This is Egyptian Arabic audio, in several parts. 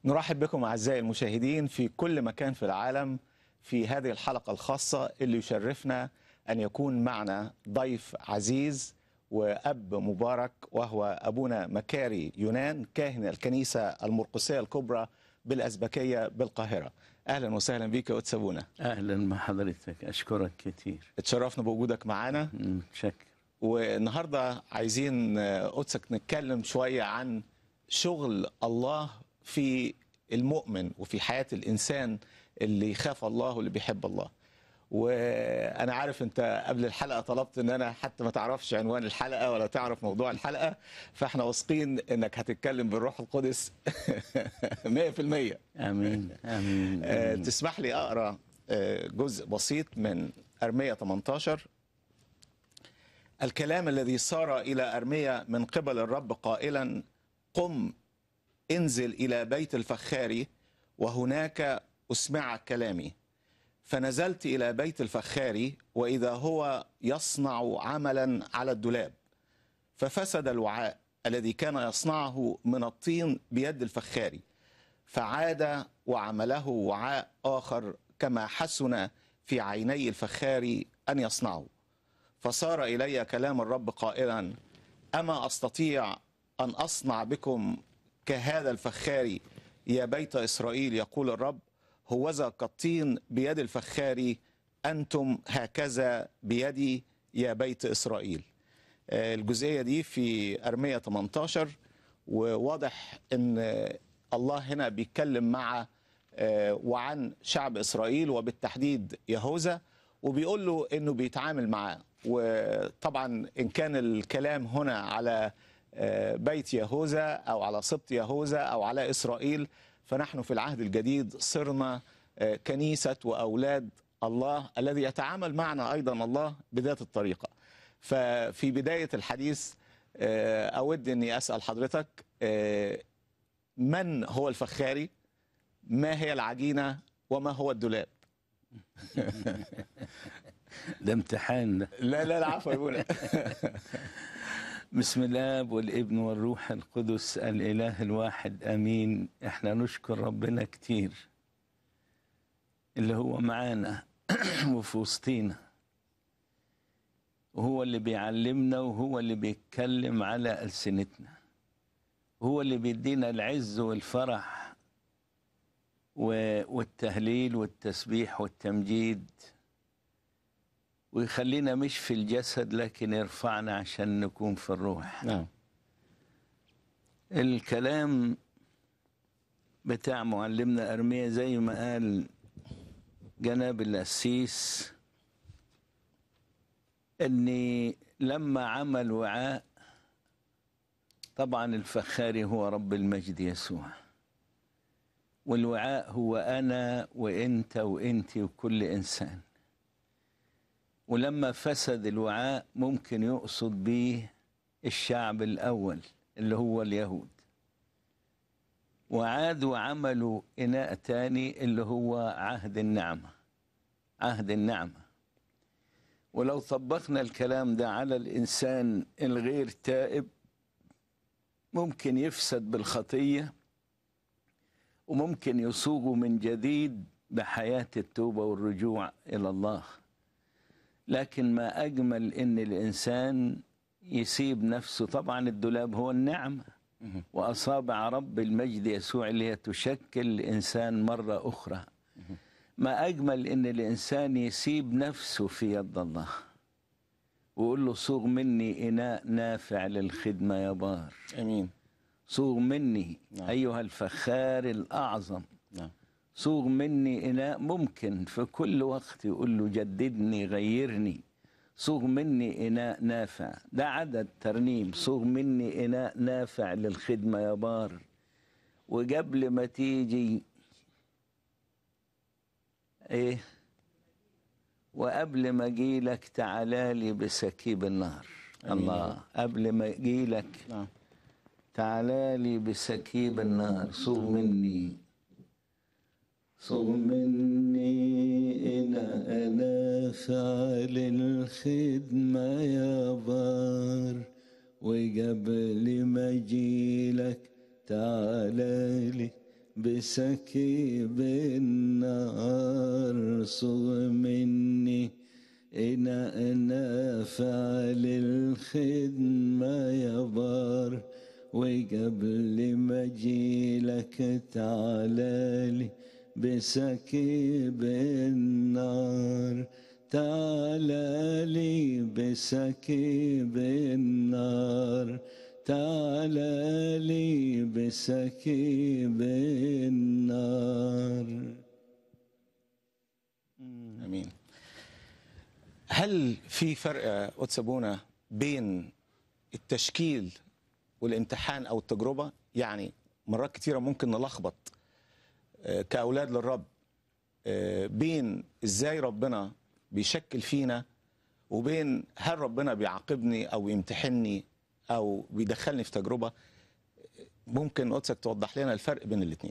نرحب بكم أعزائي المشاهدين في كل مكان في العالم في هذه الحلقة الخاصة اللي يشرفنا أن يكون معنا ضيف عزيز وأب مبارك وهو أبونا مكاري يونان كاهن الكنيسة المرقسية الكبرى بالأزبكية بالقاهرة أهلا وسهلا بك يا قدس أبونا اهلا بحضرتك اشكرك كتير اتشرفنا بوجودك معنا متشكر والنهارده عايزين آه، قدسك نتكلم شويه عن شغل الله في المؤمن وفي حياه الانسان اللي يخاف الله واللي بيحب الله. وانا عارف انت قبل الحلقه طلبت ان انا حتى ما تعرفش عنوان الحلقه ولا تعرف موضوع الحلقه فاحنا واثقين انك هتتكلم بالروح القدس 100%. امين امين, آه، آمين. تسمح لي اقرا آه، جزء بسيط من ارميه 18 الكلام الذي صار الى ارميه من قبل الرب قائلا قم انزل الى بيت الفخار وهناك اسمعك كلامي فنزلت الى بيت الفخار واذا هو يصنع عملا على الدولاب ففسد الوعاء الذي كان يصنعه من الطين بيد الفخاري فعاد وعمله وعاء آخر كما حسن في عيني الفخار أن يصنعه فصار إلي كلام الرب قائلا أما أستطيع أن أصنع بكم كهذا الفخار يا بيت إسرائيل يقول الرب هوذا كالطين بيد الفخار أنتم هكذا بيدي يا بيت إسرائيل آه، الجزئية دي في أرمية 18 وواضح أن آه، الله هنا بيتكلم مع آه، وعن شعب إسرائيل وبالتحديد يهوذا وبيقول له أنه بيتعامل معاه وطبعا إن كان الكلام هنا على آه، بيت يهوذا أو على سبط يهوذا أو على إسرائيل فنحن في العهد الجديد صرنا آه، كنيسة وأولاد الله الذي يتعامل معنا أيضا الله بذات الطريقة ففي بداية الحديث آه، أود أني أسأل حضرتك آه، من هو الفخاري ما هي العجينة وما هو الدولاب ده امتحان ده لا لا لا عفوا يا ابونا بسم الله والابن والروح القدس الاله الواحد امين احنا نشكر ربنا كتير اللي هو معانا وفي وسطينا وهو اللي بيعلمنا وهو اللي بيتكلم على ألسنتنا هو اللي بيدينا العز والفرح و- والتهليل والتسبيح والتمجيد ويخلينا مش في الجسد لكن يرفعنا عشان نكون في الروح نعم الكلام بتاع معلمنا أرمية زي ما قال جناب القسيس أني لما عمل وعاء طبعا الفخاري هو رب المجد يسوع والوعاء هو أنا وإنت وإنتي وكل إنسان ولما فسد الوعاء ممكن يقصد به الشعب الأول اللي هو اليهود وعادوا وعملوا إناء تاني اللي هو عهد النعمة عهد النعمة ولو طبقنا الكلام ده على الإنسان الغير تائب ممكن يفسد بالخطية وممكن يصوغ من جديد بحياة التوبة والرجوع إلى الله لكن ما أجمل إن الإنسان يسيب نفسه طبعا الدولاب هو النعمة وأصابع رب المجد يسوع اللي هي تشكل الإنسان مرة أخرى ما أجمل إن الإنسان يسيب نفسه في يد الله ويقول له صوغ مني إناء نافع للخدمة يا بار أمين صوغ مني نعم. أيها الفخار الأعظم نعم صوغ مني إناء ممكن في كل وقت يقول له جددني غيرني صوغ مني إناء نافع ده عدد ترنيم صوغ مني إناء نافع للخدمة يا بار وقبل ما تيجي إيه وقبل ما أجيلك تعالالي بسكيب النار آمين. الله قبل ما أجيلك نعم تعالالي بسكيب النار صغ مني صغ مني إلى أنا فعل الخدمة يا بار وقبل ما أجيلك تعالالي بسكيب النار صغ مني إن أنا فعل الخدمة يا بار وقبل ما أجيلك تعالالي بسكيب النار تعالالي بسكيب النار تعالالي بسكيب النار امين هل في فرق يا قدس ابونا بين التشكيل والامتحان او التجربه يعني مرات كتيره ممكن نلخبط آه، كاولاد للرب آه، بين ازاي ربنا بيشكل فينا وبين هل ربنا بيعاقبني او يمتحني او بيدخلني في تجربه ممكن قدسك توضح لنا الفرق بين الاثنين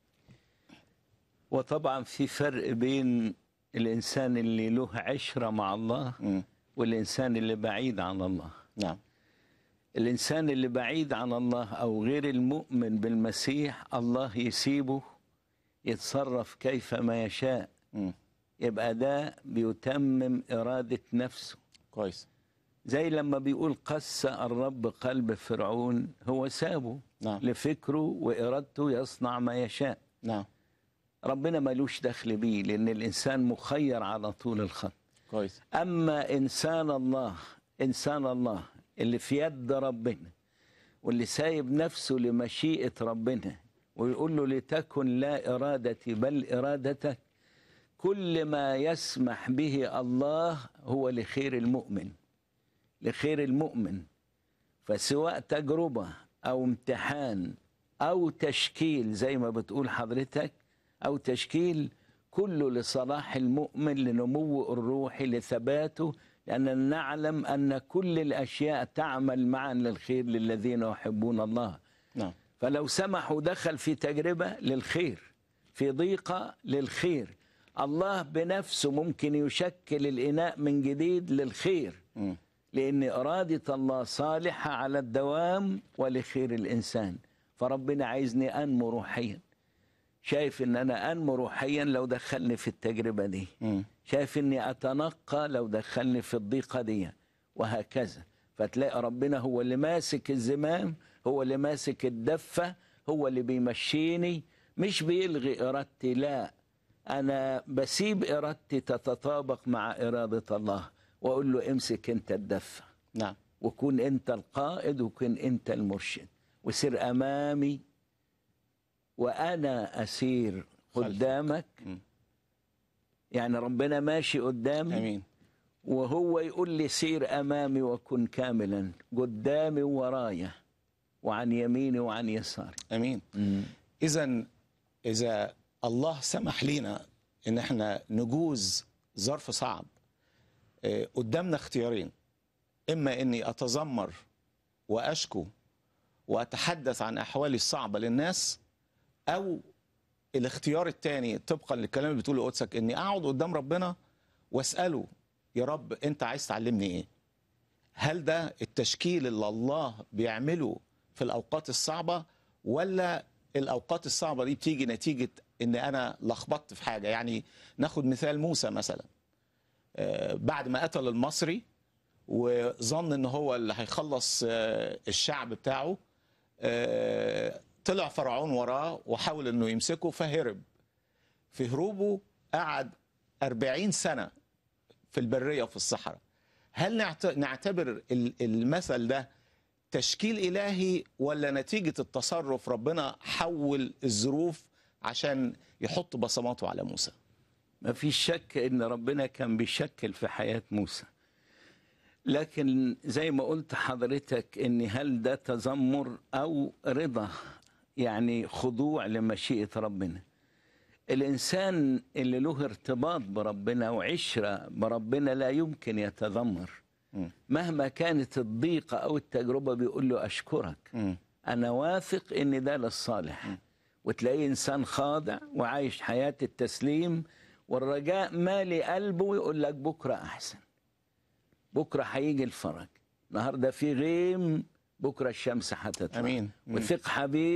وطبعا في فرق بين الإنسان اللي له عشرة مع الله والإنسان اللي بعيد عن الله نعم الإنسان اللي بعيد عن الله أو غير المؤمن بالمسيح الله يسيبه يتصرف كيفما يشاء مم. يبقى ده بيتمم إرادة نفسه كويس زي لما بيقول قس الرب قلب فرعون هو سابه نعم لفكره وإرادته يصنع ما يشاء نعم ربنا ملوش دخل بيه لأن الإنسان مخير على طول الخط كويس أما إنسان الله إنسان الله اللي في يد ربنا واللي سايب نفسه لمشيئة ربنا ويقول له لتكن لا إرادتي بل إرادتك كل ما يسمح به الله هو لخير المؤمن لخير المؤمن فسواء تجربة أو امتحان أو تشكيل زي ما بتقول حضرتك أو تشكيل كله لصلاح المؤمن لنمو الروحي لثباته لأننا نعلم أن كل الأشياء تعمل معا للخير للذين يحبون الله نعم فلو سمحوا دخل في تجربة للخير في ضيقة للخير الله بنفسه ممكن يشكل الإناء من جديد للخير مم. لأن إرادة الله صالحة على الدوام ولخير الإنسان فربنا عايزني أنمو روحيا شايف إن أنا أنمو روحيا لو دخلني في التجربة دي مم. شايف إني أتنقى لو دخلني في الضيقة دي وهكذا فتلاقي ربنا هو اللي ماسك الزمام هو اللي ماسك الدفة هو اللي بيمشيني مش بيلغي إرادتي لا أنا بسيب إرادتي تتطابق مع إرادة الله وأقول له امسك أنت الدفة نعم وكن أنت القائد وكن أنت المرشد وسير أمامي وأنا أسير قدامك مم. يعني ربنا ماشي قدامي امين وهو يقول لي سير امامي وكن كاملا قدامي وورايا وعن يميني وعن يساري امين اذا اذا الله سمح لينا ان احنا نجوز ظرف صعب آه، قدامنا اختيارين اما اني اتذمر واشكو واتحدث عن احوالي الصعبه للناس او الاختيار الثاني طبقا للكلام اللي بتقوله قدسك اني اقعد قدام ربنا واساله يا رب انت عايز تعلمني ايه هل ده التشكيل اللي الله بيعمله في الاوقات الصعبه ولا الاوقات الصعبه دي بتيجي نتيجه ان انا لخبطت في حاجه يعني ناخد مثال موسى مثلا آه، بعد ما قتل المصري وظن ان هو اللي هيخلص آه، الشعب بتاعه آه، طلع فرعون وراه وحاول انه يمسكه فهرب في هروبه قعد أربعين سنة في البرية وفي الصحراء هل نعت- نعتبر ال- المثل ده تشكيل إلهي ولا نتيجة التصرف ربنا حول الظروف عشان يحط بصماته على موسى ما فيش شك ان ربنا كان بيشكل في حياة موسى لكن زي ما قلت حضرتك ان هل ده تذمر او رضا يعني خضوع لمشيئة ربنا الانسان اللي له ارتباط بربنا وعشرة بربنا لا يمكن يتذمر مم. مهما كانت الضيقة او التجربة بيقول له اشكرك مم. أنا واثق إن ده للصالح وتلاقيه إنسان خاضع وعايش حياة التسليم والرجاء مالي قلبه ويقول لك بكرة أحسن بكرة هيجي الفرج النهاردة في غيم بكرة الشمس هتطلع أمين. مم. وثق حبيبي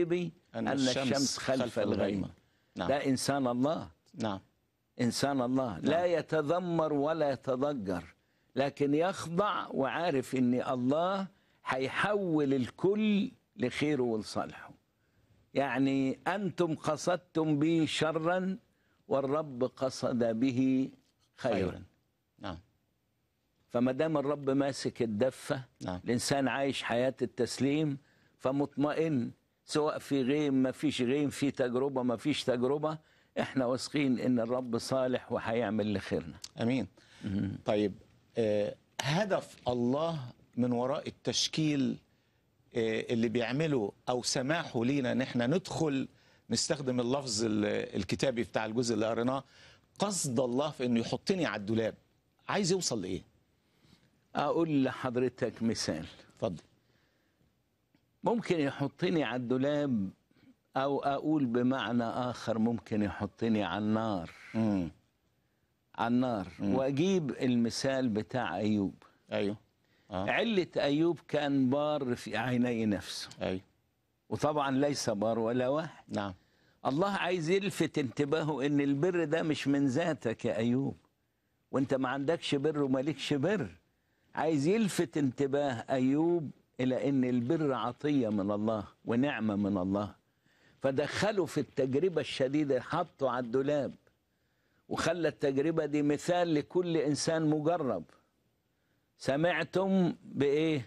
أن الشمس خلف الغيمة نعم ده إنسان الله نعم إنسان الله لا يتذمر ولا يتضجر لكن يخضع وعارف إن الله هيحول الكل لخيره ولصالحه يعني أنتم قصدتم بي شرا والرب قصد به خيرا خيرا نعم فما دام الرب ماسك الدفة نعم الإنسان عايش حياة التسليم فمطمئن سواء في غيم ما فيش غيم في تجربة ما فيش تجربة احنا واثقين ان الرب صالح وهيعمل لخيرنا امين طيب آه هدف الله من وراء التشكيل آه اللي بيعمله او سماحه لينا ان احنا ندخل نستخدم اللفظ ال- الكتابي بتاع الجزء اللي قريناه قصد الله في انه يحطني على الدولاب عايز يوصل لايه اقول لحضرتك مثال اتفضل ممكن يحطني على الدولاب او اقول بمعنى اخر ممكن يحطني على النار امم على النار واجيب المثال بتاع ايوب ايوه اه علة ايوب كان بار في عيني نفسه ايوه وطبعا ليس بار ولا واحد نعم الله عايز يلفت انتباهه ان البر ده مش من ذاتك يا ايوب وانت ما عندكش بر ومالكش بر عايز يلفت انتباه ايوب الى ان البر عطيه من الله ونعمه من الله فدخله في التجربه الشديده حطه على الدولاب وخلى التجربه دي مثال لكل انسان مجرب سمعتم بايه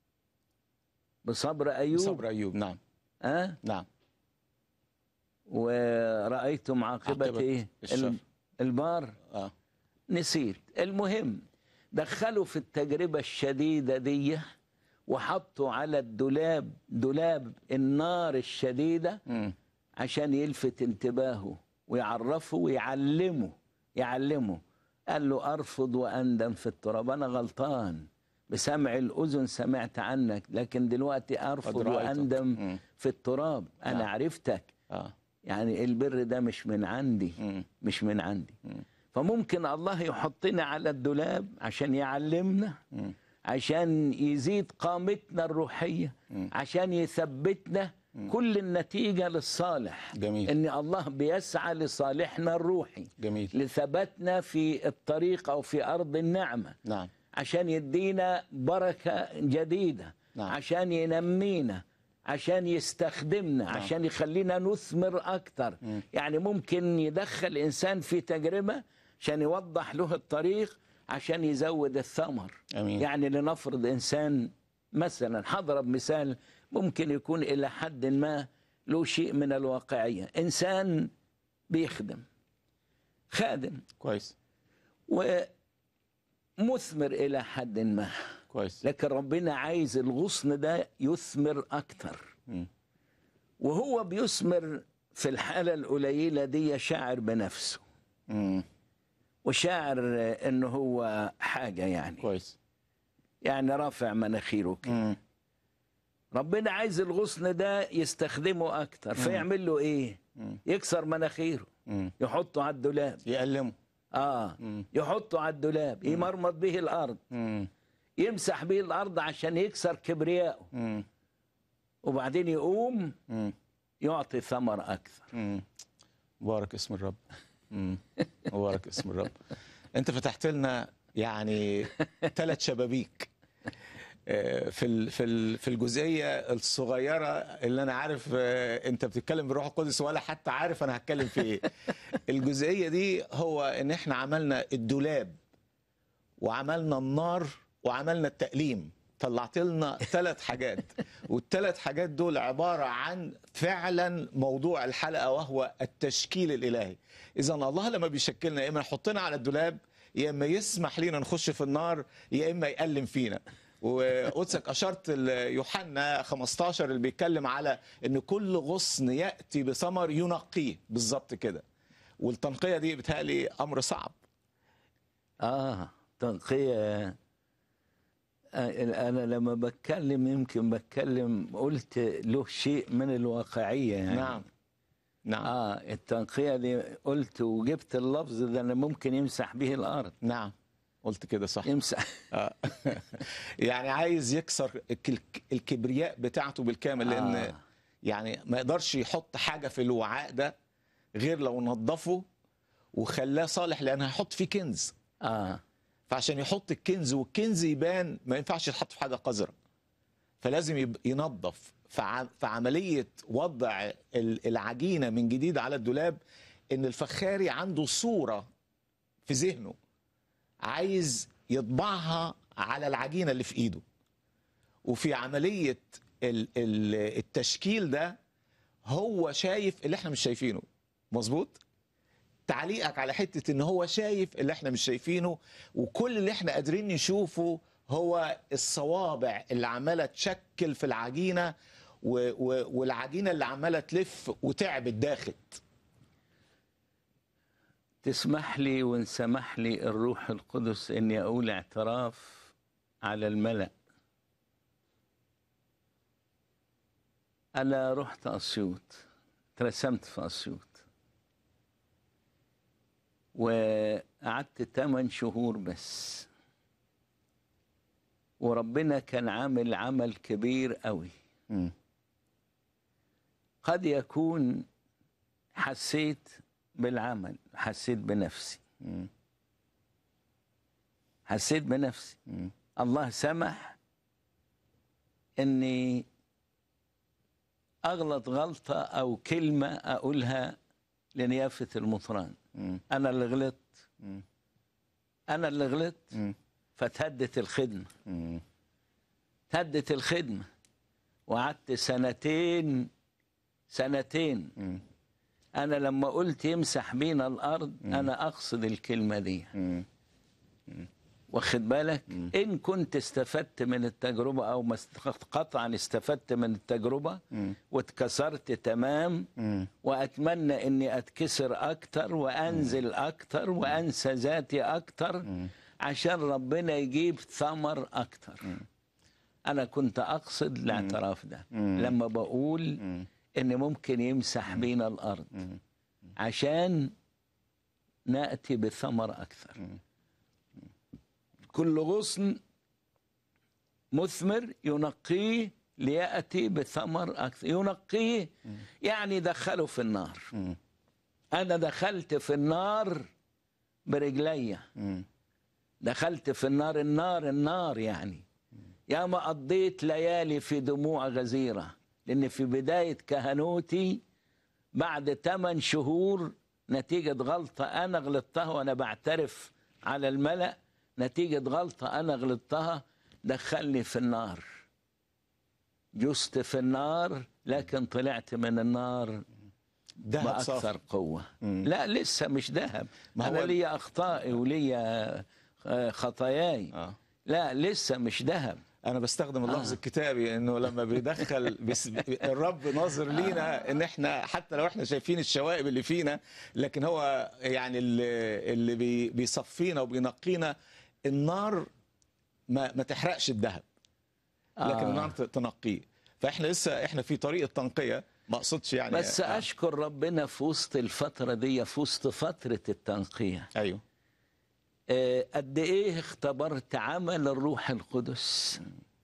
بصبر ايوب صبر ايوب نعم أه؟ نعم ورأيتم عاقبة, عاقبة إيه؟ الشر. ال- البار اه نسيت المهم دخلوا في التجربة الشديدة دي وحطوا على الدولاب دولاب النار الشديدة امم عشان يلفت انتباهه ويعرفه ويعلمه يعلمه قال له أرفض وأندم في التراب أنا غلطان بسمع الأذن سمعت عنك لكن دلوقتي أرفض قد رأيتك. وأندم مم. في التراب أنا نعم. عرفتك اه يعني البر ده مش من عندي مم. مش من عندي مم. فممكن الله يحطنا على الدولاب عشان يعلمنا مم. عشان يزيد قامتنا الروحية مم. عشان يثبتنا كل النتيجة للصالح جميل. ان الله بيسعى لصالحنا الروحي جميل لثباتنا في الطريق او في ارض النعمة نعم عشان يدينا بركة جديدة نعم. عشان ينمينا عشان يستخدمنا عشان يخلينا نثمر أكتر يعني ممكن يدخل إنسان في تجربة عشان يوضح له الطريق عشان يزود الثمر امين يعني لنفرض إنسان مثلا هضرب مثال ممكن يكون إلى حد ما له شيء من الواقعية إنسان بيخدم خادم كويس ومثمر إلى حد ما كويس لكن ربنا عايز الغصن ده يثمر أكتر مم. وهو بيثمر في الحالة القليلة دي شاعر بنفسه مم. وشاعر إنه هو حاجة يعني كويس يعني رافع مناخيره كده مم. ربنا عايز الغصن ده يستخدمه أكتر فيعمل له إيه؟ مم. يكسر مناخيره مم. يحطه على الدولاب يألمه آه مم. يحطه على الدولاب يمرمط به الأرض مم. يمسح به الأرض عشان يكسر كبرياءه مم. وبعدين يقوم مم. يعطي ثمر أكثر مم. مبارك اسم الرب مم. مبارك اسم الرب انت فتحت لنا يعني ثلاث شبابيك آه، في ال- في ال- في الجزئيه الصغيره اللي انا عارف آه، انت بتتكلم بالروح القدس ولا حتى عارف انا هتكلم في ايه الجزئيه دي هو ان احنا عملنا الدولاب وعملنا النار وعملنا التأليم طلعت لنا ثلاث حاجات والثلاث حاجات دول عبارة عن فعلا موضوع الحلقة وهو التشكيل الإلهي إذا الله لما بيشكلنا يا إما يحطنا على الدولاب يا إما يسمح لينا نخش في النار يا إما يألم فينا وقدسك أشرت يوحنا 15 اللي بيتكلم على إن كل غصن يأتي بثمر ينقيه بالظبط كده والتنقية دي بتهيألي أمر صعب آه تنقية آه، أنا لما بتكلم يمكن بتكلم قلت له شيء من الواقعية يعني نعم نعم آه التنقية دي قلت وجبت اللفظ ده أنا ممكن يمسح به الأرض نعم قلت كده صح يمسح آه. يعني عايز يكسر الك- الكبرياء بتاعته بالكامل لان آه. يعني ما يقدرش يحط حاجه في الوعاء ده غير لو نظفه وخلاه صالح لان هيحط فيه كنز اه فعشان يحط الكنز والكنز يبان ما ينفعش يتحط في حاجه قذره فلازم يب- ينظف فع- فعمليه وضع ال- العجينه من جديد على الدولاب ان الفخاري عنده صوره في ذهنه عايز يطبعها على العجينه اللي في ايده وفي عمليه ال- ال- التشكيل ده هو شايف اللي احنا مش شايفينه مظبوط تعليقك على حته ان هو شايف اللي احنا مش شايفينه وكل اللي احنا قادرين نشوفه هو الصوابع اللي عماله تشكل في العجينه و و والعجينه اللي عماله تلف وتعبت داخل تسمح لي وان سمح لي الروح القدس اني اقول اعتراف على الملأ انا رحت اسيوط ترسمت في اسيوط وقعدت 8 شهور بس وربنا كان عامل عمل كبير قوي قد يكون حسيت بالعمل حسيت بنفسي حسيت بنفسي الله سمح اني اغلط غلطه او كلمه اقولها لنيافه المطران انا اللي غلطت انا اللي غلطت فتهدت الخدمه تهدت الخدمه وقعدت سنتين سنتين انا لما قلت يمسح بينا الارض انا اقصد الكلمه دي واخد بالك ان كنت استفدت من التجربه او ما است- قطعا استفدت من التجربه واتكسرت تمام واتمنى اني اتكسر اكتر وانزل اكتر وانسى ذاتي اكتر عشان ربنا يجيب ثمر اكتر انا كنت اقصد الاعتراف ده لما بقول ان ممكن يمسح بينا الارض عشان ناتي بثمر اكثر كل غصن مثمر ينقيه لياتي بثمر اكثر ينقيه يعني دخله في النار انا دخلت في النار برجليا دخلت في النار النار النار يعني يا ما قضيت ليالي في دموع غزيرة لأن في بداية كهنوتي بعد 8 شهور نتيجة غلطة أنا غلطتها وأنا بعترف على الملأ نتيجة غلطة أنا غلطتها دخلني في النار جست في النار لكن طلعت من النار دهب بأكثر صافي قوة لا لسه مش ذهب ما أنا هو- ليا أخطائي وليا آه، خطاياي آه. لا لسه مش ذهب انا بستخدم اللفظ الكتابي انه لما بيدخل بس الرب ناظر لينا ان احنا حتى لو احنا شايفين الشوائب اللي فينا لكن هو يعني اللي, اللي بي- بيصفينا وبينقينا النار ما, ما تحرقش الذهب لكن آه. النار ت- تنقيه فاحنا لسه احنا في طريق التنقيه ما اقصدش يعني بس آه. أشكر ربنا في وسط الفترة دي في وسط فترة التنقية ايوه آه، قد إيه اختبرت عمل الروح القدس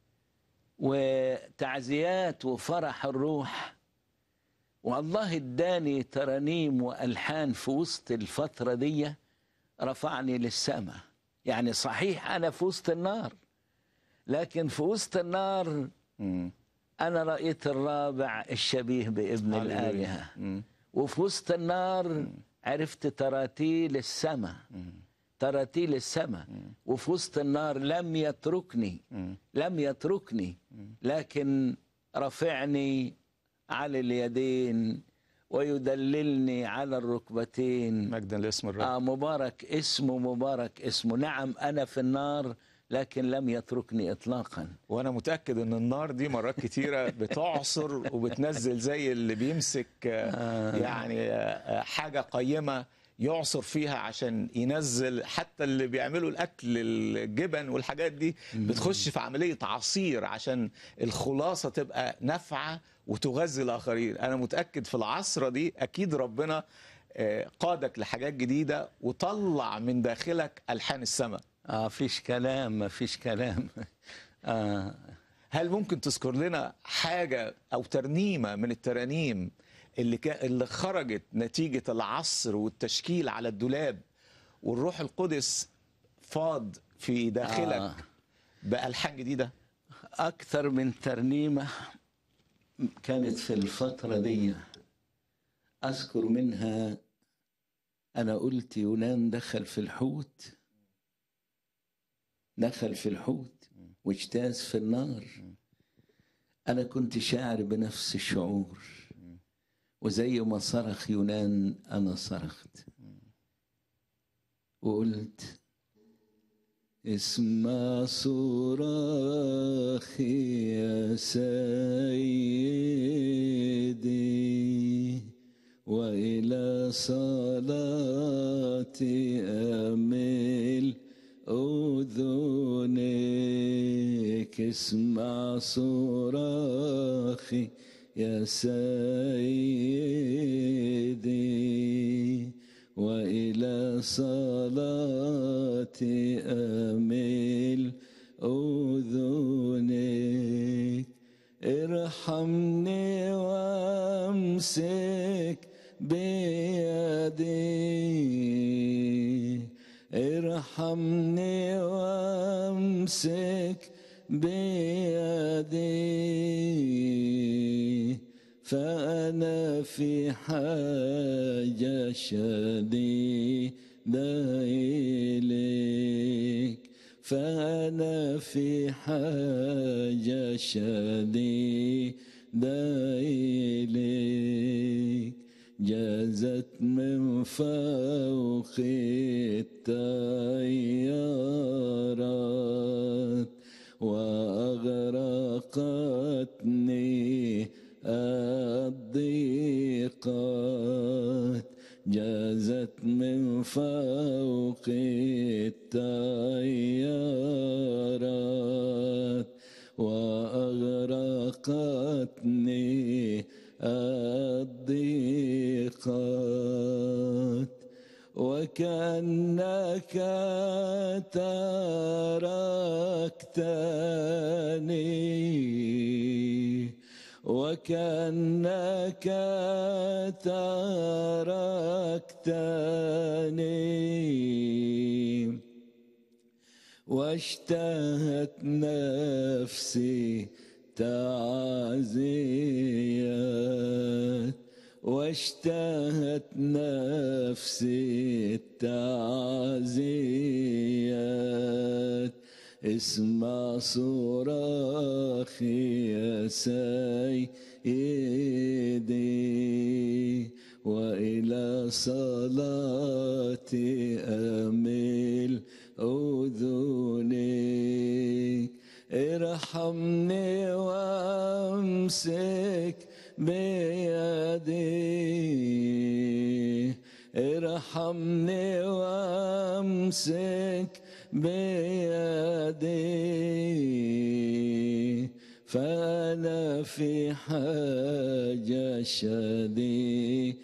وتعزيات وفرح الروح والله اداني ترانيم والحان في وسط الفتره دي رفعني للسماء يعني صحيح انا في وسط النار لكن في وسط النار مم. انا رايت الرابع الشبيه بابن هللويا. الالهه مم. وفي وسط النار عرفت تراتيل السماء تراتيل السماء وفي وسط النار لم يتركني لم يتركني لكن رفعني على اليدين ويدللني على الركبتين مجدا لاسم الرب آه مبارك اسمه مبارك اسمه نعم أنا في النار لكن لم يتركني إطلاقا وانا متاكد ان النار دي مرات كتيره بتعصر وبتنزل زي اللي بيمسك آه، يعني آه، حاجه قيمه يعصر فيها عشان ينزل حتى اللي بيعملوا الاكل الجبن والحاجات دي بتخش في عمليه عصير عشان الخلاصه تبقى نافعه وتغذي الاخرين انا متاكد في العصره دي اكيد ربنا آه، قادك لحاجات جديده وطلع من داخلك الحان السماء آه فيش كلام ما فيش كلام آه هل ممكن تذكر لنا حاجه او ترنيمه من الترانيم اللي كا اللي خرجت نتيجه العصر والتشكيل على الدولاب والروح القدس فاض في داخلك آه. آه. بالحان جديده أكثر من ترنيمة كانت في الفترة دي أذكر منها أنا قلت يونان دخل في الحوت دخل في الحوت واجتاز في النار أنا كنت شاعر بنفس الشعور وزي ما صرخ يونان أنا صرخت وقلت اسمع صراخي يا سيدي وإلى صلاتي أمل أذنك اسمع صراخي يا سيدي وإلى صلاتي أمل أذنك ارحمني وامسك بيدي ارحمني وامسك بيدي فأنا في حاجة شديدة إليك فأنا في حاجة شديدة إليك جازت من فوق التيارات وأغرقتني الضيقات جازت من فوق التيارات وأغرقتني الضيقات وكأنك تركتني وكأنك تركتني واشتهت نفسي تعزيات واشتهت نفسي التعزيات اسمع صراخي يا سيدي وإلى صلاتي أمل أذنك ارحمني وامسك بيدي ارحمني وامسك بيدي فأنا في حاجة شديدة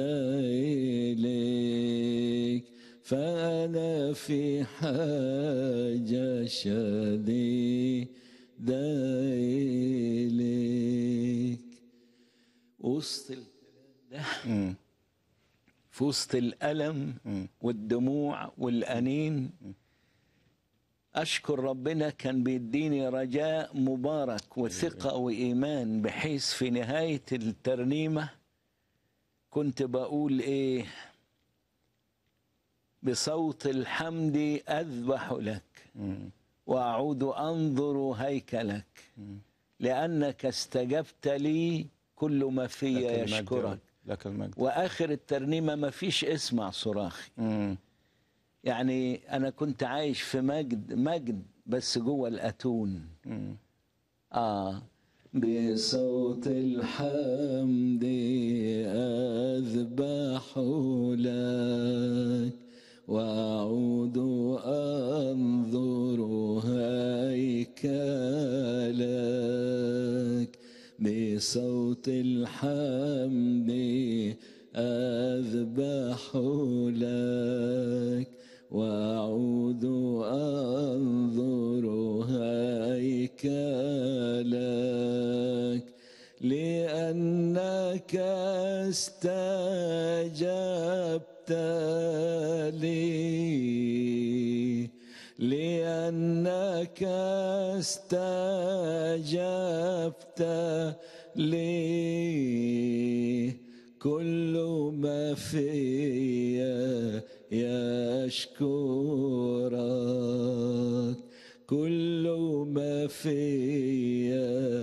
إليك فأنا في حاجة شديدة إليك وسط الكلام ده مم. في وسط الألم مم. والدموع والأنين أشكر ربنا كان بيديني رجاء مبارك وثقة وإيمان بحيث في نهاية الترنيمة كنت بقول إيه بصوت الحمد أذبح لك مم. وأعود أنظر هيكلك لأنك استجبت لي كل ما لك في المجد يا يشكرك رب. لك المجد واخر الترنيمه ما فيش اسمع صراخي مم. يعني انا كنت عايش في مجد مجد بس جوه الاتون مم. اه بصوت الحمد اذبح لك واعود انظر هيكلك بصوت الحمد اذبح لك واعود انظر هيكلك استجبت لي لأنك استجبت لي كل ما في يشكرك كل ما في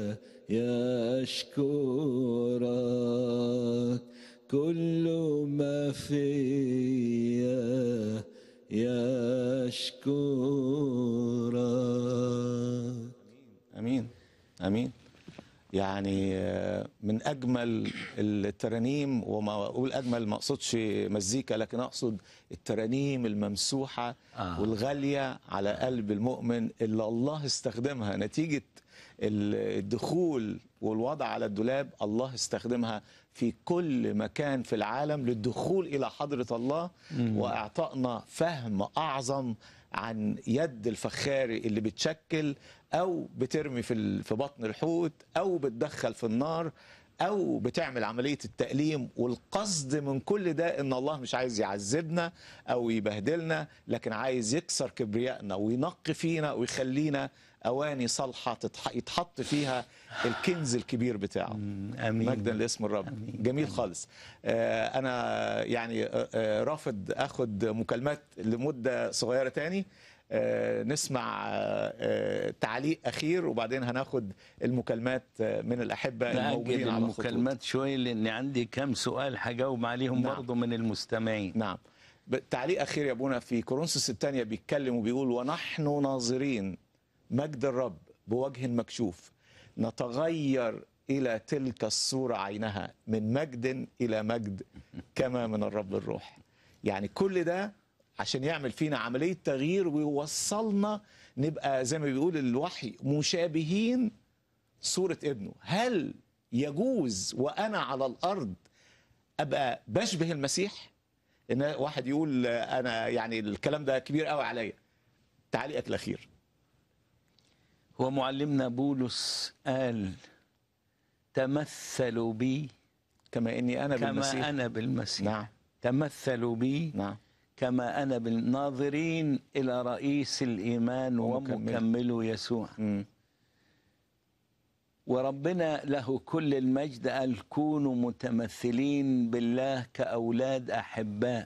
يشكرك كل ما في يشكرك امين امين يعني آه، من اجمل الترانيم وما اقول اجمل ما اقصدش مزيكا لكن اقصد الترانيم الممسوحه آه. والغاليه على قلب المؤمن اللي الله استخدمها نتيجه الدخول والوضع على الدولاب الله استخدمها في كل مكان في العالم للدخول الى حضره الله واعطائنا فهم اعظم عن يد الفخاري اللي بتشكل او بترمي في ال- في بطن الحوت او بتدخل في النار او بتعمل عمليه التأليم والقصد من كل ده ان الله مش عايز يعذبنا او يبهدلنا لكن عايز يكسر كبريائنا وينقي فينا ويخلينا اواني صالحه تتح- يتحط فيها الكنز الكبير بتاعه امين مجدا لاسم الرب جميل خالص آه، انا يعني آه، آه، رافض اخد مكالمات لمده صغيره تاني آه، نسمع آه، آه، تعليق اخير وبعدين هناخد المكالمات آه، من الاحبه نأجل الموجودين على الخطوط المكالمات شوي لأن عندي كم سؤال هجاوب عليهم نعم. برضو من المستمعين نعم ب- تعليق اخير يا ابونا في كورنثوس الثانيه بيتكلم وبيقول ونحن ناظرين مجد الرب بوجه مكشوف نتغير الى تلك الصوره عينها من مجد الى مجد كما من الرب الروح يعني كل ده عشان يعمل فينا عمليه تغيير ويوصلنا نبقى زي ما بيقول الوحي مشابهين صوره ابنه هل يجوز وانا على الارض ابقى بشبه المسيح ان واحد يقول انا يعني الكلام ده كبير قوي عليا تعليقك الاخير هو معلمنا بولس قال تمثلوا بي كما اني انا كما بالمسيح أنا بالمسيح نعم تمثلوا بي نعم كما أنا بالناظرين إلى رئيس الإيمان ومكمله. ومكمله يسوع مم. وربنا له كل المجد قال كونوا متمثلين بالله كأولاد أحباء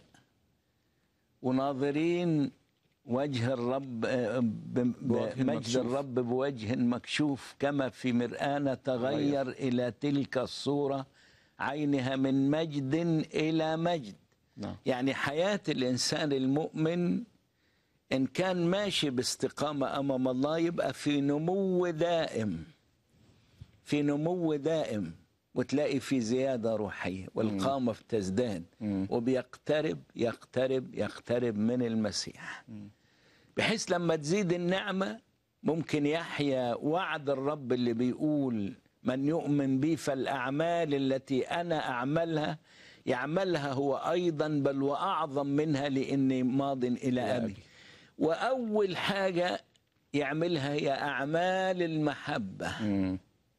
وناظرين وجه الرب آه، ب- بوجه بمجد مكشوف. الرب بوجه مكشوف كما في مرآة نتغير إلى تلك الصورة عينها من مجد إلى مجد نعم يعني حياة الإنسان المؤمن إن كان ماشي باستقامة أمام الله يبقى في نمو دائم في نمو دائم وتلاقي في زيادة روحية والقامة بتزداد مم. وبيقترب يقترب يقترب من المسيح بحيث لما تزيد النعمة ممكن يحيا وعد الرب اللي بيقول من يؤمن بي فالأعمال التي أنا أعملها يعملها هو أيضا بل وأعظم منها لإني ماض إلى أبي أبي. وأول حاجة يعملها هي أعمال المحبة مم.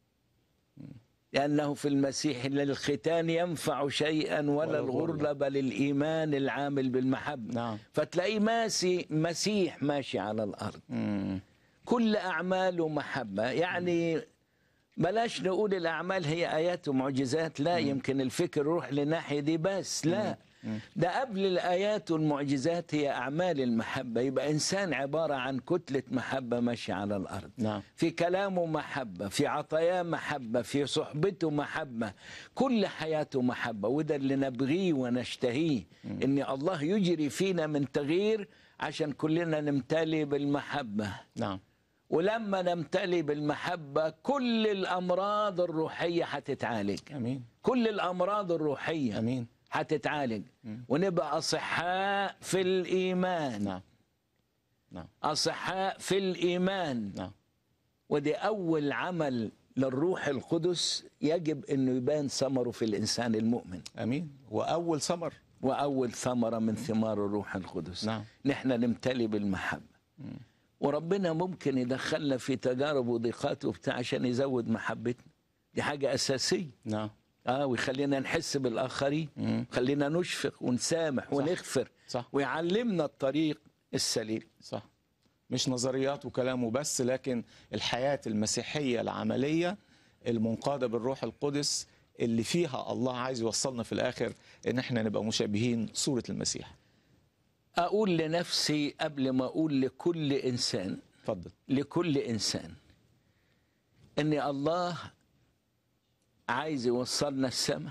لأنه في المسيح لا الختان ينفع شيئا ولا ولا الغرلة. الغرلة بل الإيمان العامل بالمحبة نعم فتلاقيه ماسي مسيح ماشي على الأرض مم. كل أعماله محبة يعني بلاش نقول الأعمال هي آيات ومعجزات لا يمكن الفكر يروح لناحية دي بس لا ده قبل الآيات والمعجزات هي أعمال المحبة يبقى إنسان عبارة عن كتلة محبة ماشية على الأرض نعم في كلامه محبة في عطاياه محبة في صحبته محبة كل حياته محبة وده اللي نبغيه ونشتهيه إن الله يجري فينا من تغيير عشان كلنا نمتلي بالمحبة نعم ولما نمتلي بالمحبة كل الأمراض الروحية هتتعالج امين كل الأمراض الروحية امين هتتعالج ونبقى أصحاء في الإيمان نعم نعم أصحاء في الإيمان نعم ودي أول عمل للروح القدس يجب أنه يبان ثمره في الإنسان المؤمن امين واول ثمر وأول ثمرة من ثمار الروح القدس نعم. نحن نمتلي بالمحبة وربنا ممكن يدخلنا في تجارب وضيقات وبتاع عشان يزود محبتنا دي حاجة أساسية نعم اه ويخلينا نحس بالاخرين مم. خلينا نشفق ونسامح ونغفر صح ويعلمنا الطريق السليم صح مش نظريات وكلام وبس لكن الحياة المسيحية العملية المنقادة بالروح القدس اللي فيها الله عايز يوصلنا في الآخر إن احنا نبقى مشابهين صورة المسيح اقول لنفسي قبل ما اقول لكل انسان اتفضل لكل انسان ان الله عايز يوصلنا السماء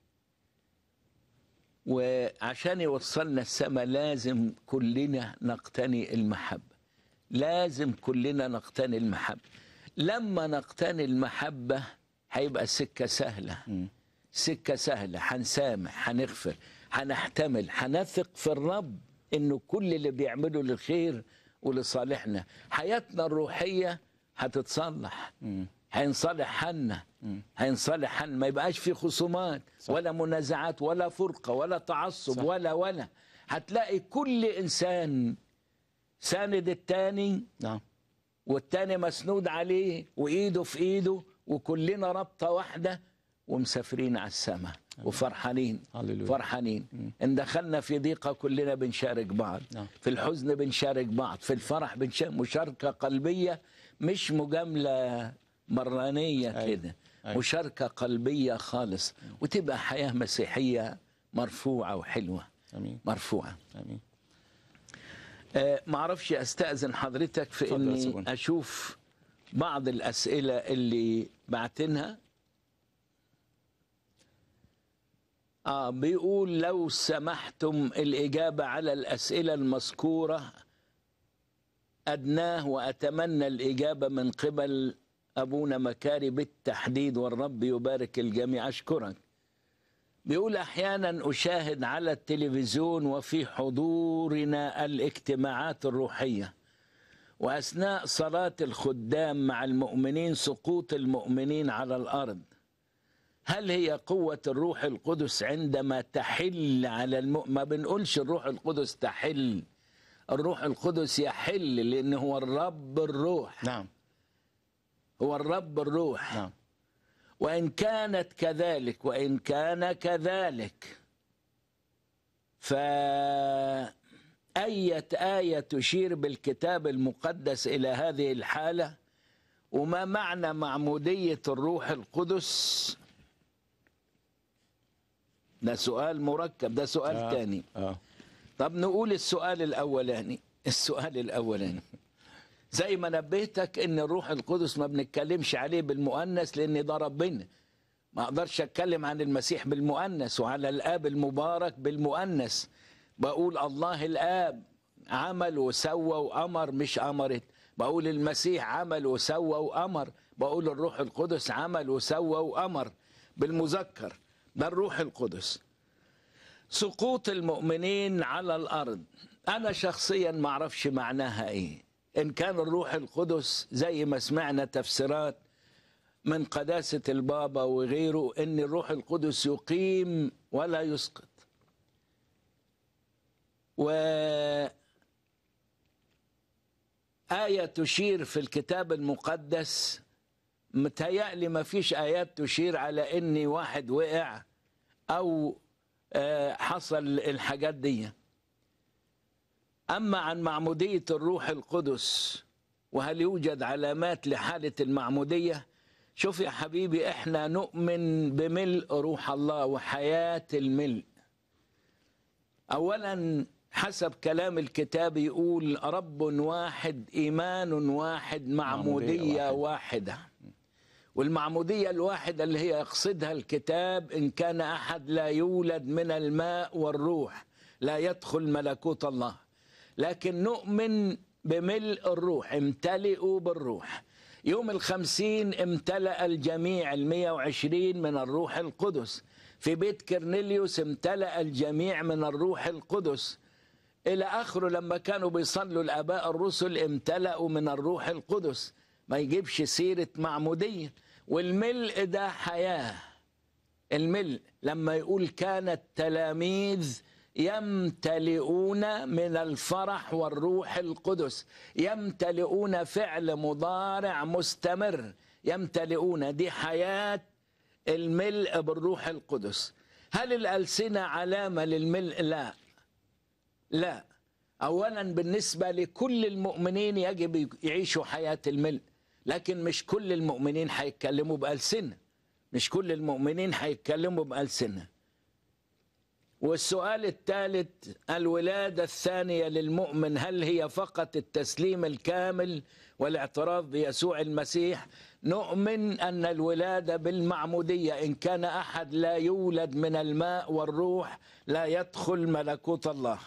وعشان يوصلنا السماء لازم كلنا نقتني المحبه لازم كلنا نقتني المحبه لما نقتني المحبه هيبقى السكه سهله سكه سهله هنسامح هنغفر هنحتمل هنثق في الرب انه كل اللي بيعمله للخير ولصالحنا حياتنا الروحيه هتتصلح هينصلح حالنا هينصلح حالنا ما يبقاش في خصومات صح. ولا منازعات ولا فرقه ولا تعصب صح. ولا ولا هتلاقي كل انسان ساند التاني نعم والتاني مسنود عليه وايده في ايده وكلنا رابطه واحده ومسافرين على السماء وفرحانين هللويا. فرحانين ان دخلنا في ضيقه كلنا بنشارك بعض نعم. في الحزن بنشارك بعض في الفرح بنشارك مشاركه قلبيه مش مجامله مرانيه أيوة. كده أيوة. مشاركه قلبيه خالص وتبقى حياه مسيحيه مرفوعه وحلوه امين مرفوعه امين آه، ما اعرفش استاذن حضرتك في اتفضل يا اني سيبوني. اشوف بعض الاسئله اللي بعتنها اه بيقول لو سمحتم الاجابه على الاسئله المذكوره ادناه واتمنى الاجابه من قبل ابونا مكاري بالتحديد والرب يبارك الجميع اشكرك بيقول احيانا اشاهد على التلفزيون وفي حضورنا الاجتماعات الروحيه واثناء صلاه الخدام مع المؤمنين سقوط المؤمنين على الارض هل هي قوه الروح القدس عندما تحل على المؤمن ما بنقولش الروح القدس تحل الروح القدس يحل لان هو الرب الروح نعم هو الرب الروح نعم وإن كانت كذلك وإن كان كذلك فأية آية تشير بالكتاب المقدس إلى هذه الحالة وما معنى معمودية الروح القدس ده سؤال مركب ده سؤال آه. تاني اه طب نقول السؤال الأولاني السؤال الأولاني زي ما نبهتك ان الروح القدس ما بنتكلمش عليه بالمؤنث لان ده ربنا ما اقدرش اتكلم عن المسيح بالمؤنث وعلى الاب المبارك بالمؤنث بقول الله الاب عمل وسوى وامر مش امرت بقول المسيح عمل وسوى وامر بقول الروح القدس عمل وسوى وامر بالمذكر ده الروح القدس سقوط المؤمنين على الارض انا شخصيا ما اعرفش معناها ايه ان كان الروح القدس زي ما سمعنا تفسيرات من قداسه البابا وغيره ان الروح القدس يقيم ولا يسقط و آية تشير في الكتاب المقدس متهيألي ما فيش آيات تشير على إن واحد وقع أو آه، حصل الحاجات دي أما عن معمودية الروح القدس وهل يوجد علامات لحالة المعمودية شوف يا حبيبي احنا نؤمن بملء روح الله وحياة الملء أولا حسب كلام الكتاب يقول رب واحد إيمان واحد معمودية معمودية واحدة والمعمودية الواحدة اللي هي يقصدها الكتاب إن كان أحد لا يولد من الماء والروح لا يدخل ملكوت الله لكن نؤمن بملء الروح امتلئوا بالروح يوم الخمسين امتلأ الجميع المية وعشرين من الروح القدس في بيت كرنيليوس امتلأ الجميع من الروح القدس إلى آخره لما كانوا بيصلوا الآباء الرسل امتلأوا من الروح القدس ما يجيبش سيرة معمودية والملء ده حياة الملء لما يقول كان التلاميذ يمتلئون من الفرح والروح القدس يمتلئون فعل مضارع مستمر يمتلئون دي حياة الملء بالروح القدس هل الألسنة علامة للملء لا لا أولا بالنسبة لكل المؤمنين يجب يعيشوا حياة الملء لكن مش كل المؤمنين هيتكلموا بألسنة مش كل المؤمنين هيتكلموا بألسنة والسؤال الثالث الولادة الثانية للمؤمن هل هي فقط التسليم الكامل والاعتراف بيسوع المسيح نؤمن أن الولادة بالمعمودية إن كان أحد لا يولد من الماء والروح لا يدخل ملكوت الله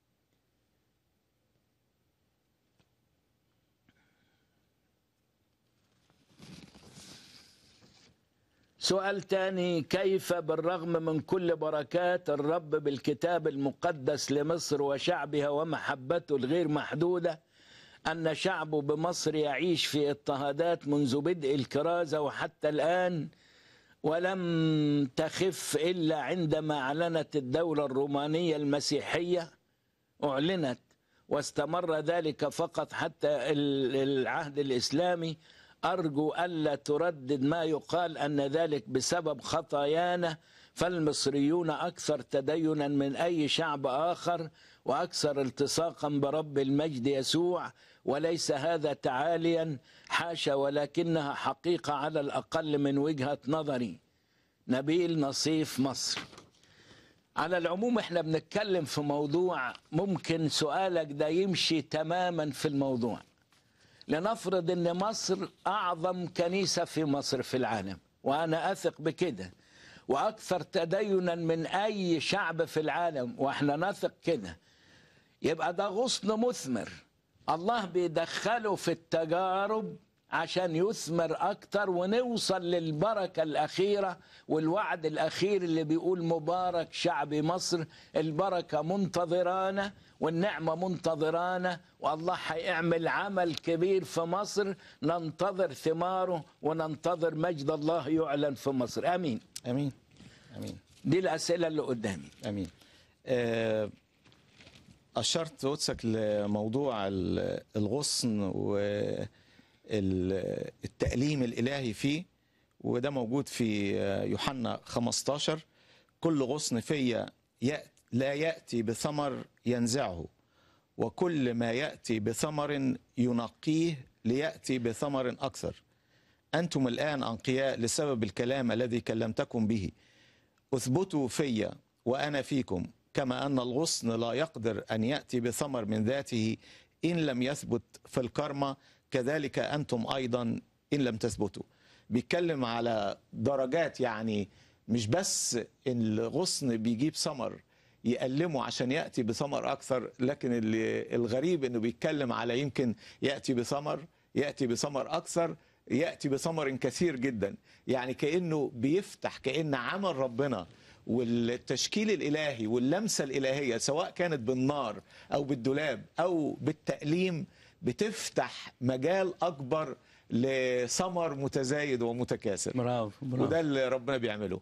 سؤال تاني كيف بالرغم من كل بركات الرب بالكتاب المقدس لمصر وشعبها ومحبته الغير محدودة أن شعبه بمصر يعيش في اضطهادات منذ بدء الكرازة وحتى الآن ولم تخف إلا عندما أعلنت الدولة الرومانية المسيحية أعلنت واستمر ذلك فقط حتى العهد الإسلامي أرجو ألا تردد ما يقال أن ذلك بسبب خطايانا فالمصريون أكثر تدينا من أي شعب آخر وأكثر التصاقا برب المجد يسوع وليس هذا تعاليا حاشا ولكنها حقيقة على الأقل من وجهة نظري نبيل نصيف مصر على العموم احنا بنتكلم في موضوع ممكن سؤالك ده يمشي تماما في الموضوع لنفرض ان مصر اعظم كنيسه في مصر في العالم وانا اثق بكده واكثر تدينا من اي شعب في العالم واحنا نثق كده يبقى ده غصن مثمر الله بيدخله في التجارب عشان يثمر اكتر ونوصل للبركه الاخيره والوعد الاخير اللي بيقول مبارك شعب مصر البركه منتظرانا والنعمه منتظرانا والله هيعمل عمل كبير في مصر ننتظر ثماره وننتظر مجد الله يعلن في مصر امين امين امين دي الاسئله اللي قدامي امين آه، اشرت قدسك لموضوع ال- الغصن والتأليم الالهي فيه وده موجود في آه، يوحنا 15 كل غصن فيا يأت لا ياتي بثمر ينزعه وكل ما ياتي بثمر ينقيه لياتي بثمر اكثر انتم الان انقياء لسبب الكلام الذي كلمتكم به اثبتوا في وانا فيكم كما ان الغصن لا يقدر ان ياتي بثمر من ذاته ان لم يثبت في الكرمه كذلك انتم ايضا ان لم تثبتوا بيتكلم على درجات يعني مش بس الغصن بيجيب ثمر يقلمه عشان ياتي بثمر اكثر لكن اللي الغريب انه بيتكلم على يمكن ياتي بثمر ياتي بثمر اكثر ياتي بثمر كثير جدا يعني كانه بيفتح كان عمل ربنا والتشكيل الالهي واللمسه الالهيه سواء كانت بالنار او بالدولاب او بالتاليم بتفتح مجال اكبر لثمر متزايد ومتكاثر برافو وده برافو اللي ربنا بيعمله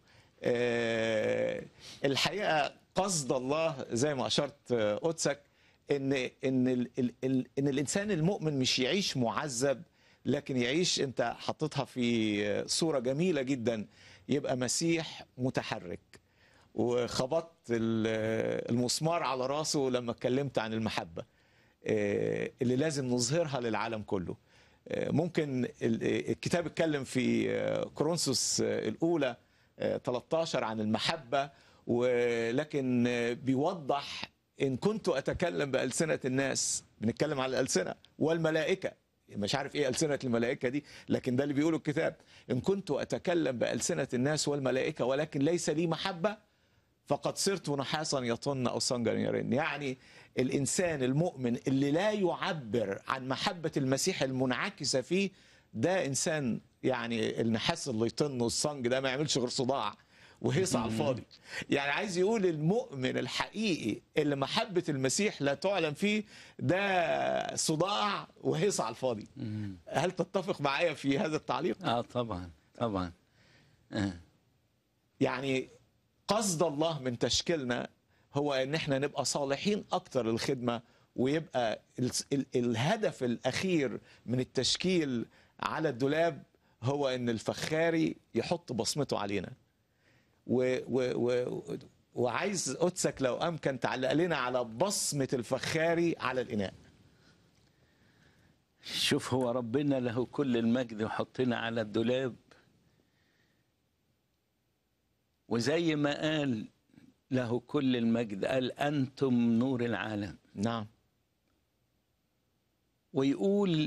آه، الحقيقه قصد الله زي ما اشرت آه، قدسك ان ان ال ال ال ان الانسان المؤمن مش يعيش معذب لكن يعيش انت حطيتها في آه، صوره جميله جدا يبقى مسيح متحرك وخبطت ال- آه، المسمار على راسه لما اتكلمت عن المحبه آه، اللي لازم نظهرها للعالم كله آه، ممكن ال- آه، الكتاب اتكلم في آه، كورنثوس آه، الاولى آه، 13 عن المحبه ولكن آه، بيوضح ان كنت اتكلم بالسنه الناس بنتكلم على الالسنه والملائكه مش عارف ايه السنه الملائكه دي لكن ده اللي بيقوله الكتاب ان كنت اتكلم بالسنه الناس والملائكه ولكن ليس لي محبه فقد صرت نحاسا يطن او صنجا يرن يعني الانسان المؤمن اللي لا يعبر عن محبه المسيح المنعكسه فيه ده انسان يعني النحاس اللي يطن والصنج ده ما يعملش غير صداع وهيص على الفاضي يعني عايز يقول المؤمن الحقيقي اللي محبه المسيح لا تعلن فيه ده صداع وهيص على الفاضي هل تتفق معايا في هذا التعليق اه طبعا طبعا آه. يعني قصد الله من تشكيلنا هو ان احنا نبقى صالحين اكتر للخدمه ويبقى ال ال الهدف الاخير من التشكيل على الدولاب هو ان الفخاري يحط بصمته علينا و و و وعايز قدسك لو امكن تعلق لنا على بصمه الفخاري على الاناء شوف هو ربنا له كل المجد وحطنا على الدولاب وزي ما قال له كل المجد قال أنتم نور العالم نعم ويقول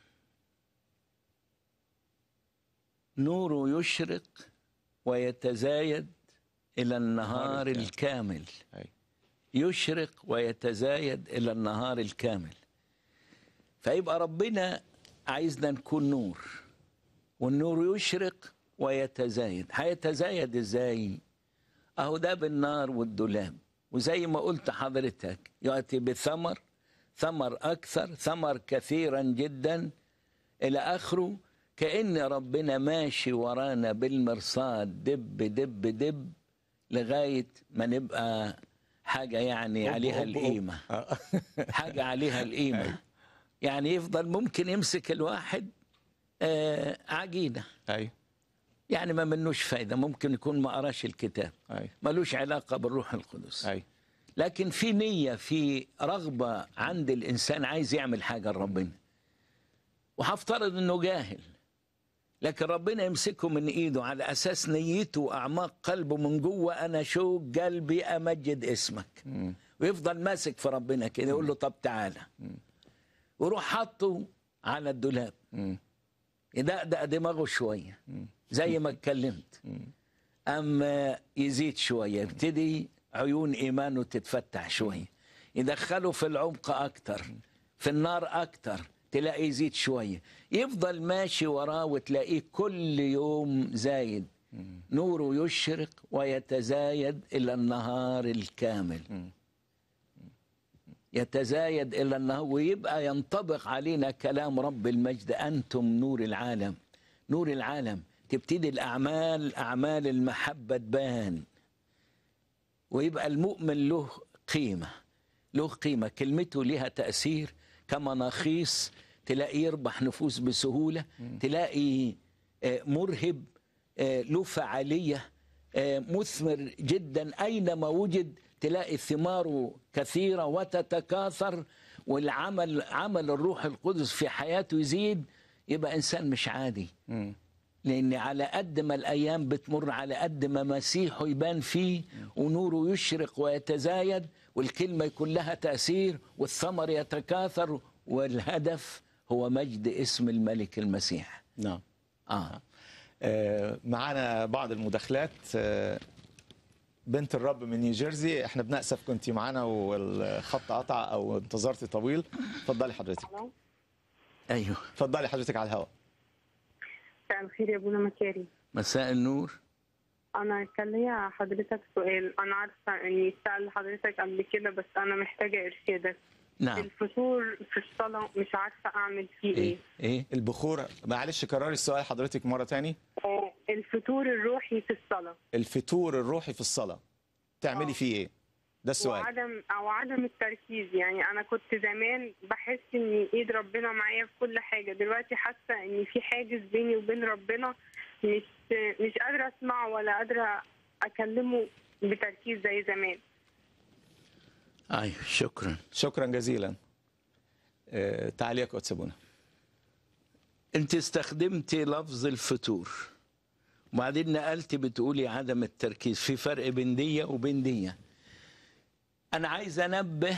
نوره يشرق ويتزايد إلى النهار الكامل. الكامل أي. يشرق ويتزايد إلى النهار الكامل فيبقى ربنا عايزنا نكون نور والنور يشرق ويتزايد هيتزايد ازاي اهو ده بالنار والدولاب وزي ما قلت حضرتك ياتي بثمر ثمر اكثر ثمر كثيرا جدا الى اخره كان ربنا ماشي ورانا بالمرصاد دب دب دب لغايه ما نبقى حاجه يعني أوب عليها أوب أوب. القيمه آه. حاجة عليها القيمة يعني يفضل ممكن يمسك الواحد آه عجينة اي يعني ما منوش فايدة ممكن يكون ما قراش الكتاب اي ملوش علاقة بالروح القدس اي لكن في نية في رغبة عند الإنسان عايز يعمل حاجة لربنا وهفترض إنه جاهل لكن ربنا يمسكه من إيده على أساس نيته وأعماق قلبه من جوه أنا شوق قلبي أمجد اسمك مم. ويفضل ماسك في ربنا كده يقول له طب تعالى ويروح حاطه على الدولاب مم. يدقدق دماغه شويه زي ما اتكلمت اما يزيد شويه يبتدي عيون ايمانه تتفتح شويه يدخله في العمق اكتر في النار اكتر تلاقيه يزيد شويه يفضل ماشي وراه وتلاقيه كل يوم زايد نوره يشرق ويتزايد الى النهار الكامل يتزايد الى النهار ويبقى ينطبق علينا كلام رب المجد انتم نور العالم نور العالم تبتدي الاعمال اعمال المحبه تبان ويبقى المؤمن له قيمه له قيمه كلمته لها تاثير كمناخيص تلاقيه يربح نفوس بسهوله تلاقي آه، مرهب آه، له فعاليه آه، مثمر جدا اينما وجد تلاقي ثماره كثيره وتتكاثر والعمل عمل الروح القدس في حياته يزيد يبقى انسان مش عادي مم. لان على قد ما الايام بتمر على قد ما مسيحه يبان فيه ونوره يشرق ويتزايد والكلمه يكون لها تاثير والثمر يتكاثر والهدف هو مجد اسم الملك المسيح نعم اه آه، معانا بعض المداخلات آه، بنت الرب من نيوجيرسي احنا بنأسف كنت معانا والخط قطع او انتظرتي طويل اتفضلي حضرتك الو ايوه اتفضلي حضرتك على الهواء مساء الخير يا ابونا مكاري مساء النور انا كان ليا حضرتك سؤال انا عارفه اني سأل حضرتك قبل كده بس انا محتاجه ارشادك نعم الفطور في الصلاه مش عارفه اعمل فيه ايه ايه ايه البخور معلش كرري السؤال حضرتك مرة تاني آه، الفطور الروحي في الصلاه الفتور الروحي في الصلاة تعملي آه. فيه ايه ده السؤال وعدم او عدم التركيز يعني انا كنت زمان بحس ان ايد ربنا معايا في كل حاجه دلوقتي حاسه ان في حاجز بيني وبين ربنا مش مش قادره اسمعه ولا قادره اكلمه بتركيز زي زمان ايوه شكرا شكرا جزيلا آه، تعالي يا قدس ابونا انت استخدمتي لفظ الفتور وبعدين نقلت بتقولي عدم التركيز في فرق بين دي وبين دي انا عايز انبه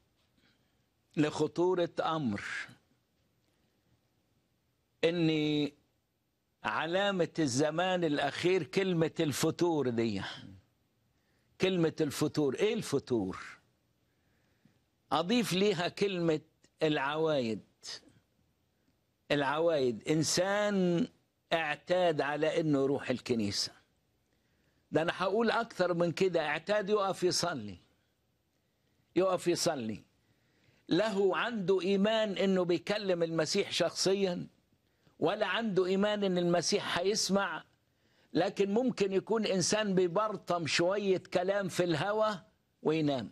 لخطورة امر ان علامة الزمان الاخير كلمة الفتور دي كلمة الفتور ايه الفتور اضيف ليها كلمة العوايد العوايد انسان اعتاد على انه يروح الكنيسه ده انا هقول اكثر من كده اعتاد يقف يصلي يقف يصلي له عنده ايمان انه بيكلم المسيح شخصيا ولا عنده ايمان ان المسيح هيسمع لكن ممكن يكون انسان بيبرطم شويه كلام في الهوى وينام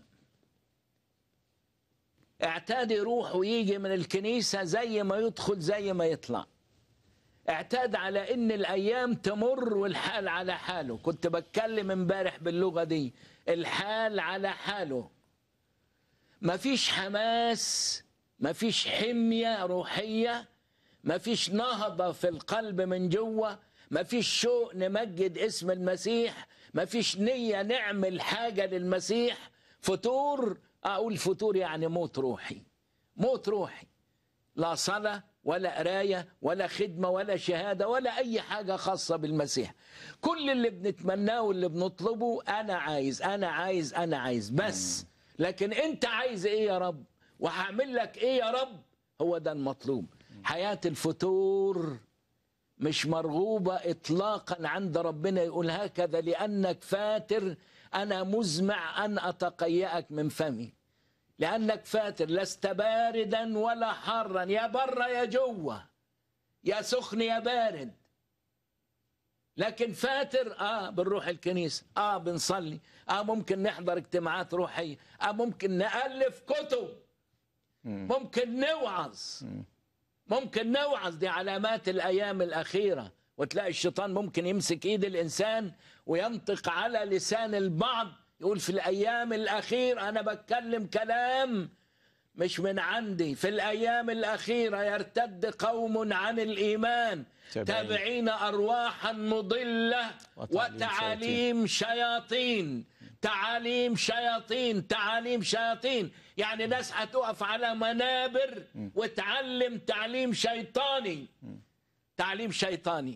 اعتاد يروح ويجي من الكنيسة زي ما يدخل زي ما يطلع اعتاد على ان الايام تمر والحال على حاله كنت بتكلم امبارح باللغه دي الحال على حاله مفيش حماس مفيش حميه روحيه مفيش نهضه في القلب من جوه مفيش شوق نمجد اسم المسيح مفيش نيه نعمل حاجه للمسيح فتور اقول فتور يعني موت روحي موت روحي لا صلاة ولا قراية ولا خدمة ولا شهادة ولا أي حاجة خاصة بالمسيح كل اللي بنتمناه واللي بنطلبه أنا عايز أنا عايز أنا عايز بس لكن أنت عايز إيه يا رب وهعمل لك إيه يا رب هو ده المطلوب حياة الفتور مش مرغوبة إطلاقا عند ربنا يقول هكذا لأنك فاتر أنا مزمع أن أتقيأك من فمي لأنك فاتر لست باردا ولا حارا يا برا يا جوه يا سخن يا بارد لكن فاتر اه بنروح الكنيسة اه بنصلي اه ممكن نحضر اجتماعات روحية اه ممكن نألف كتب ممكن نوعظ ممكن نوعظ دي علامات الأيام الأخيرة وتلاقي الشيطان ممكن يمسك إيد الإنسان وينطق على لسان البعض يقول في الأيام الأخيرة أنا بتكلم كلام مش من عندي في الأيام الأخيرة يرتد قوم عن الإيمان تابعين. تابعين أرواحا مضلة وتعليم وتعاليم شياطين تعاليم شياطين تعاليم شياطين يعني ناس هتقف على منابر وتعلم تعليم شيطاني تعليم شيطاني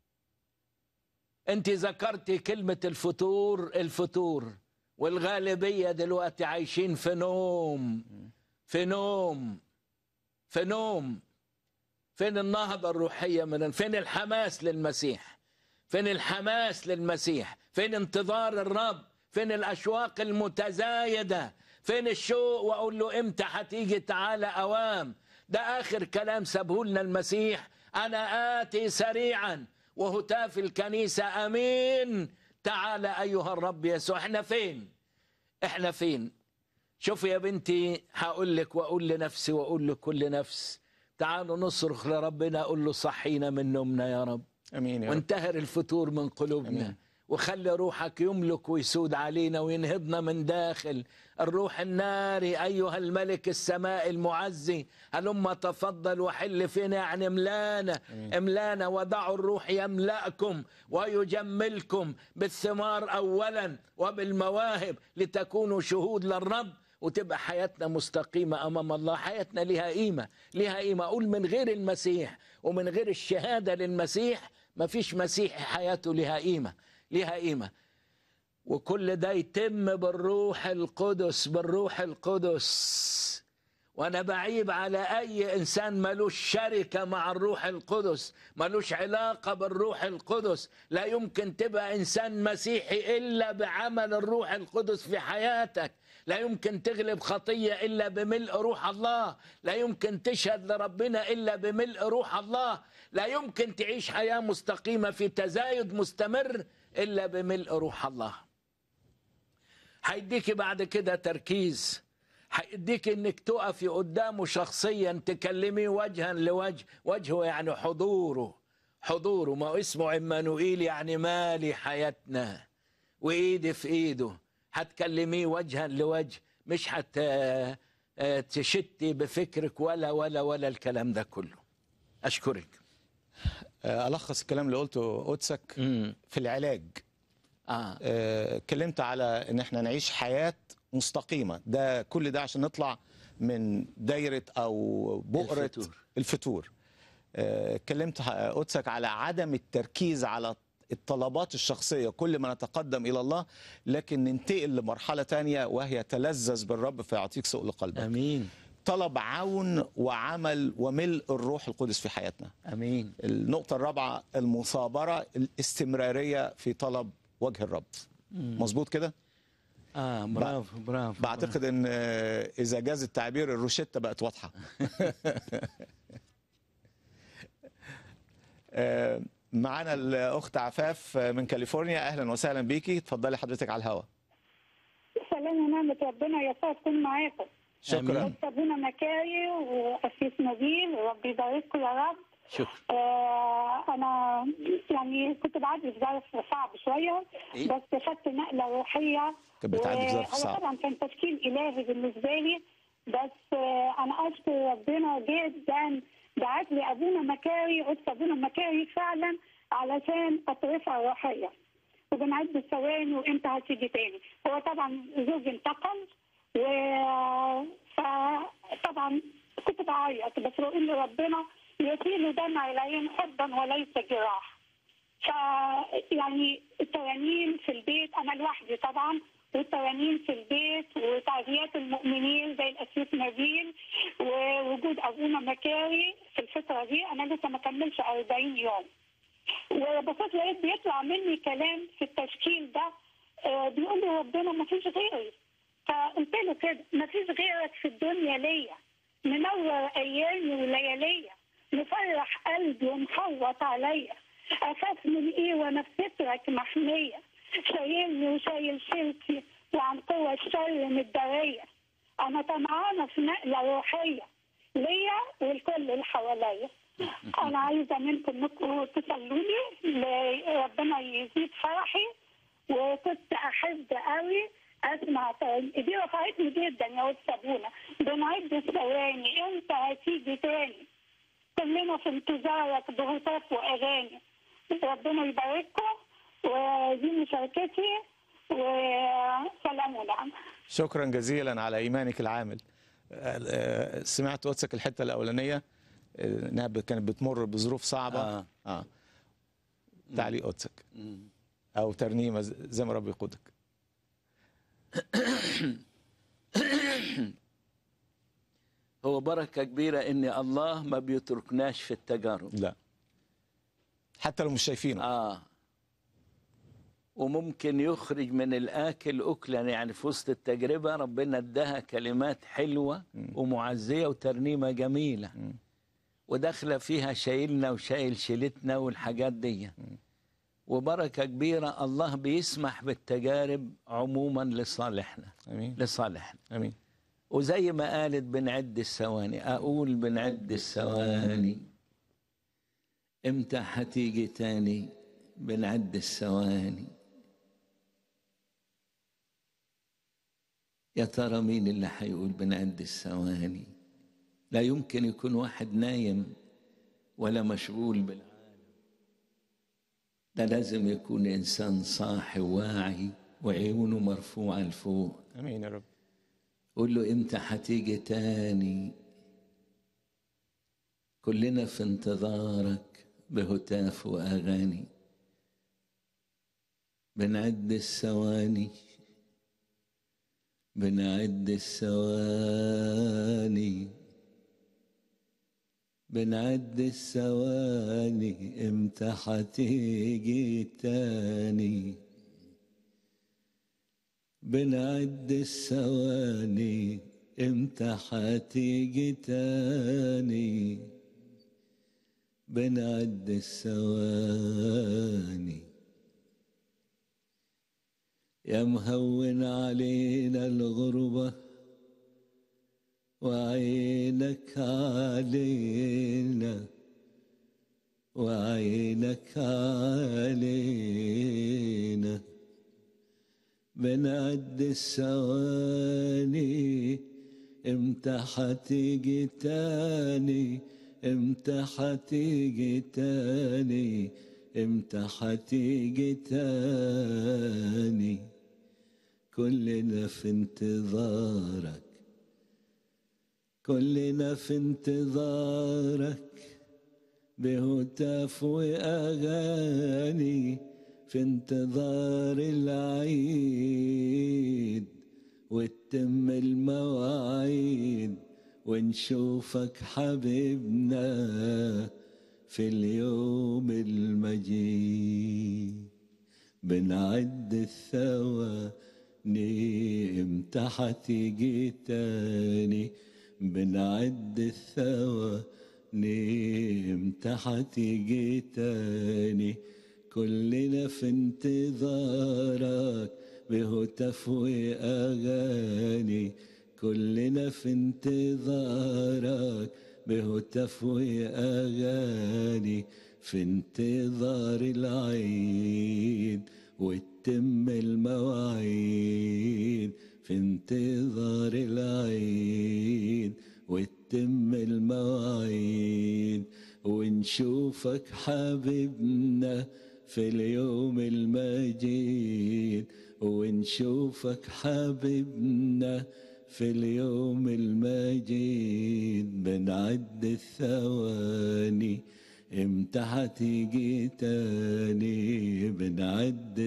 انت ذكرتي كلمة الفتور الفتور والغالبية دلوقتي عايشين في نوم في نوم في نوم فين النهضة الروحية من فين الحماس للمسيح فين الحماس للمسيح فين انتظار الرب فين الأشواق المتزايدة فين الشوق وأقول له إمتى هتيجي تعالى أوام ده آخر كلام سابه لنا المسيح أنا آتي سريعا وهتاف الكنيسة أمين تعالى أيها الرب يسوع احنا فين احنا فين شوف يا بنتي هقول لك واقول لنفسي واقول لكل نفس تعالوا نصرخ لربنا اقول له صحينا من نومنا يا رب امين يا رب وانتهر الفتور من قلوبنا أمين. وخلي روحك يملك ويسود علينا وينهضنا من داخل الروح الناري أيها الملك السماء المعزي هلما تفضل وحل فينا يعني املانا املانا ودعوا الروح يملأكم ويجملكم بالثمار أولا وبالمواهب لتكونوا شهود للرب وتبقى حياتنا مستقيمة أمام الله حياتنا لها قيمة لها قيمة أقول من غير المسيح ومن غير الشهادة للمسيح ما فيش مسيحي حياته لها قيمة لها قيمة وكل ده يتم بالروح القدس بالروح القدس وانا بعيب على اي انسان ملوش شركه مع الروح القدس ملوش علاقه بالروح القدس لا يمكن تبقى انسان مسيحي الا بعمل الروح القدس في حياتك لا يمكن تغلب خطيه الا بملء روح الله لا يمكن تشهد لربنا الا بملء روح الله لا يمكن تعيش حياه مستقيمه في تزايد مستمر الا بملء روح الله هيديكي بعد كده تركيز هيديك انك تقفي قدامه شخصيا تكلميه وجها لوجه وجهه يعني حضوره حضوره ما هو اسمه عمانوئيل يعني مالي حياتنا وايدي في ايده هتكلميه وجها لوجه مش هت آه، تشتي بفكرك ولا ولا ولا الكلام ده كله اشكرك آه، الخص الكلام اللي قلته قدسك في العلاج اه آه، اتكلمت على ان احنا نعيش حياه مستقيمه ده كل ده عشان نطلع من دايره او بؤره الفتور. الفتور آه، اتكلمت ح- قدسك على عدم التركيز على الطلبات الشخصية كل ما نتقدم إلى الله لكن ننتقل لمرحلة تانية وهي تلذذ بالرب فيعطيك سؤل قلبك امين طلب عون وعمل وملء الروح القدس في حياتنا امين النقطة الرابعة المثابرة الاستمرارية في طلب وجه الرب مظبوط كده؟ اه برافو برافو بعتقد ان آه، اذا جاز التعبير الروشتة بقت واضحة آه، معانا الاخت عفاف من كاليفورنيا اهلا وسهلا بيكي اتفضلي حضرتك على الهواء سلام ونعمة ربنا يسوع تكون معاكم شكرا آمين. أبونا مكاري وأسيس نبيل ربي يبارككم يا رب شكرا آه انا يعني كنت بعدي في ظرف صعب شويه إيه؟ بس خدت نقله روحيه كانت بتعدي في ظرف وهو صعب. طبعا كان تشكيل الهي بالنسبه لي بس آه انا اشكر ربنا جدا بعت لي ابونا مكاري قلت ابونا مكاري فعلا علشان اطرفها روحيه وبنعد الثواني وامتى هتيجي تاني هو طبعا زوجي انتقل و فطبعا كنت بعيط بس بقول لربنا يطيل دمع العين حبا وليس جراح ف يعني الترانيم في البيت انا لوحدي طبعا والترانيم في البيت وتعزيات المؤمنين زي الاسيس نبيل ووجود ابونا مكاري في الفتره دي انا لسه ما كملش 40 يوم وبصيت لقيت بيطلع مني كلام في التشكيل ده آه، بيقول لي ربنا ما فيش غيري فقلت له كده ما فيش غيرك في الدنيا ليا منور ايامي ولياليا مفرح قلبي ومحوط عليا اخاف من ايه وانا في سترك محميه شايلني وشايل شيلتي وعن قوة الشر متدارية أنا طمعانة في نقلة روحية ليا والكل اللي حواليا أنا عايزة منكم إنكم تصلوا لي ربنا يزيد فرحي وكنت أحب قوي أسمع تاني دي رفعتني جدا يا أستاذ سابونا بنعد الثواني أنت هتيجي تاني كلنا في انتظارك بهتاف وأغاني ربنا يبارككم ودي مشاركتي وسلام ونعم شكرا جزيلا على ايمانك العامل آه، آه، سمعت قدسك الحته الاولانيه آه، انها ب- كانت بتمر بظروف صعبه آه. اه تعليق قدسك مم. او ترنيمه ز- زي ما ربي يقودك هو بركة كبيرة إن الله ما بيتركناش في التجارب لا حتى لو مش شايفينه آه وممكن يخرج من الآكل أكلا يعني في وسط التجربة ربنا اداها كلمات حلوة ومعزية وترنيمة جميلة وداخلة فيها شايلنا وشايل شيلتنا والحاجات دي وبركة كبيرة الله بيسمح بالتجارب عموما لصالحنا امين لصالحنا امين وزي ما قالت بنعد الثواني اقول بنعد الثواني امتى هتيجي تاني بنعد الثواني يا ترى مين اللي هيقول بنعد الثواني لا يمكن يكون واحد نايم ولا مشغول بالعالم ده لازم يكون انسان صاحي واعي وعيونه مرفوعه لفوق امين يا رب قول له امتى هتيجي تاني كلنا في انتظارك بهتاف واغاني بنعد الثواني بنعد الثواني بنعد الثواني امتى هتيجي تاني بنعد الثواني امتى هتيجي تاني بنعد الثواني يا مهون علينا الغربة وعينك علينا وعينك علينا بنعد الثواني امتى هتيجي تاني امتى هتيجي تاني امتى هتيجي تاني كلنا في انتظارك كلنا في انتظارك بهتاف وأغاني في انتظار العيد وتتم المواعيد ونشوفك حبيبنا في اليوم المجيد بنعد الثواني امتى هتيجي تاني بنعد الثواني امتى هتيجي تاني كلنا في انتظارك بهتاف وأغاني كلنا في انتظارك بهتف وأغاني في انتظار العيد وتتم المواعيد في انتظار العيد وتتم المواعيد ونشوفك حبيبنا في اليوم المجيد ونشوفك حبيبنا في اليوم المجيد بنعد الثواني امتى هتيجي تاني بنعد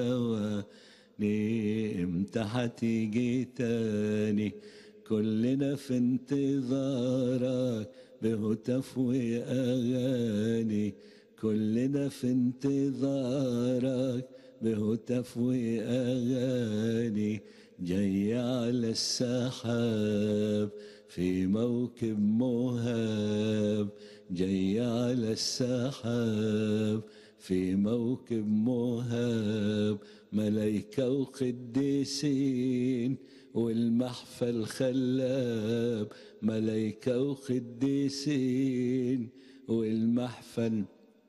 الثواني امتى هتيجي تاني كلنا في انتظارك بهتف وأغاني كلنا في انتظارك بهتف وأغاني جاي على السحاب في موكب مهاب جاي على السحاب في موكب مهاب ملايكة وقديسين والمحفل خلاب ملايكة وقديسين والمحفل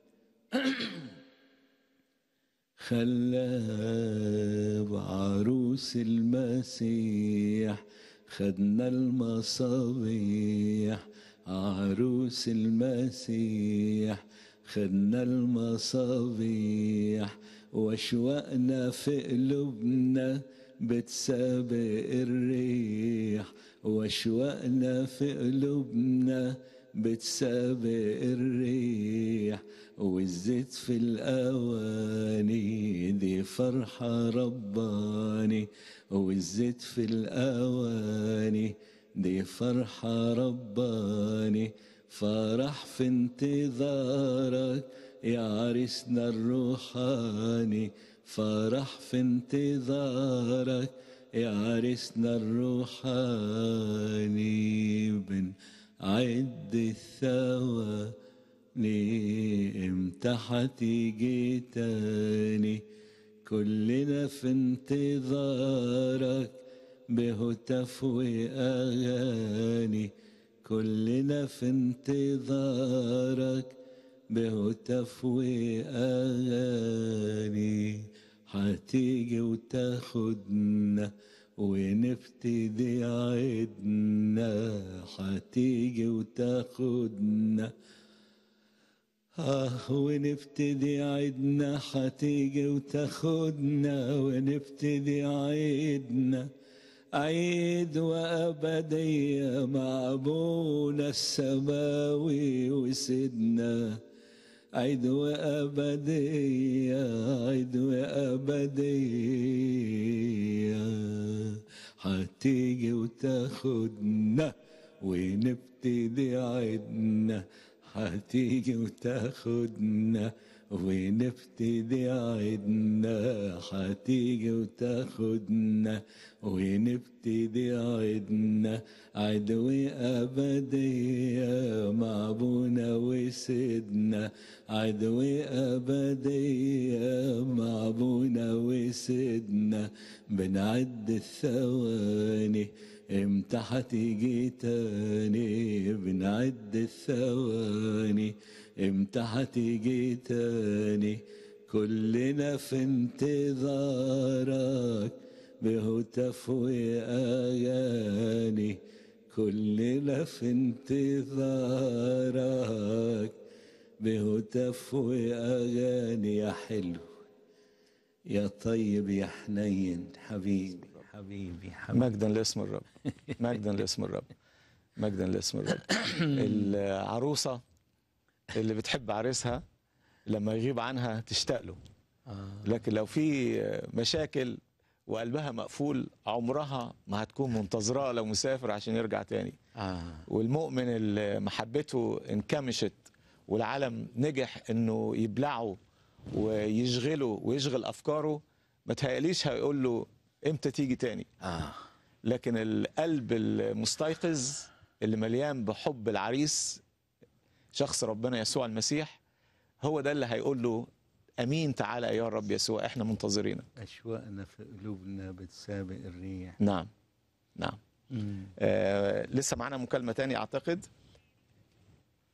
خلاب عروس المسيح خدنا المصابيح عروس المسيح خدنا المصابيح واشواقنا في قلوبنا بتسابق الريح واشواقنا في قلوبنا بتسابق الريح والزيت في الأواني دي فرحة رباني والزيت في الأواني دي فرحة رباني فرح في انتظارك يا عريسنا الروحاني فرح في انتظارك يا عريسنا الروحاني بنعد الثواني امتى هتيجي تاني كلنا في انتظارك بهتف وأغاني كلنا في انتظارك بهتف وأغاني هتيجي وتاخدنا ونبتدي عيدنا هتيجي وتاخدنا آه ونبتدي عيدنا هتيجي وتاخدنا ونبتدي عيدنا عيد وأبدية مع أبونا السماوي وسيدنا عيد وأبدية عيد وأبدية هتيجي وتاخدنا ونبتدي عيدنا هتيجي وتاخدنا ونبتدي عيدنا هتيجي وتاخدنا ونبتدي عيدنا عدوي أبدية مع أبونا وسيدنا عدوي أبدية مع أبونا وسيدنا بنعد الثواني امتى هتيجي تاني بنعد الثواني امتى هتيجي تاني كلنا في انتظارك بهتف وأغاني كلنا في انتظارك بهتف وأغاني يا حلو يا طيب يا حنين حبيبي حبيبي حبيبي مجدا لاسم الرب مجدا لاسم الرب مجدا لاسم الرب العروسه اللي بتحب عريسها لما يغيب عنها تشتاق له آه. لكن لو في مشاكل وقلبها مقفول عمرها ما هتكون منتظراه لو مسافر عشان يرجع تاني آه. والمؤمن اللي محبته انكمشت والعالم نجح انه يبلعه ويشغله ويشغل افكاره ما تهيأليش هيقول له امتى تيجي تاني آه. لكن القلب المستيقظ اللي مليان بحب العريس شخص ربنا يسوع المسيح هو ده اللي هيقول له امين تعالى ايها الرب يسوع احنا منتظرينك أشواقنا في قلوبنا بتسابق الريح نعم نعم مم. آه لسه معانا مكالمه تاني اعتقد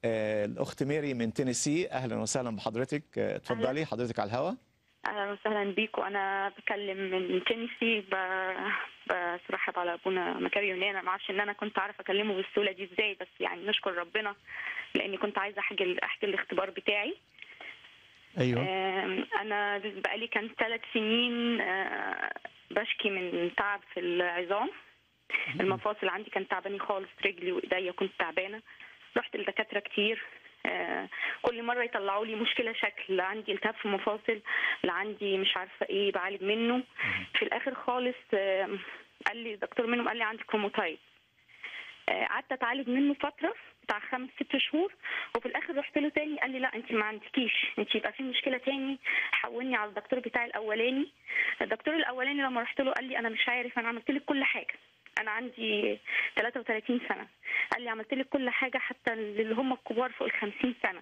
آه، الاخت ميري من تينيسي اهلا وسهلا بحضرتك آه، اتفضلي حضرتك على الهواء اهلا وسهلا بيكم انا بكلم من تينيسي ب- برحب على ابونا مكاري يونان انا ما اعرفش ان انا كنت عارفه اكلمه بالسهوله دي ازاي بس يعني نشكر ربنا لاني كنت عايزه احكي احكي الاختبار بتاعي ايوه آم، انا بقالي كان ثلاث سنين آه، بشكي من تعب في العظام المفاصل عندي كانت تعباني خالص رجلي وايديا كنت تعبانه رحت لدكاتره كتير آه، كل مره يطلعوا لي مشكله شكل لا عندي التهاب في المفاصل لا عندي مش عارفه ايه بعالج منه في الاخر خالص آه، قال لي دكتور منهم قال لي عندي كروموتايد آه، قعدت اتعالج منه فتره بتاع خمس ست شهور وفي الاخر رحت له تاني قال لي لا انت ما عندكيش انت يبقى في مشكله تاني حولني على الدكتور بتاعي الاولاني الدكتور الاولاني لما رحت له قال لي انا مش عارف انا عملت لك كل حاجه انا عندي 33 سنه قال لي عملت لك كل حاجه حتى اللي هم الكبار فوق ال 50 سنه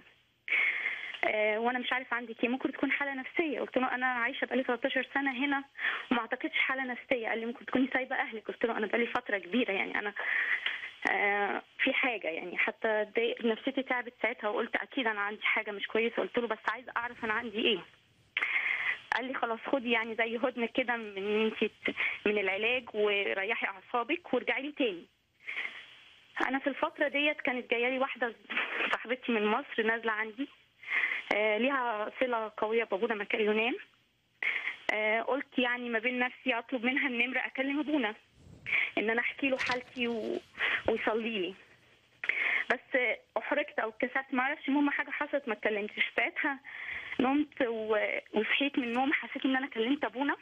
آه، وانا مش عارف عندك ايه ممكن تكون حاله نفسيه قلت له انا عايشه بقالي 13 سنه هنا وما اعتقدش حاله نفسيه قال لي ممكن تكوني سايبه اهلك قلت له انا بقالي فتره كبيره يعني انا آه، في حاجه يعني حتى اتضايق- نفسيتي تعبت ساعتها وقلت اكيد انا عندي حاجه مش كويسه قلت له بس عايزه اعرف انا عندي ايه قال لي خلاص خدي يعني زي هدنه كده من انت من العلاج وريحي اعصابك وارجعي لي تاني انا في الفتره ديت كانت جايه لي واحده صاحبتي من مصر نازله عندي آه، ليها صله قويه بابونا مكاري يونان آه، قلت يعني ما بين نفسي اطلب منها النمره اكلم ابونا ان انا احكي له حالتي و... ويصلي لي بس احرجت او اتكسفت ما اعرفش المهم حاجه حصلت ما اتكلمتش ساعتها نمت و... وصحيت من النوم حسيت ان انا كلمت ابونا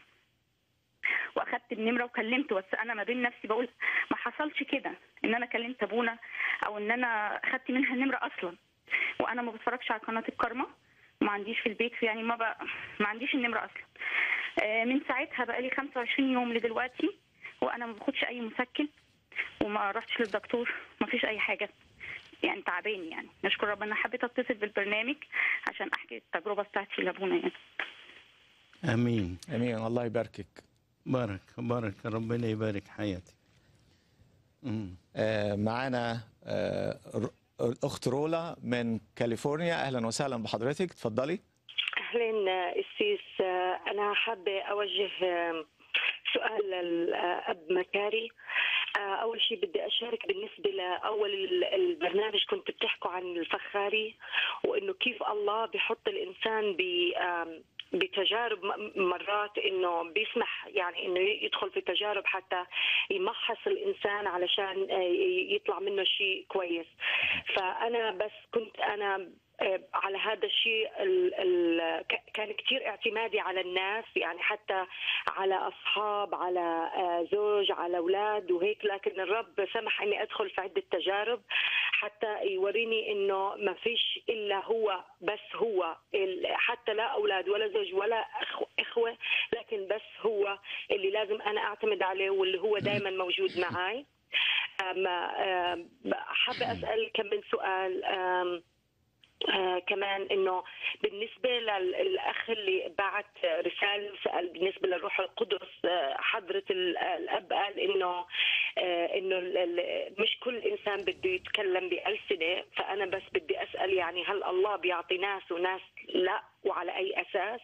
واخدت النمره وكلمته بس انا ما بين نفسي بقول ما حصلش كده ان انا كلمت ابونا او ان انا اخدت منها النمره اصلا وانا ما بتفرجش على قناه الكارما ما عنديش في البيت يعني ما بقى ما عنديش النمره اصلا آه، من ساعتها بقى لي 25 يوم لدلوقتي وانا ما باخدش اي مسكن وما رحتش للدكتور ما فيش اي حاجه يعني تعباني يعني نشكر ربنا حبيت اتصل بالبرنامج عشان احكي التجربه بتاعتي لابونا يعني امين امين الله يباركك بارك بارك ربنا يبارك حياتك مم. آه، معانا آه، ر- الاخت رولا من كاليفورنيا اهلا وسهلا بحضرتك اتفضلي اهلا السيس انا حابه اوجه سؤال للاب مكاري اول شيء بدي اشارك بالنسبه لاول البرنامج كنت بتحكوا عن الفخاري وانه كيف الله بحط الانسان ب بتجارب م- مرات انه بيسمح يعني انه يدخل في تجارب حتى يمحص الانسان علشان آه، يطلع منه شيء كويس فانا بس كنت انا آه، على هذا الشيء ال- ال- ك- كان كثير اعتمادي على الناس يعني حتى على اصحاب على آه، زوج على اولاد وهيك لكن الرب سمح اني ادخل في عده تجارب حتى يوريني انه ما فيش الا هو بس هو ال- حتى لا اولاد ولا زوج ولا أخو- اخوه لكن بس هو اللي لازم انا اعتمد عليه واللي هو دائما موجود معي أم- أم، حابه اسال كم من سؤال أم، آه كمان انه بالنسبه للاخ اللي بعت رساله وسال بالنسبه للروح القدس آه حضره ال- الاب قال انه آه انه ال- ال- مش كل انسان بده يتكلم بالسنه فانا بس بدي اسال يعني هل الله بيعطي ناس وناس لا وعلى اي اساس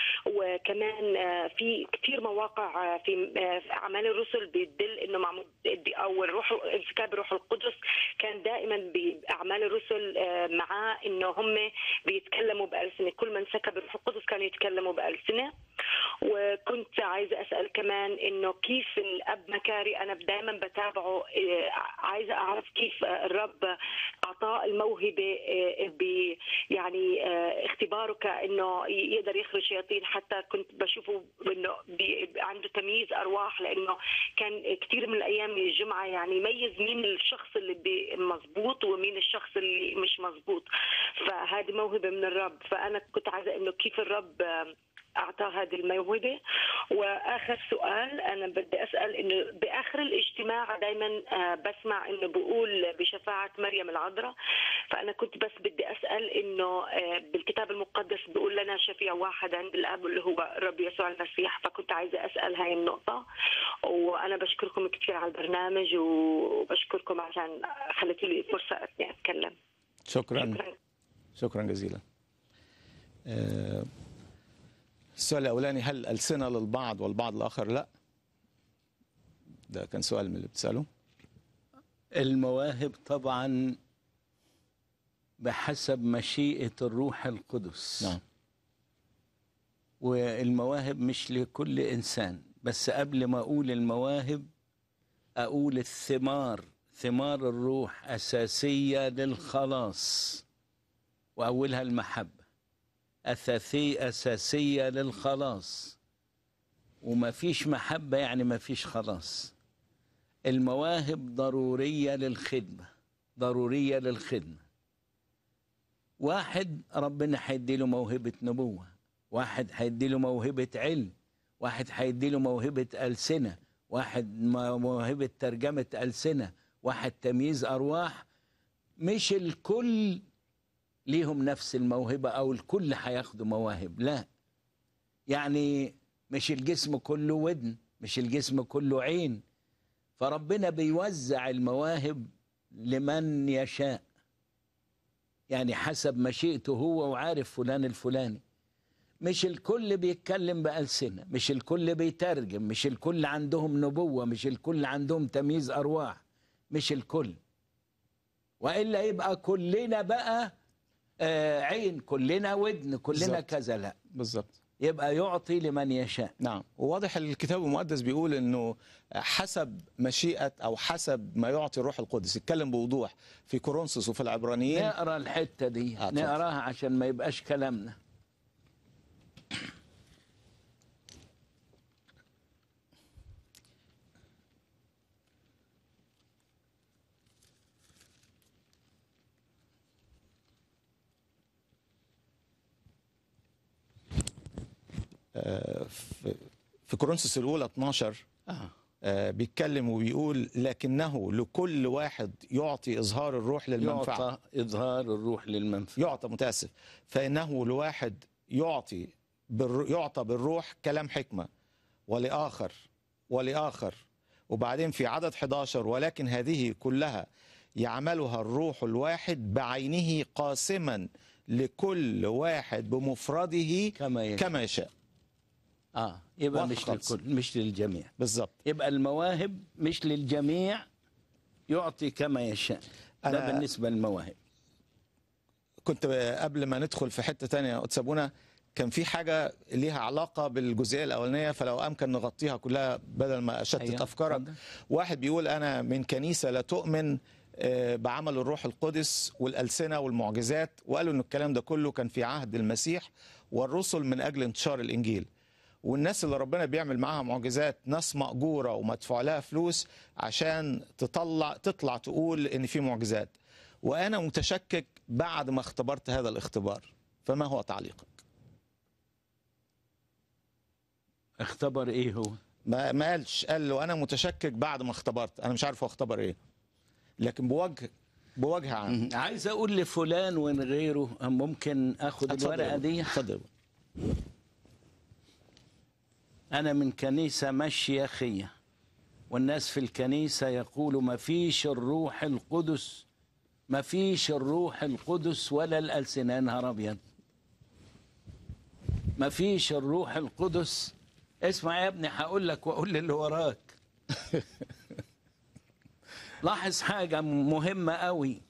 وكمان آه، في كثير مواقع آه، في آه، في اعمال الرسل بتدل انه مع او الروح انسكاب الروح القدس كان دائما باعمال الرسل آه، معاه انه هم بيتكلموا بالسنه كل من سكب الروح القدس كانوا يتكلموا بالسنه وكنت عايزه اسال كمان انه كيف الاب مكاري انا دائما بتابعه آه، عايزه اعرف كيف آه، الرب اعطاه الموهبه آه، ب يعني آه، اختباره كانه يقدر يخرج شياطين حتى كنت بشوفه انه بي- عنده تمييز ارواح لانه كان كثير من الايام الجمعه يعني يميز مين الشخص اللي بي- مزبوط ومين الشخص اللي مش مزبوط فهذه موهبه من الرب فانا كنت عايزه انه كيف الرب آه، اعطاه هذه الموهبه واخر سؤال انا بدي اسال انه باخر الاجتماع دائما بسمع انه بقول بشفاعه مريم العذراء فانا كنت بس بدي اسال انه آه، بالكتاب المقدس بيقول لنا شفيع واحد عند الاب اللي هو الرب يسوع المسيح فكنت عايزه اسال هاي النقطه وانا بشكركم كثير على البرنامج وبشكركم عشان خليتوا لي فرصه اني اتكلم شكرا شكرا شكرا جزيلا آه، السؤال الاولاني هل السنه للبعض والبعض الاخر لا ده كان سؤال من اللي بتساله المواهب طبعا بحسب مشيئة الروح القدس نعم والمواهب مش لكل إنسان بس قبل ما أقول المواهب أقول الثمار ثمار الروح أساسية للخلاص وأولها المحبة أساسية أساسية للخلاص وما فيش محبة يعني ما فيش خلاص المواهب ضرورية للخدمة ضرورية للخدمة واحد ربنا هيديله موهبة نبوة واحد هيديله موهبة علم واحد هيديله موهبة ألسنة واحد م- موهبة ترجمة ألسنة واحد تمييز أرواح مش الكل ليهم نفس الموهبة أو الكل هياخدوا مواهب لا يعني مش الجسم كله ودن مش الجسم كله عين فربنا بيوزع المواهب لمن يشاء يعني حسب مشيئته هو وعارف فلان الفلاني مش الكل بيتكلم بألسنة مش الكل بيترجم مش الكل عندهم نبوة مش الكل عندهم تمييز أرواح مش الكل وإلا يبقى كلنا بقى آه عين كلنا ودن كلنا بالظبط. كذا لا بالظبط يبقى يعطي لمن يشاء نعم وواضح الكتاب المقدس بيقول انه حسب مشيئه او حسب ما يعطي الروح القدس يتكلم بوضوح في كورنثوس وفي العبرانيين نقرا الحته دي آه، اتفضل. نقراها عشان ما يبقاش كلامنا آه، في- في كورنثوس الاولى 12 آه. آه، بيتكلم وبيقول لكنه لكل واحد يعطي اظهار الروح للمنفعه يعطى اظهار الروح للمنفعه يعطى متاسف فانه لواحد يعطي بالر... يعطى بالروح كلام حكمه ولاخر ولاخر وبعدين في عدد 11 ولكن هذه كلها يعملها الروح الواحد بعينه قاسما لكل واحد بمفرده كما يشاء كما يشاء اه يبقى واضح مش خالص. للكل مش للجميع بالظبط يبقى المواهب مش للجميع يعطي كما يشاء ده أنا- بالنسبه للمواهب كنت قبل ما ندخل في حته تانية قدسابونا كان في حاجه ليها علاقه بالجزئيه الاولانيه فلو امكن نغطيها كلها بدل ما اشتت أيوة، افكارك اتفضل. واحد بيقول انا من كنيسه لا تؤمن آه، بعمل الروح القدس والالسنه والمعجزات وقالوا ان الكلام ده كله كان في عهد المسيح والرسل من اجل انتشار الانجيل والناس اللي ربنا بيعمل معاها معجزات ناس مأجورة ومدفوع لها فلوس عشان تطلع تطلع تقول ان في معجزات وانا متشكك بعد ما اختبرت هذا الاختبار فما هو تعليقك اختبر ايه هو ما ما قالش قال له انا متشكك بعد ما اختبرت انا مش عارف هو اختبر ايه لكن بوجه بوجه عام عايز اقول لفلان وين غيره ممكن اخد اتفضل يا الورقه ابو. دي اتفضل يا ابو. أنا من كنيسة مشيخية والناس في الكنيسة يقولوا ما فيش الروح القدس ما فيش الروح القدس ولا الألسنة يا نهار أبيض ما فيش الروح القدس اسمع يا ابني هقول لك وأقول للي وراك لاحظ حاجة مهمة قوي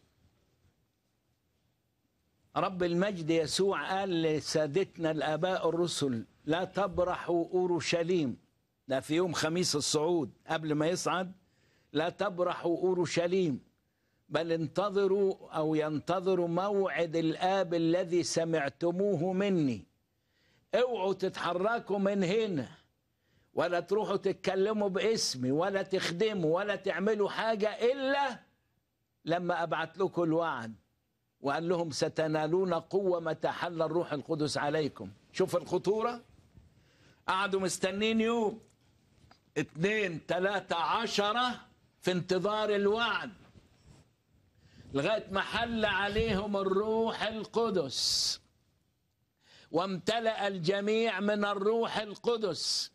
رب المجد يسوع قال لسادتنا الآباء الرسل لا تبرحوا أورشليم ده في يوم خميس الصعود قبل ما يصعد لا تبرحوا أورشليم بل انتظروا أو ينتظروا موعد الآب الذي سمعتموه مني اوعوا تتحركوا من هنا ولا تروحوا تتكلموا باسمي ولا تخدموا ولا تعملوا حاجة إلا لما أبعت لكم الوعد وقال لهم ستنالون قوة متى حل الروح القدس عليكم شوف الخطورة قعدوا مستنين يوم اتنين تلاتة عشرة في انتظار الوعد لغاية ما حل عليهم الروح القدس وامتلأ الجميع من الروح القدس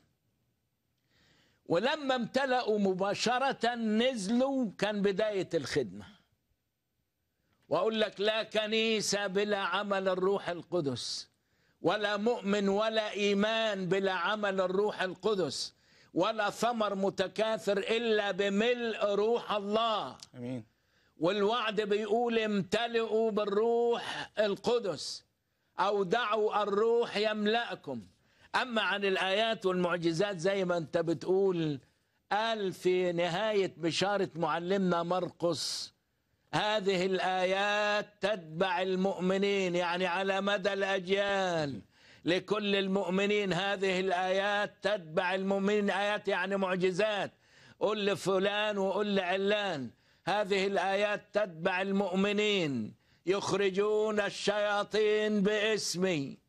ولما امتلأوا مباشرة نزلوا كان بداية الخدمة واقول لك لا كنيسه بلا عمل الروح القدس ولا مؤمن ولا ايمان بلا عمل الروح القدس ولا ثمر متكاثر الا بملء روح الله امين والوعد بيقول امتلئوا بالروح القدس او دعوا الروح يملأكم اما عن الايات والمعجزات زي ما انت بتقول قال في نهايه بشاره معلمنا مرقس هذه الايات تتبع المؤمنين يعني على مدى الاجيال لكل المؤمنين هذه الايات تتبع المؤمنين ايات يعني معجزات قل لفلان وقل لعلان هذه الايات تتبع المؤمنين يخرجون الشياطين باسمي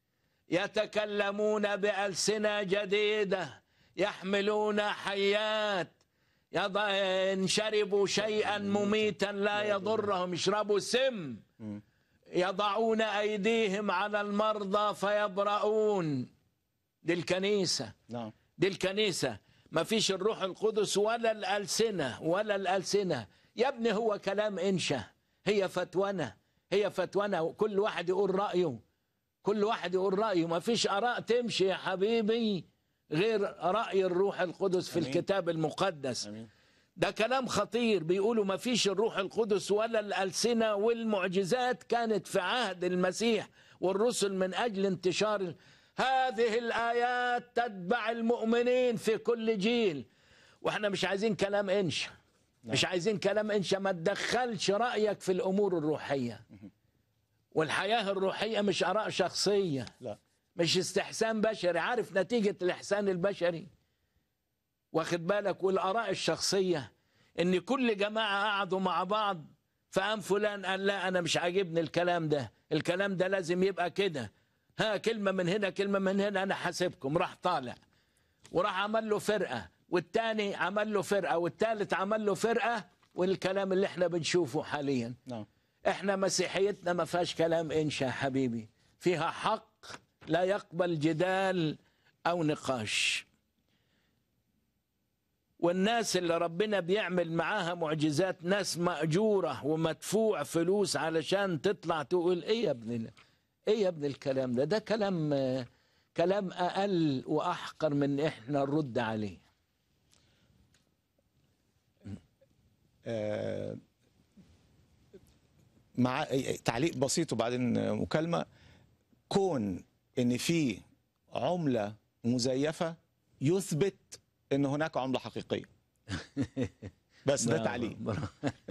يتكلمون بألسنة جديدة يحملون حيات يض- إن شربوا شيئا مميتا لا يضرهم يشربوا سم يضعون أيديهم على المرضى فيبرؤون دي الكنيسة نعم دي الكنيسة ما فيش الروح القدس ولا الألسنة ولا الألسنة يا ابني هو كلام إنشا هي فتوانة هي فتوانة وكل واحد يقول رأيه كل واحد يقول رأيه ما فيش آراء تمشي يا حبيبي غير رأي الروح القدس في أمين. الكتاب المقدس امين ده كلام خطير بيقولوا ما فيش الروح القدس ولا الألسنة والمعجزات كانت في عهد المسيح والرسل من أجل انتشار ال- هذه الآيات تتبع المؤمنين في كل جيل واحنا مش عايزين كلام انشا مش عايزين كلام انشا ما تدخلش رأيك في الأمور الروحية والحياة الروحية مش آراء شخصية لا مش استحسان بشري عارف نتيجة الإحسان البشري واخد بالك والآراء الشخصية إن كل جماعة قعدوا مع بعض فقام فلان قال لا أنا مش عاجبني الكلام ده الكلام ده لازم يبقى كده ها كلمة من هنا كلمة من هنا أنا حاسبكم راح طالع وراح عمل له فرقة والتاني عمل له فرقة والتالت عمل له فرقة والكلام اللي احنا بنشوفه حاليا نعم احنا مسيحيتنا ما فيهاش كلام انشا يا حبيبي فيها حق لا يقبل جدال او نقاش والناس اللي ربنا بيعمل معاها معجزات ناس مأجورة ومدفوع فلوس علشان تطلع تقول ايه يا ابن ايه يا ابن الكلام ده ده كلام آه، كلام اقل واحقر من احنا نرد عليه آه، مع تعليق بسيط وبعدين مكالمه كون ان في عمله مزيفه يثبت ان هناك عمله حقيقيه بس ده برافو، تعليق برافو.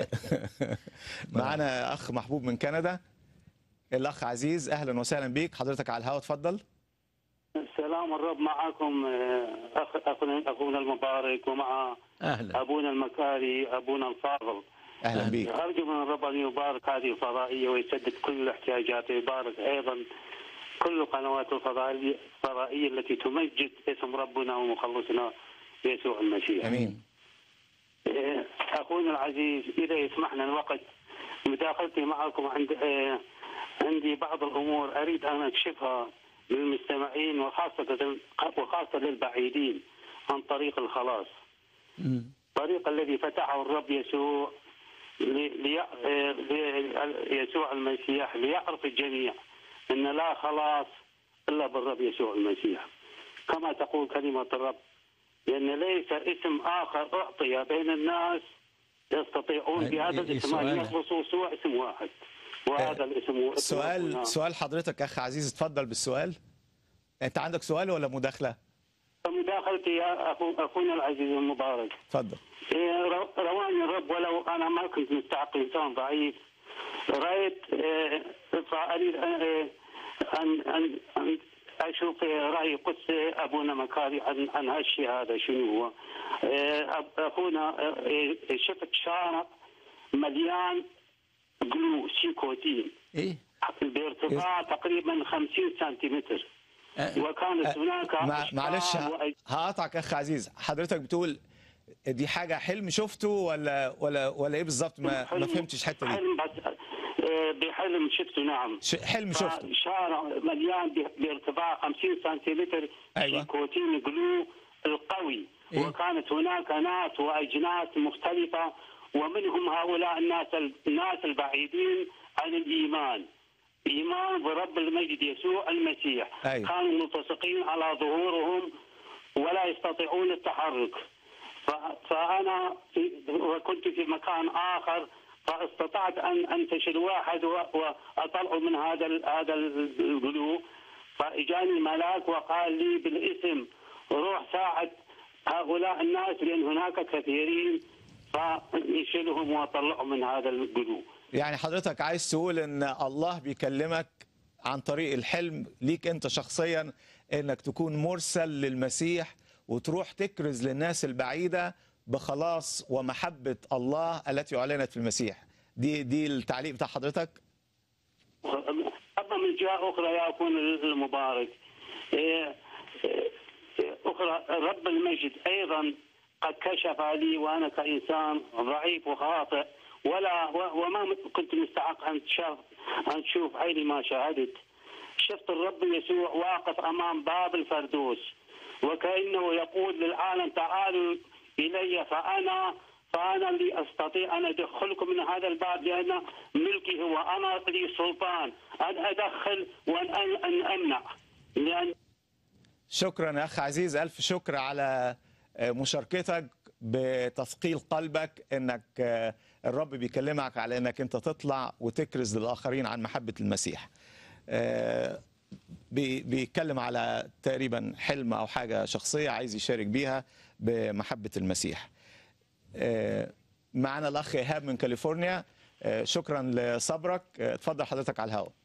معانا اخ محبوب من كندا الاخ عزيز اهلا وسهلا بيك حضرتك على الهواء اتفضل سلام الرب معكم آه، أخ أخونا أخونا المبارك ومع اهلا أبونا المكاري أبونا الفاضل اهلا بيك أرجو من الرب أن يبارك هذه الفضائية ويسدد كل الاحتياجات ويبارك أيضا كل القنوات الفضائية الفضائية التي تمجد اسم ربنا ومخلصنا يسوع المسيح امين آه، أخونا العزيز إذا يسمحنا الوقت مداخلتي معكم عند آه، عندي بعض الأمور أريد أن أكشفها للمستمعين وخاصة وخاصة للبعيدين عن طريق الخلاص مم. الطريق الذي فتحه الرب يسوع لي- لي- آه، لي- يسوع المسيح ليعرف الجميع أن لا خلاص إلا بالرب يسوع المسيح كما تقول كلمة الرب لأن ليس اسم آخر أعطي بين الناس يستطيعون بهذا إيه- الاسم أن سؤال. يخلصوا سوى اسم واحد وهذا الاسم هو اسم ربنا. سؤال سؤال حضرتك اخ عزيز اتفضل بالسؤال انت عندك سؤال ولا مداخله مداخلتي يا أخو أخونا العزيز المبارك اتفضل إيه، رو- رواني الرب ولو انا ما كنت مستحق انسان ضعيف رايت إيه، فاريد ان إيه، ان ان أن اشوف إيه، راي قدس ابونا مكاري عن عن هالشيء هذا شنو هو إيه، أب- اخونا إيه، شفت شارع مليان جلو سيكوتين ايه بارتفاع تقريبا 50 سنتيمتر آه، وكانت هناك مع أشجار معلش ه- وأ- هقطعك اخ عزيز حضرتك بتقول دي حاجه حلم شفته ولا ولا ولا ايه بالظبط ما ما حلم- فهمتش الحته دي حلم بس آه، بحلم شفته نعم ش- حلم شفته شارع مليان ب- بارتفاع 50 سنتيمتر أيوة. كوتين جلو القوي إيه؟ وكانت هناك ناس واجناس مختلفه ومنهم هؤلاء الناس الناس البعيدين عن الايمان ايمان برب المجد يسوع المسيح أيوة. كانوا ملتصقين على ظهورهم ولا يستطيعون التحرك ف- فانا في وكنت في مكان اخر فاستطعت ان انتشل واحد و- واطلعه من هذا ال- هذا الغلو فاجاني ملاك وقال لي بالاسم روح ساعد هؤلاء الناس لان هناك كثيرين فنشيلهم واطلعهم من هذا الغلو يعني حضرتك عايز تقول ان الله بيكلمك عن طريق الحلم ليك انت شخصيا انك تكون مرسل للمسيح وتروح تكرز للناس البعيده بخلاص ومحبه الله التي اعلنت في المسيح دي دي التعليق بتاع حضرتك اما من جهه اخرى يا اخونا المبارك إيه، إيه، اخرى رب المجد ايضا قد كشف لي وانا كانسان ضعيف وخاطئ ولا و- وما كنت مستحق ان شاف ان اشوف عيني ما شاهدت شفت الرب يسوع واقف امام باب الفردوس وكانه يقول للعالم تعالوا الي فانا فانا اللي استطيع ان ادخلكم من هذا الباب لان ملكي هو انا لي سلطان ان ادخل وان أن- ان امنع لان شكرا يا اخ عزيز الف شكر على مشاركتك بتثقيل قلبك انك الرب بيكلمك على انك انت تطلع وتكرز للاخرين عن محبه المسيح آه، بي- بيتكلم على تقريبا حلم او حاجه شخصيه عايز يشارك بيها بمحبه المسيح آه، معنا الاخ ايهاب من كاليفورنيا آه، شكرا لصبرك آه، اتفضل حضرتك على الهواء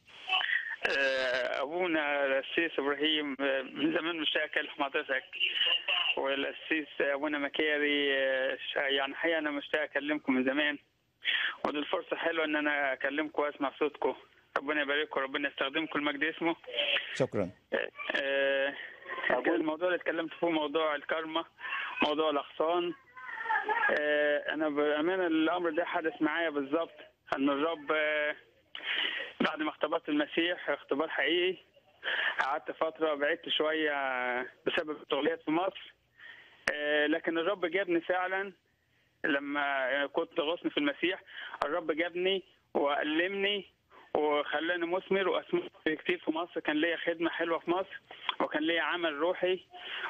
آه، ابونا الاسيس ابراهيم آه، من زمان مشتاق اكلم حضرتك والاسيس ابونا مكاري آه، يعني حقيقه انا مشتاق اكلمكم من زمان ودي الفرصه حلوه ان انا اكلمكم واسمع صوتكم ربنا يبارككم ربنا يستخدمكم المجد اسمه شكرا آه، كان الموضوع اللي اتكلمت فيه موضوع الكارما موضوع الاغصان آه، انا بامانه الامر ده حدث معايا بالظبط ان الرب آه، بعد ما اختبرت المسيح اختبار حقيقي قعدت فتره بعدت شويه بسبب التغليات في مصر آه، لكن الرب جابني فعلا لما كنت غصن في المسيح الرب جابني وألمني وخلاني مثمر وأثمرت كتير في مصر كان ليا خدمة حلوة في مصر وكان ليا عمل روحي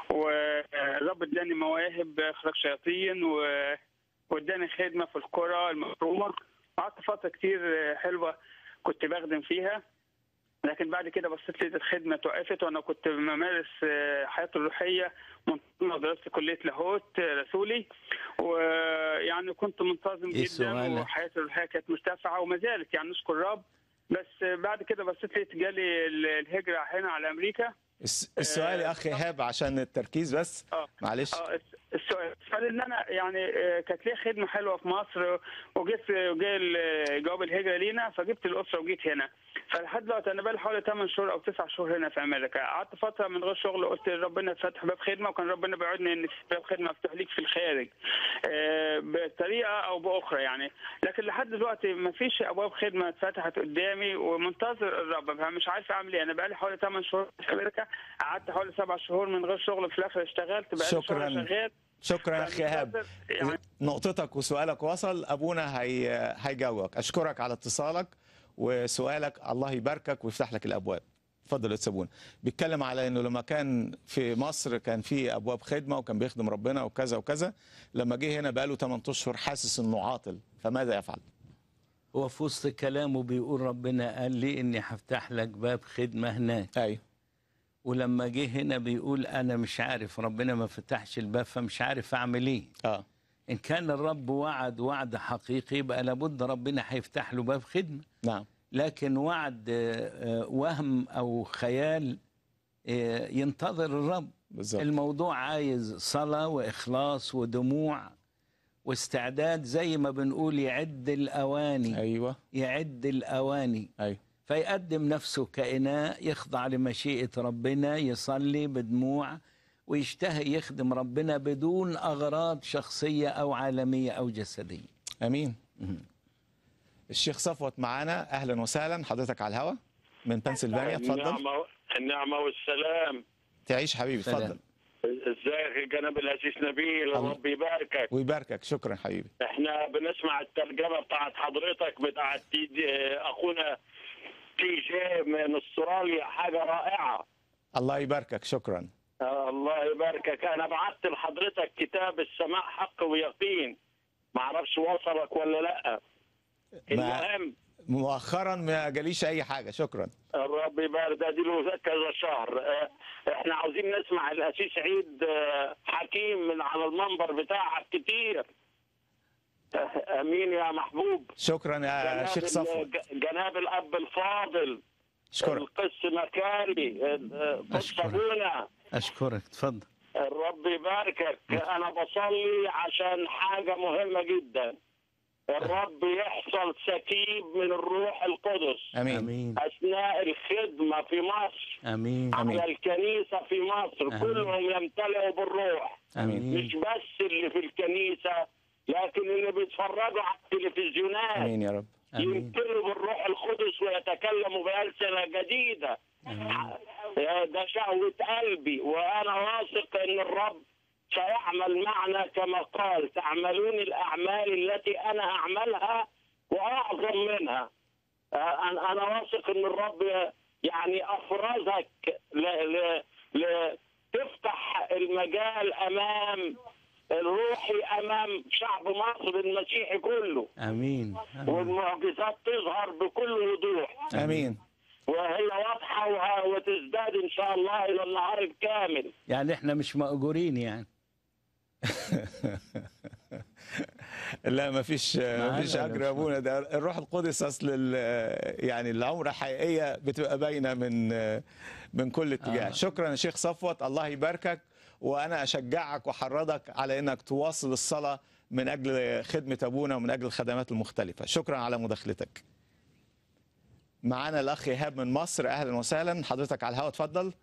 والرب اداني مواهب إخراج شياطين و- واداني خدمة في القرى المحرومة قعدت فترة كتير حلوة كنت بخدم فيها لكن بعد كده بصيت لقيت الخدمه توقفت وانا كنت بمارس آه، حياتي الروحيه منتظمه ودرست كليه لاهوت آه، رسولي ويعني كنت منتظم إيه جدا سؤالك؟ وحياتي الروحيه كانت مرتفعه وما زالت يعني نشكر الرب بس آه، بعد كده بصيت لقيت جالي ال- الهجره هنا على امريكا الس- السؤال يا اخ ايهاب عشان التركيز بس اه معلش اه الس- السؤال السؤال ان انا يعني آه، كانت ليا خدمه حلوه في مصر وجيت وجاي ال- جواب الهجره لينا فجبت الاسره وجيت هنا فلحد دلوقتي انا بقالي حوالي 8 شهور او 9 شهور هنا في امريكا قعدت فتره من غير شغل قلت ربنا فتح باب خدمه وكان ربنا بيوعدني ان في باب خدمه مفتوح ليك في الخارج آه، بطريقه او باخرى يعني لكن لحد دلوقتي ما فيش ابواب خدمه اتفتحت قدامي ومنتظر الرب فمش عارف اعمل ايه انا بقالي حوالي 8 شهور في امريكا قعدت حوالي 7 شهور من غير شغل في الاخر اشتغلت بقالي شهر شكراً. شغال شكرا يا اخ ايهاب يعني نقطتك وسؤالك وصل ابونا هي هيجاوبك اشكرك على اتصالك وسؤالك الله يباركك ويفتح لك الابواب اتفضل يا أستاذ ابونا بيتكلم على انه لما كان في مصر كان في ابواب خدمه وكان بيخدم ربنا وكذا وكذا لما جه هنا بقاله 8 اشهر حاسس انه عاطل فماذا يفعل هو في وسط كلامه بيقول ربنا قال لي اني هفتح لك باب خدمه هناك ايوه ولما جه هنا بيقول انا مش عارف ربنا ما فتحش الباب فمش عارف اعمل ايه اه ان كان الرب وعد وعد حقيقي يبقى لابد ربنا هيفتح له باب خدمه نعم لكن وعد آه، آه، وهم او خيال آه، ينتظر الرب بالظبط الموضوع عايز صلاه واخلاص ودموع واستعداد زي ما بنقول يعد الاواني ايوه يعد الاواني ايوه فيقدم نفسه كإناء يخضع لمشيئة ربنا يصلي بدموع ويشتهي يخدم ربنا بدون أغراض شخصية أو عالمية أو جسدية امين الشيخ صفوت معانا اهلا وسهلا حضرتك على الهوا من بنسلفانيا اتفضل النعمة النعمة والسلام تعيش حبيبي سلام. اتفضل ازيك يا جناب الاسيس نبيل ربي يباركك ويباركك شكرا حبيبي احنا بنسمع الترجمه بتاعت حضرتك بتاعت تي دي اخونا تي جي من استراليا حاجه رائعه الله يباركك شكرا آه الله يباركك انا بعت لحضرتك كتاب السماع حق ويقين ما اعرفش وصلك ولا لا ما المهم مؤخرا ما جاليش اي حاجه شكرا الرب يبارك ده دي له كذا شهر آه، احنا عاوزين نسمع الاسيس عيد آه، حكيم من على المنبر بتاعك كتير آه، امين يا محبوب شكرا يا جناب شيخ ال- صفوت ج- جناب الاب الفاضل اشكرك القس مكاري آه، قس أشكرك. ابونا اشكرك تفضل الرب يباركك انا بصلي عشان حاجه مهمه جدا الرب يحصل سكيب من الروح القدس امين امين اثناء الخدمه في مصر امين على الكنيسه في مصر آمين. كلهم يمتلئوا بالروح امين مش بس اللي في الكنيسه لكن اللي بيتفرجوا على التلفزيونات امين يا رب امين يمتلئوا بالروح القدس ويتكلموا بألسنة جديدة ده شهوة قلبي وأنا واثق أن الرب سيعمل معنا كما قال تعملون الأعمال التي أنا أعملها وأعظم منها أنا أنا واثق أن الرب يعني أفرزك ل... ل... ل... تفتح المجال أمام الروحي أمام شعب مصر المسيحي كله امين امين والمعجزات تظهر بكل وضوح امين وهي واضحه وه- وتزداد ان شاء الله الى النهار الكامل يعني احنا مش مأجورين يعني لا ما فيش ما فيش معانا اجر ولا يا مش ابونا ده الروح القدس اصل ال- يعني العمره حقيقيه بتبقى باينه من من كل اتجاه آه. شكرا يا شيخ صفوت الله يباركك وانا اشجعك واحرضك على انك تواصل الصلاه من اجل خدمه ابونا ومن اجل الخدمات المختلفه شكرا على مداخلتك معانا الاخ ايهاب من مصر اهلا وسهلا حضرتك على الهواء اتفضل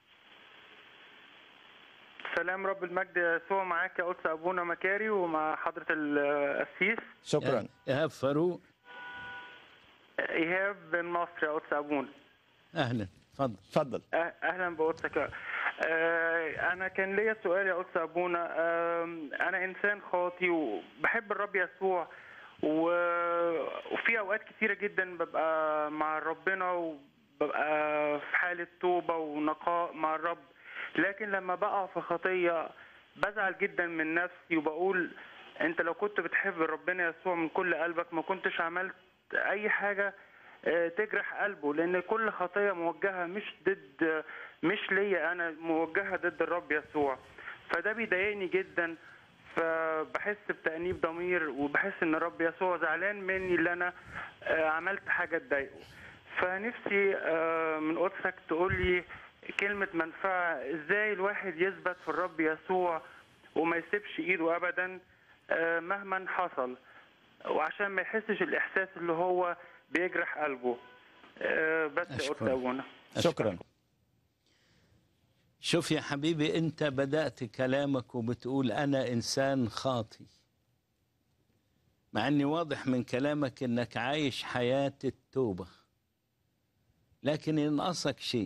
سلام رب المجد يسوع معاك يا قدس ابونا مكاري ومع حضره القسيس شكرا ايهاب فاروق ايهاب من مصر يا قدس ابونا اهلا تفضل اتفضل أه- اهلا بقدسك آه، انا كان ليا سؤال يا قدس ابونا آم، انا انسان خاطي وبحب الرب يسوع و- وفي اوقات كتيره جدا ببقى مع ربنا وببقى في حاله توبه ونقاء مع الرب لكن لما بقع في خطيه بزعل جدا من نفسي وبقول انت لو كنت بتحب ربنا يسوع من كل قلبك ما كنتش عملت اي حاجه آه، تجرح قلبه لان كل خطيه موجهه مش ضد مش ليا انا موجهه ضد الرب يسوع فده بيضايقني جدا فبحس بتأنيب ضمير وبحس ان الرب يسوع زعلان مني اللي انا آه، عملت حاجه تضايقه فنفسي آه، من قدسك تقول لي كلمه منفعه ازاي الواحد يثبت في الرب يسوع وما يسيبش ايده ابدا آه، مهما حصل وعشان ما يحسش الاحساس اللي هو بيجرح قلبه آه، بس يا قدس أشكرك. ابونا شكرا شوف يا حبيبي انت بدأت كلامك وبتقول انا انسان خاطي مع اني واضح من كلامك انك عايش حياة التوبة لكن ينقصك شيء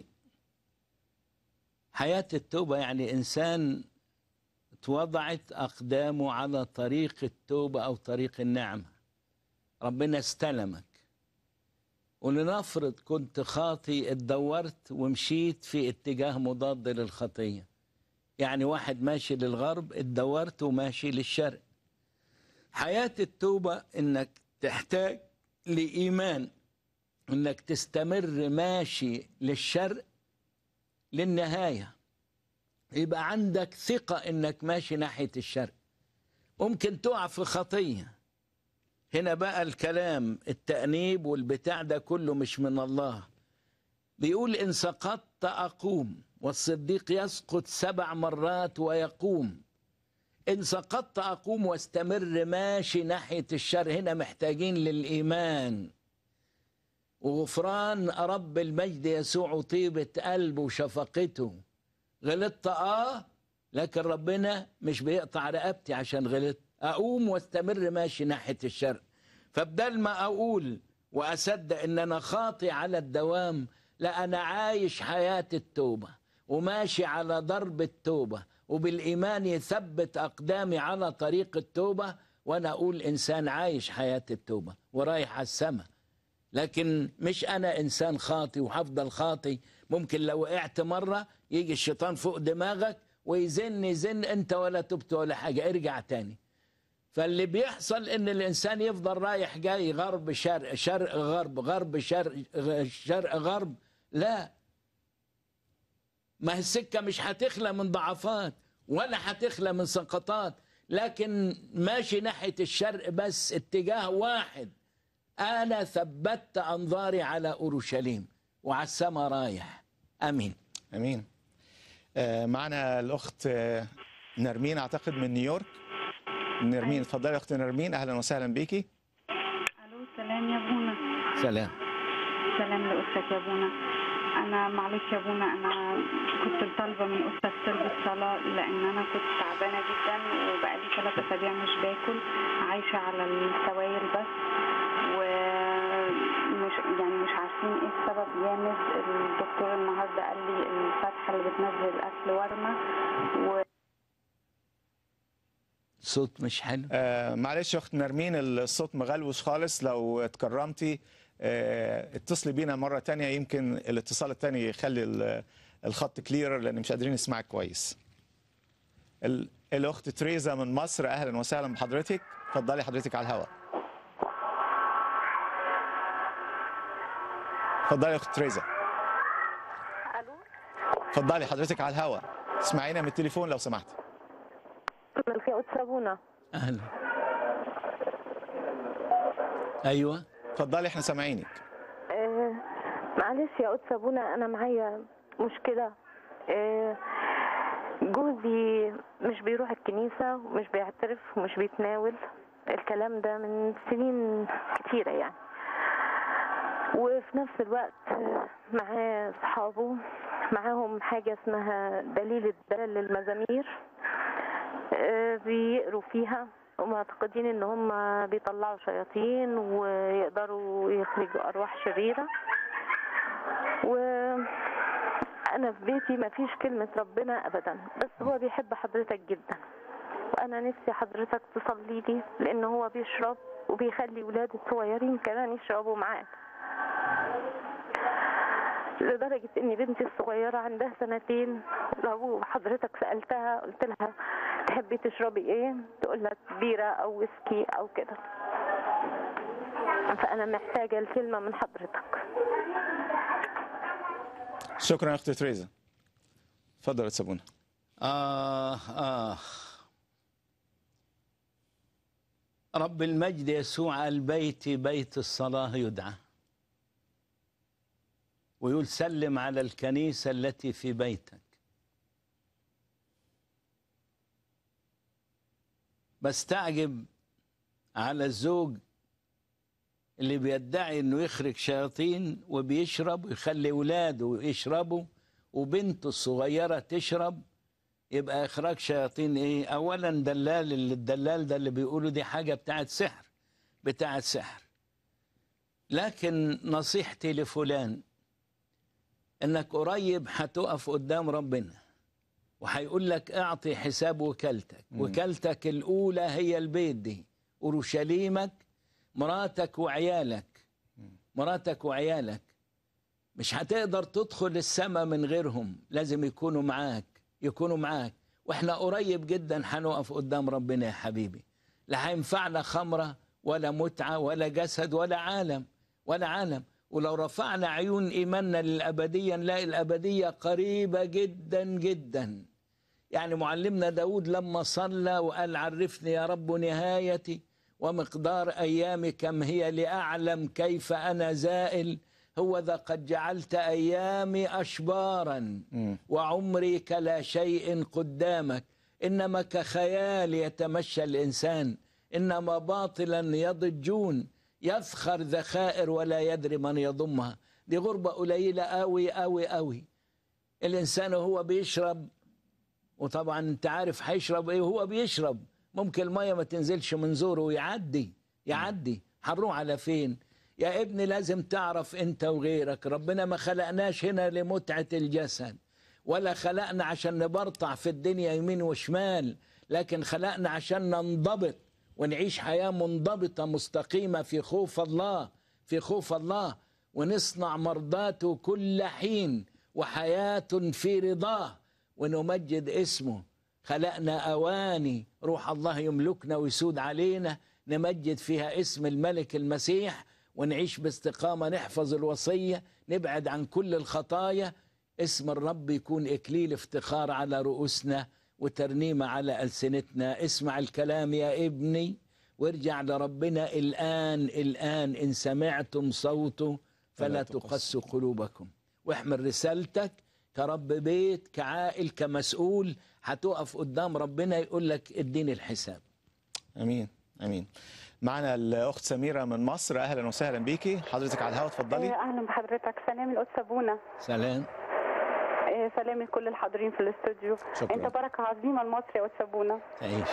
حياة التوبة يعني انسان اتوضعت اقدامه على طريق التوبة او طريق النعمة ربنا استلمك ولنفرض كنت خاطي اتدورت ومشيت في اتجاه مضاد للخطية يعني واحد ماشي للغرب اتدورت وماشي للشرق حياة التوبة انك تحتاج لإيمان انك تستمر ماشي للشرق للنهاية يبقى عندك ثقة انك ماشي ناحية الشرق ممكن تقع في خطيه هنا بقى الكلام التأنيب والبتاع ده كله مش من الله بيقول إن سقطت أقوم والصديق يسقط سبع مرات ويقوم إن سقطت أقوم واستمر ماشي ناحية الشر هنا محتاجين للإيمان وغفران رب المجد يسوع طيبة قلبه وشفقته غلطت آه لكن ربنا مش بيقطع رقبتي عشان غلطت اقوم واستمر ماشي ناحيه الشرق فبدل ما اقول واصدق ان انا خاطي على الدوام لا انا عايش حياه التوبه وماشي على ضرب التوبه وبالإيمان يثبت أقدامي على طريق التوبة وأنا أقول إنسان عايش حياة التوبة ورايح على السماء لكن مش أنا إنسان خاطي وهفضل خاطي ممكن لو وقعت مرة يجي الشيطان فوق دماغك ويزن يزن أنت ولا تبت ولا حاجة ارجع تاني فاللي بيحصل ان الانسان يفضل رايح جاي غرب شرق شرق غرب غرب شرق شرق غرب لا ما هي السكه مش هتخلى من ضعفات ولا هتخلى من سقطات لكن ماشي ناحيه الشرق بس اتجاه واحد انا ثبت انظاري على اورشليم وعلى السما رايح امين امين آه، معنا الاخت آه، نرمين اعتقد من نيويورك نرمين اتفضلي يا اخت نرمين اهلا وسهلا بيكي الو سلام يا بونا سلام سلام لاختك يا بونا انا معلش يا بونا انا كنت طالبه من اختك ترضي الصلاه لان انا كنت تعبانه جدا وبقالي ثلاث اسابيع مش باكل عايشه على السوائل بس ومش يعني مش عارفين ايه السبب جامد الدكتور النهارده قال لي الفتحه اللي بتنزل الاكل ورمه و صوت مش حلو آه معلش يا اخت نرمين الصوت مغلوش خالص لو اتكرمتي آه اتصلي بينا مره تانية يمكن الاتصال التاني يخلي ال- الخط كلير لان مش قادرين نسمعك كويس ال- الاخت تريزا من مصر اهلا وسهلا بحضرتك اتفضلي حضرتك على الهواء اتفضلي يا اخت تريزا الو اتفضلي حضرتك على الهواء اسمعينا من التليفون لو سمحت ملكي قدس ابونا اهلا ايوه اتفضلي احنا سامعينك آه معلش يا قدس ابونا انا معايا مشكله آه جوزي مش بيروح الكنيسه ومش بيعترف ومش بيتناول الكلام ده من سنين كتيره يعني وفي نفس الوقت آه، معاه اصحابه معاهم حاجه اسمها دليل الدلال للمزامير آه، بيقروا فيها ومعتقدين ان هم بيطلعوا شياطين ويقدروا يخرجوا ارواح شريره وانا في بيتي ما فيش كلمه ربنا ابدا بس هو بيحب حضرتك جدا وانا نفسي حضرتك تصلي لي لان هو بيشرب وبيخلي ولاده الصغيرين كمان يشربوا معاه لدرجة إن بنتي الصغيرة عندها سنتين لو حضرتك سألتها قلت لها تحبي تشربي إيه؟ تقول لك بيرة أو ويسكي أو كده فأنا محتاجة الكلمة من حضرتك شكرا يا اخت تريزا اتفضل يا سابونا آه آه رب المجد يسوع البيت بيت الصلاة يدعى ويقول سلم على الكنيسة التي في بيتك بستعجب على الزوج اللي بيدعي انه يخرج شياطين وبيشرب ويخلي ولاده يشربوا وبنته الصغيرة تشرب يبقى اخراج شياطين ايه اولا دلال اللي الدلال ده اللي بيقولوا دي حاجة بتاعت سحر بتاعت سحر لكن نصيحتي لفلان انك قريب هتقف قدام ربنا وهيقول لك اعطي حساب وكالتك وكالتك الاولى هي البيت دي اورشليمك مراتك وعيالك مراتك وعيالك مش هتقدر تدخل السماء من غيرهم لازم يكونوا معاك يكونوا معاك واحنا قريب جدا هنقف قدام ربنا يا حبيبي لا هينفعنا خمرة ولا متعة ولا جسد ولا عالم ولا عالم ولو رفعنا عيون إيماننا للأبدية نلاقي الأبدية قريبة جدا جدا يعني معلمنا داود لما صلى وقال عرفني يا رب نهايتي ومقدار أيامي كم هي لأعلم كيف أنا زائل هو ذا قد جعلت أيامي أشبارا وعمري كلا شيء قدامك إنما كخيال يتمشى الإنسان إنما باطلا يضجون يفخر ذخائر ولا يدري من يضمها دي غربة قليلة أوي أوي أوي الإنسان وهو بيشرب وطبعا أنت عارف هيشرب إيه وهو بيشرب ممكن المية ما تنزلش من زوره ويعدي يعدي هنروح على فين يا ابني لازم تعرف أنت وغيرك ربنا ما خلقناش هنا لمتعة الجسد ولا خلقنا عشان نبرطع في الدنيا يمين وشمال لكن خلقنا عشان ننضبط ونعيش حياة منضبطة مستقيمة في خوف الله في خوف الله ونصنع مرضاته كل حين وحياة في رضاه ونمجد اسمه خلقنا أواني روح الله يملكنا ويسود علينا نمجد فيها اسم الملك المسيح ونعيش باستقامة نحفظ الوصية نبعد عن كل الخطايا اسم الرب يكون إكليل افتخار على رؤوسنا وترنيمة على ألسنتنا اسمع الكلام يا ابني وارجع لربنا الآن الآن إن سمعتم صوته فلا تقسوا قلوبكم واحمل رسالتك كرب بيت كعائل كمسؤول هتقف قدام ربنا يقول لك اديني الحساب امين امين معنا الاخت سميره من مصر اهلا وسهلا بيكي حضرتك على الهواء اتفضلي آه، اهلا بحضرتك سلام القدس ابونا سلام آه، سلام لكل الحاضرين في الاستوديو شكراً. انت بركه عظيمه لمصر يا قدس ابونا تعيش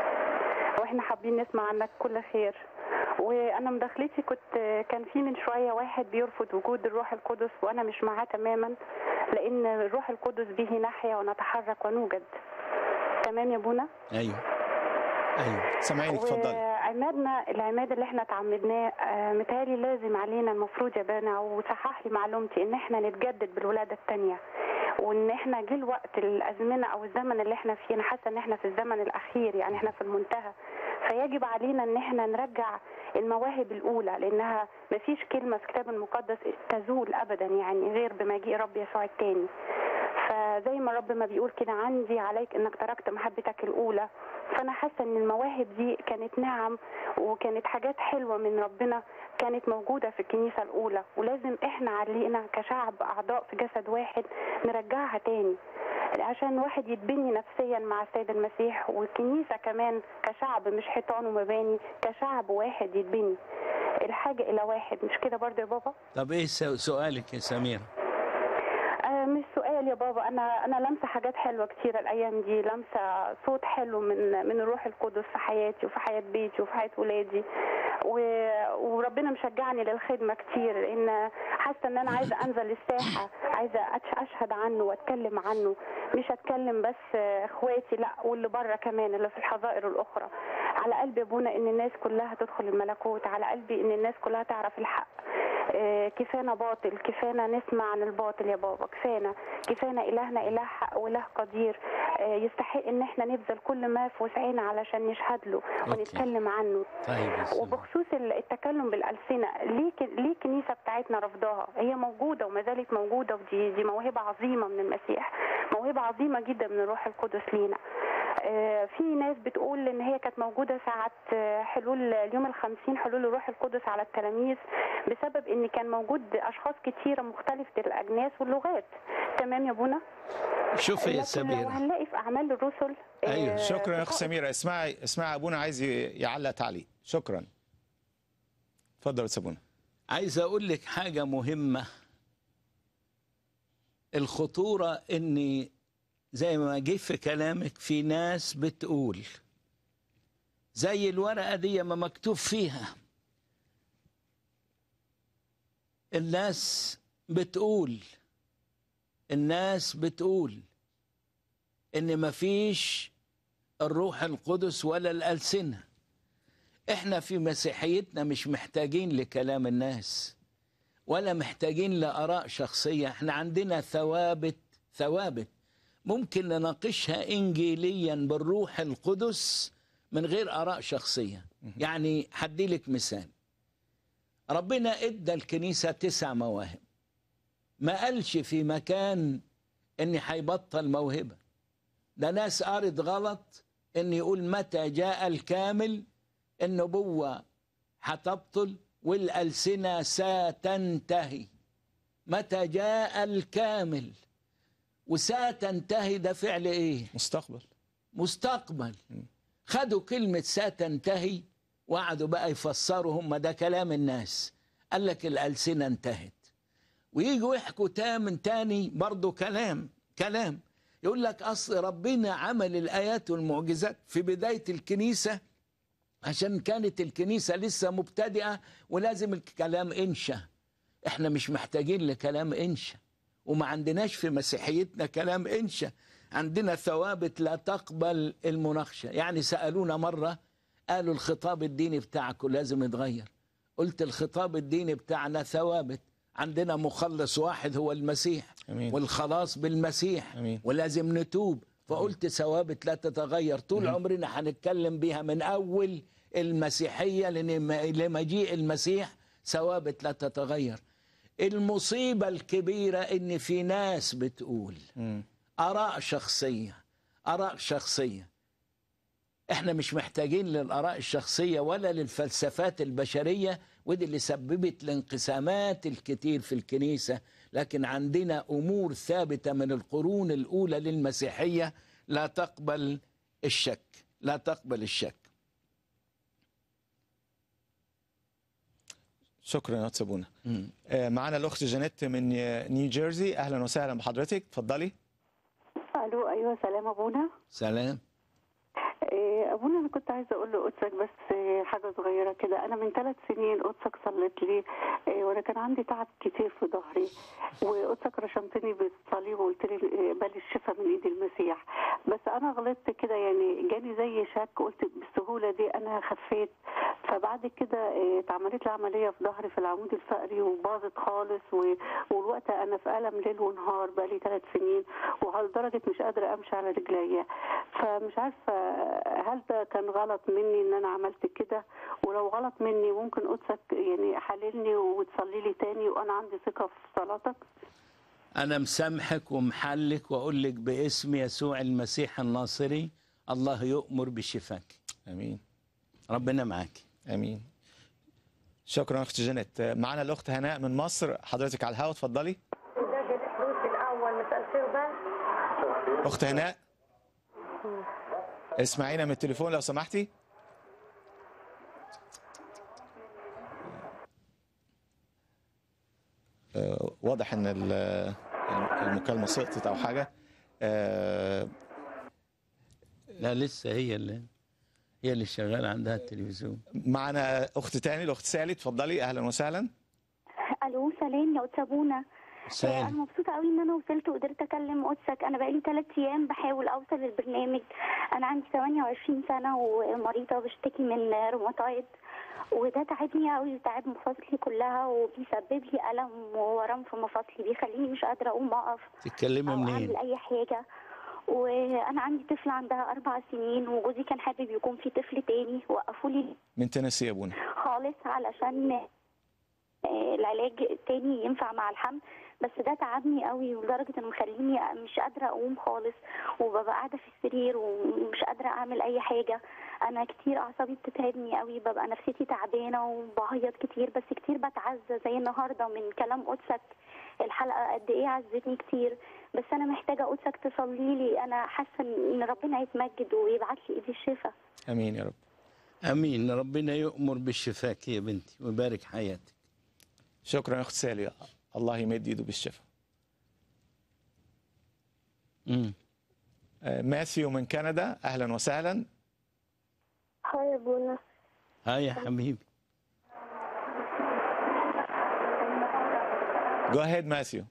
واحنا حابين نسمع عنك كل خير وانا مداخلتي كنت كان في من شويه واحد بيرفض وجود الروح القدس وانا مش معاه تماما لان الروح القدس به نحيا ونتحرك ونوجد تمام يا ابونا ايوه ايوه سامعينك اتفضلي وعمادنا العماد اللي احنا اتعمدناه آه، متهيألي لازم علينا المفروض يا بانا وصحح لي معلومتي ان احنا نتجدد بالولاده الثانيه وان احنا جه الوقت الازمنه او الزمن اللي احنا فيه انا حاسه ان احنا في الزمن الاخير يعني احنا في المنتهى فيجب علينا ان احنا نرجع المواهب الاولى لانها ما فيش كلمه في الكتاب المقدس تزول ابدا يعني غير بمجيء رب يسوع الثاني فزي ما رب ما بيقول كده عندي عليك انك تركت محبتك الاولى فانا حاسه ان المواهب دي كانت نعم وكانت حاجات حلوه من ربنا كانت موجوده في الكنيسه الاولى ولازم احنا علينا كشعب اعضاء في جسد واحد نرجعها تاني عشان واحد يتبني نفسيا مع السيد المسيح والكنيسه كمان كشعب مش حيطان ومباني كشعب واحد يتبني الحاجه الى واحد مش كده برضه يا بابا طب ايه سو- سؤالك يا سميرة آه، مش سؤال يا بابا انا انا لامسه حاجات حلوه كتيره الايام دي لامسه صوت حلو من من الروح القدس في حياتي وفي حياه بيتي وفي حياه ولادي و... وربنا مشجعني للخدمه كتير لان حاسه ان انا عايزه انزل الساحه عايزه أش- اشهد عنه واتكلم عنه مش اتكلم بس آه، اخواتي لا واللي بره كمان اللي في الحظائر الاخرى على قلبي ابونا ان الناس كلها تدخل الملكوت على قلبي ان الناس كلها تعرف الحق آه، كفانا باطل كفانا نسمع عن الباطل يا بابا كفانا كفانا إلهنا إله حق وإله قدير آه، يستحق إن احنا نبذل كل ما في وسعنا علشان نشهد له ونتكلم عنه طيب يا سميرة. وبخصوص ال- التكلم بالألسنة ليه ك- ليه الكنيسة بتاعتنا رفضها هي موجودة وما زالت موجودة ودي دي موهبة عظيمة من المسيح موهبة عظيمة جدا من الروح القدس لينا آه، في ناس بتقول ان هي كانت موجوده ساعه آه، حلول اليوم الخمسين حلول الروح القدس على التلاميذ بسبب ان كان موجود اشخاص كتيره مختلفه الاجناس واللغات تمام يا ابونا شوفي يا لكن لو سميرة هنلاقي في اعمال الرسل آه، ايوه شكرا يا اخت سميره اسمعي اسمعي ابونا عايز ي- يعلق تعليق شكرا اتفضل يا أستاذ ابونا عايز اقول لك حاجة مهمة الخطورة اني زي ما جه في كلامك في ناس بتقول زي الورقة دي ما مكتوب فيها الناس بتقول الناس بتقول ان مفيش الروح القدس ولا الألسنة احنا في مسيحيتنا مش محتاجين لكلام الناس ولا محتاجين لآراء شخصية احنا عندنا ثوابت ثوابت ممكن نناقشها إنجيليا بالروح القدس من غير آراء شخصية يعني هدي لك مثال ربنا ادى الكنيسة تسع مواهب ما قالش في مكان ان هيبطل موهبة ده ناس قارت غلط ان يقول متى جاء الكامل النبوة هتبطل والألسنة ستنتهي متى جاء الكامل وستنتهي ده فعل ايه مستقبل مستقبل خدوا كلمة ستنتهي وقعدوا بقى يفسروا هم ده كلام الناس قال لك الألسنة انتهت ويجوا يحكوا تام تاني برضو كلام كلام يقول لك أصل ربنا عمل الآيات والمعجزات في بداية الكنيسة عشان كانت الكنيسة لسه مبتدئة ولازم الكلام انشا احنا مش محتاجين لكلام انشا وما عندناش في مسيحيتنا كلام انشا عندنا ثوابت لا تقبل المناقشه يعني سالونا مره قالوا الخطاب الديني بتاعكم لازم يتغير قلت الخطاب الديني بتاعنا ثوابت عندنا مخلص واحد هو المسيح أمين. والخلاص بالمسيح أمين. ولازم نتوب فقلت ثوابت لا تتغير طول عمرنا هنتكلم بيها من اول المسيحيه لن- لمجيء المسيح ثوابت لا تتغير المصيبه الكبيره ان في ناس بتقول اراء شخصيه اراء شخصيه احنا مش محتاجين للاراء الشخصيه ولا للفلسفات البشريه ودي اللي سببت الانقسامات الكتير في الكنيسه لكن عندنا امور ثابته من القرون الاولى للمسيحيه لا تقبل الشك لا تقبل الشك شكرا يا أستاذ بونا آه، معانا الاخت جانيت من نيو جيرسي اهلا وسهلا بحضرتك اتفضلي الو ايوه سلام ابونا سلام إيه، ابونا انا كنت عايزه اقول لقدسك بس إيه، حاجه صغيره كده انا من ثلاث سنين قدسك صليت لي إيه، وانا كان عندي تعب كتير في ظهري وقدسك رشمتني بالصليب وقلت لي إيه، بل الشفاء من ايد المسيح بس انا غلطت كده يعني جاني زي شك قلت بالسهوله دي انا خفيت فبعد كده إيه، اتعملت لي عمليه في ظهري في العمود الفقري وباظت خالص و- والوقت انا في الم ليل ونهار بقالي ثلاث سنين ولدرجه مش قادره امشي على رجليا فمش عارفه هل ده كان غلط مني ان انا عملت كده ولو غلط مني ممكن قدسك يعني حللني وتصلي لي تاني وانا عندي ثقه في صلاتك انا مسامحك ومحلك واقول لك باسم يسوع المسيح الناصري الله يؤمر بشفاك امين ربنا معاك امين شكرا اخت جانيت آه، معانا الاخت هناء من مصر حضرتك على الهواء اتفضلي درجة الفلوس الأول مساء الخير بس اخت هناء اسمعينا من التليفون لو سمحتي آه، واضح ان ال- المكالمه سقطت او حاجه آه، لا لسه هي اللي هي اللي شغاله عندها التلفزيون معنا اخت تاني الاخت سالي اتفضلي اهلا وسهلا الو سلام يا استاذ بونا سلام. آه، انا مبسوطه قوي ان انا وصلت وقدرت اكلم قدسك انا بقالي ثلاث ايام بحاول اوصل للبرنامج انا عندي 28 سنه ومريضه بشتكي من روماتايد وده تعبني قوي وتعب مفاصلي كلها وبيسبب لي الم وورم في مفاصلي بيخليني مش قادره اقوم اقف تتكلمي او منين اعمل اي حاجه وانا عندي طفله عندها اربع سنين وجوزي كان حابب يكون في طفل تاني وقفوا لي من تنسي يا ابونا خالص علشان آه، العلاج التاني ينفع مع الحمل بس ده تعبني قوي ولدرجه انه مخليني مش قادره اقوم خالص وببقى قاعده في السرير ومش قادره اعمل اي حاجه انا كتير اعصابي بتتعبني قوي ببقى نفسيتي تعبانه وبعيط كتير بس كتير بتعزى زي النهارده من كلام قدسك الحلقه قد ايه عزتني كتير بس انا محتاجه قدسك تصلي لي انا حاسه ان ربنا يتمجد ويبعت لي ايدي الشفاء امين يا رب امين ربنا يؤمر بالشفاك يا بنتي ويبارك حياتك شكرا يا اخت سالي الله يمد ايده بالشفاء آه، ماثيو من كندا اهلا وسهلا هاي يا بونا هاي يا حبيبي جو اهيد ماثيو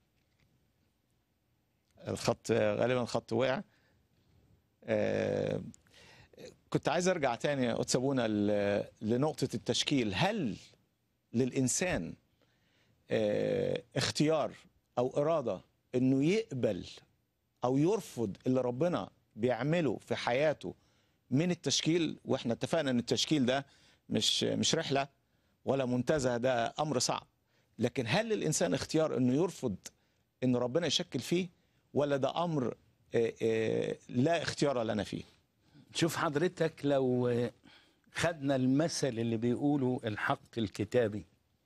الخط غالبا الخط وقع آه، كنت عايز ارجع تاني يا قدس ابونا ل- لنقطه التشكيل هل للانسان آه، اختيار او اراده انه يقبل او يرفض اللي ربنا بيعمله في حياته من التشكيل واحنا اتفقنا ان التشكيل ده مش مش رحله ولا منتزه ده امر صعب لكن هل للانسان اختيار انه يرفض ان ربنا يشكل فيه ولا ده امر آه، آه، لا اختيار لنا فيه شوف حضرتك لو خدنا المثل اللي بيقوله الحق الكتابي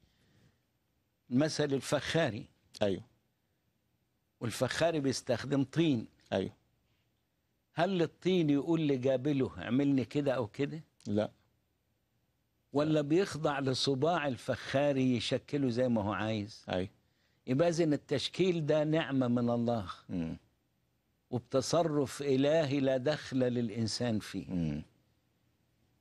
مثل الفخاري ايوه والفخاري بيستخدم طين ايوه هل الطين يقول لجابله اعملني كده او كده لا ولا بيخضع لصباع الفخاري يشكله زي ما هو عايز ايوه يبقى اذن التشكيل ده نعمه من الله مم. وبتصرف الهي لا دخل للانسان فيه مم.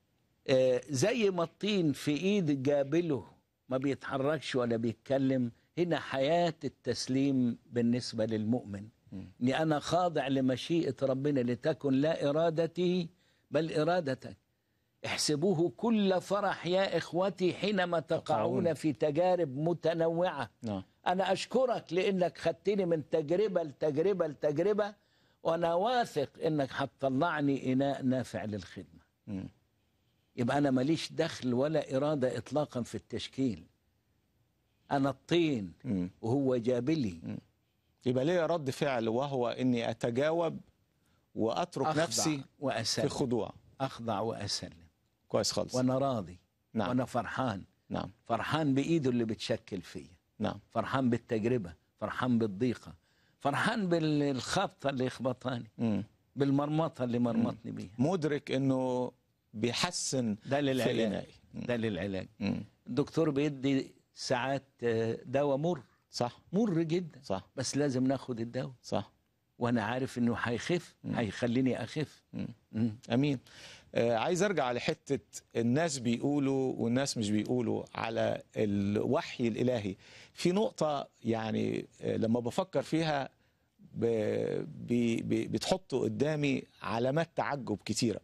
آه زي ما الطين في ايد جابله ما بيتحركش ولا بيتكلم هنا حياة التسليم بالنسبة للمؤمن اني انا خاضع لمشيئة ربنا لتكن لا ارادتي بل ارادتك احسبوه كل فرح يا اخوتي حينما تقعون في تجارب متنوعة نعم انا اشكرك لانك خدتني من تجربة لتجربة لتجربة وانا واثق انك هتطلعني اناء نافع للخدمة مم. يبقى انا ماليش دخل ولا اراده اطلاقا في التشكيل انا الطين مم. وهو جابلي يبقى ليا رد فعل وهو اني اتجاوب واترك أخضع نفسي وأسلم. في خضوع اخضع واسلم كويس خالص وانا راضي نعم. وانا فرحان نعم فرحان بايده اللي بتشكل فيا نعم فرحان بالتجربه فرحان بالضيقه فرحان بالخبطه اللي خبطاني مم. بالمرمطه اللي مرمطني بيها مدرك انه بيحسن ده في للعلاج إنائي. ده للعلاج مم. الدكتور بيدي ساعات آه، دواء مر صح مر جدا صح بس لازم ناخد الدواء صح وانا عارف انه هيخف هيخليني اخف مم. امين آه عايز ارجع لحته الناس بيقولوا والناس مش بيقولوا على الوحي الالهي في نقطه يعني آه لما بفكر فيها ب... ب... ب... بتحط قدامي علامات تعجب كتيره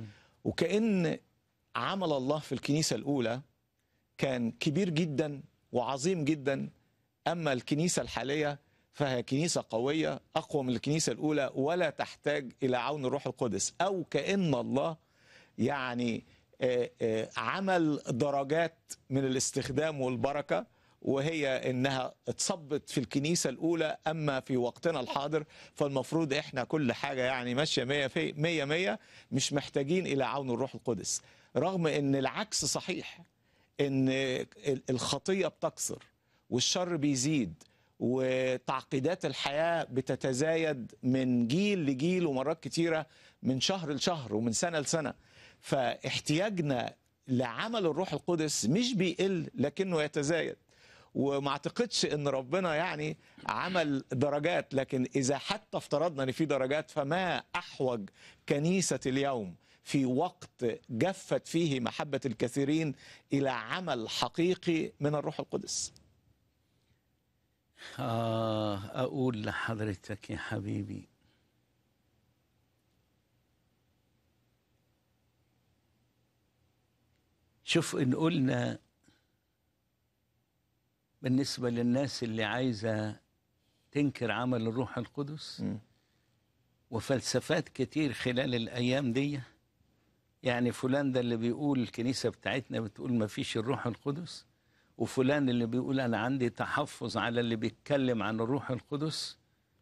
وكأن عمل الله في الكنيسة الأولى كان كبير جدا وعظيم جدا أما الكنيسة الحالية فهي كنيسة قوية أقوى من الكنيسة الأولى ولا تحتاج إلى عون الروح القدس أو كأن الله يعني آه، آه، عمل درجات من الاستخدام والبركة وهي انها اتصبت في الكنيسه الاولى اما في وقتنا الحاضر فالمفروض احنا كل حاجه يعني ماشيه 100 في 100 100 مش محتاجين الى عون الروح القدس رغم ان العكس صحيح ان الخطيه بتكثر والشر بيزيد وتعقيدات الحياه بتتزايد من جيل لجيل ومرات كتيره من شهر لشهر ومن سنه لسنه فاحتياجنا لعمل الروح القدس مش بيقل لكنه يتزايد وما اعتقدش ان ربنا يعني عمل درجات لكن اذا حتى افترضنا ان في درجات فما احوج كنيسه اليوم في وقت جفت فيه محبه الكثيرين الى عمل حقيقي من الروح القدس آه أقول لحضرتك يا حبيبي شوف إن قلنا بالنسبة للناس اللي عايزة تنكر عمل الروح القدس وفلسفات كتير خلال الأيام دي يعني فلان ده اللي بيقول الكنيسة بتاعتنا بتقول ما فيش الروح القدس وفلان اللي بيقول أنا عندي تحفظ على اللي بيتكلم عن الروح القدس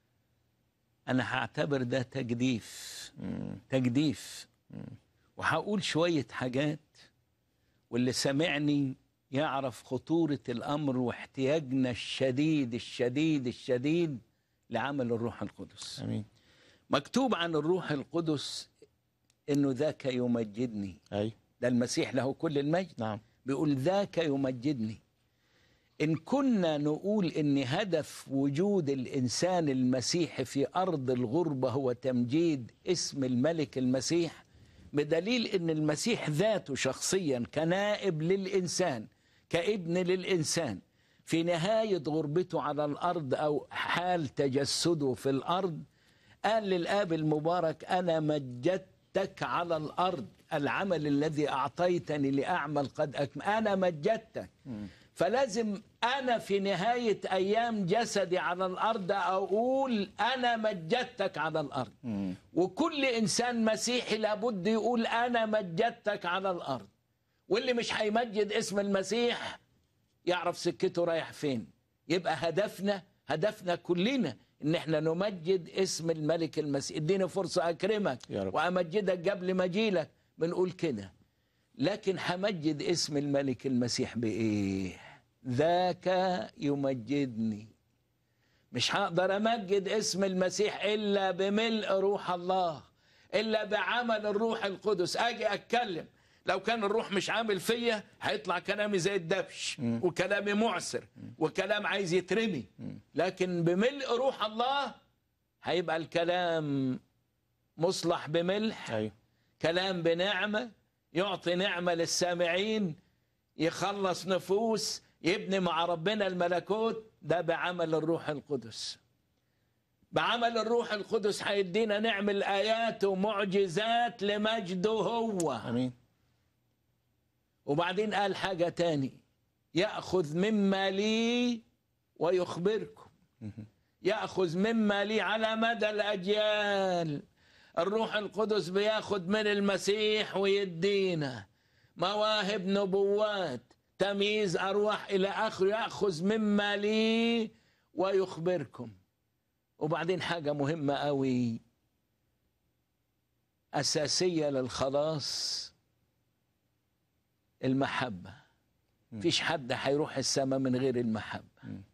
أنا هعتبر ده تجديف تجديف وهقول شوية حاجات واللي سمعني يعرف خطورة الأمر واحتياجنا الشديد الشديد الشديد لعمل الروح القدس امين مكتوب عن الروح القدس انه ذاك يمجدني اي ده المسيح له كل المجد نعم بيقول ذاك يمجدني ان كنا نقول ان هدف وجود الانسان المسيحي في ارض الغربه هو تمجيد اسم الملك المسيح بدليل ان المسيح ذاته شخصيا كنائب للانسان كابن للانسان في نهايه غربته على الارض او حال تجسده في الارض قال للاب المبارك انا مجدتك على الارض العمل الذي اعطيتني لاعمل قد اكمل انا مجدتك فلازم انا في نهايه ايام جسدي على الارض اقول انا مجدتك على الارض وكل انسان مسيحي لابد يقول انا مجدتك على الارض واللي مش هيمجد اسم المسيح يعرف سكته رايح فين يبقى هدفنا هدفنا كلنا ان احنا نمجد اسم الملك المسيح اديني فرصه اكرمك يا رب. وامجدك قبل ما اجيلك بنقول كده لكن همجد اسم الملك المسيح بايه ذاك يمجدني مش هقدر امجد اسم المسيح الا بملء روح الله الا بعمل الروح القدس اجي اتكلم لو كان الروح مش عامل فيا هيطلع كلامي زي الدبش وكلامي معسر وكلام عايز يترمي لكن بملء روح الله هيبقى الكلام مصلح بملح ايوه كلام بنعمة يعطي نعمة للسامعين يخلص نفوس يبني مع ربنا الملكوت ده بعمل الروح القدس بعمل الروح القدس هيدينا نعمل آيات ومعجزات لمجده هو امين وبعدين قال حاجة تاني يأخذ مما لي ويخبركم يأخذ مما لي على مدى الأجيال الروح القدس بياخد من المسيح ويدينا مواهب نبوات تمييز أرواح إلى آخره يأخذ مما لي ويخبركم وبعدين حاجة مهمة قوي أساسية للخلاص المحبة فيش حد هيروح السماء من غير المحبة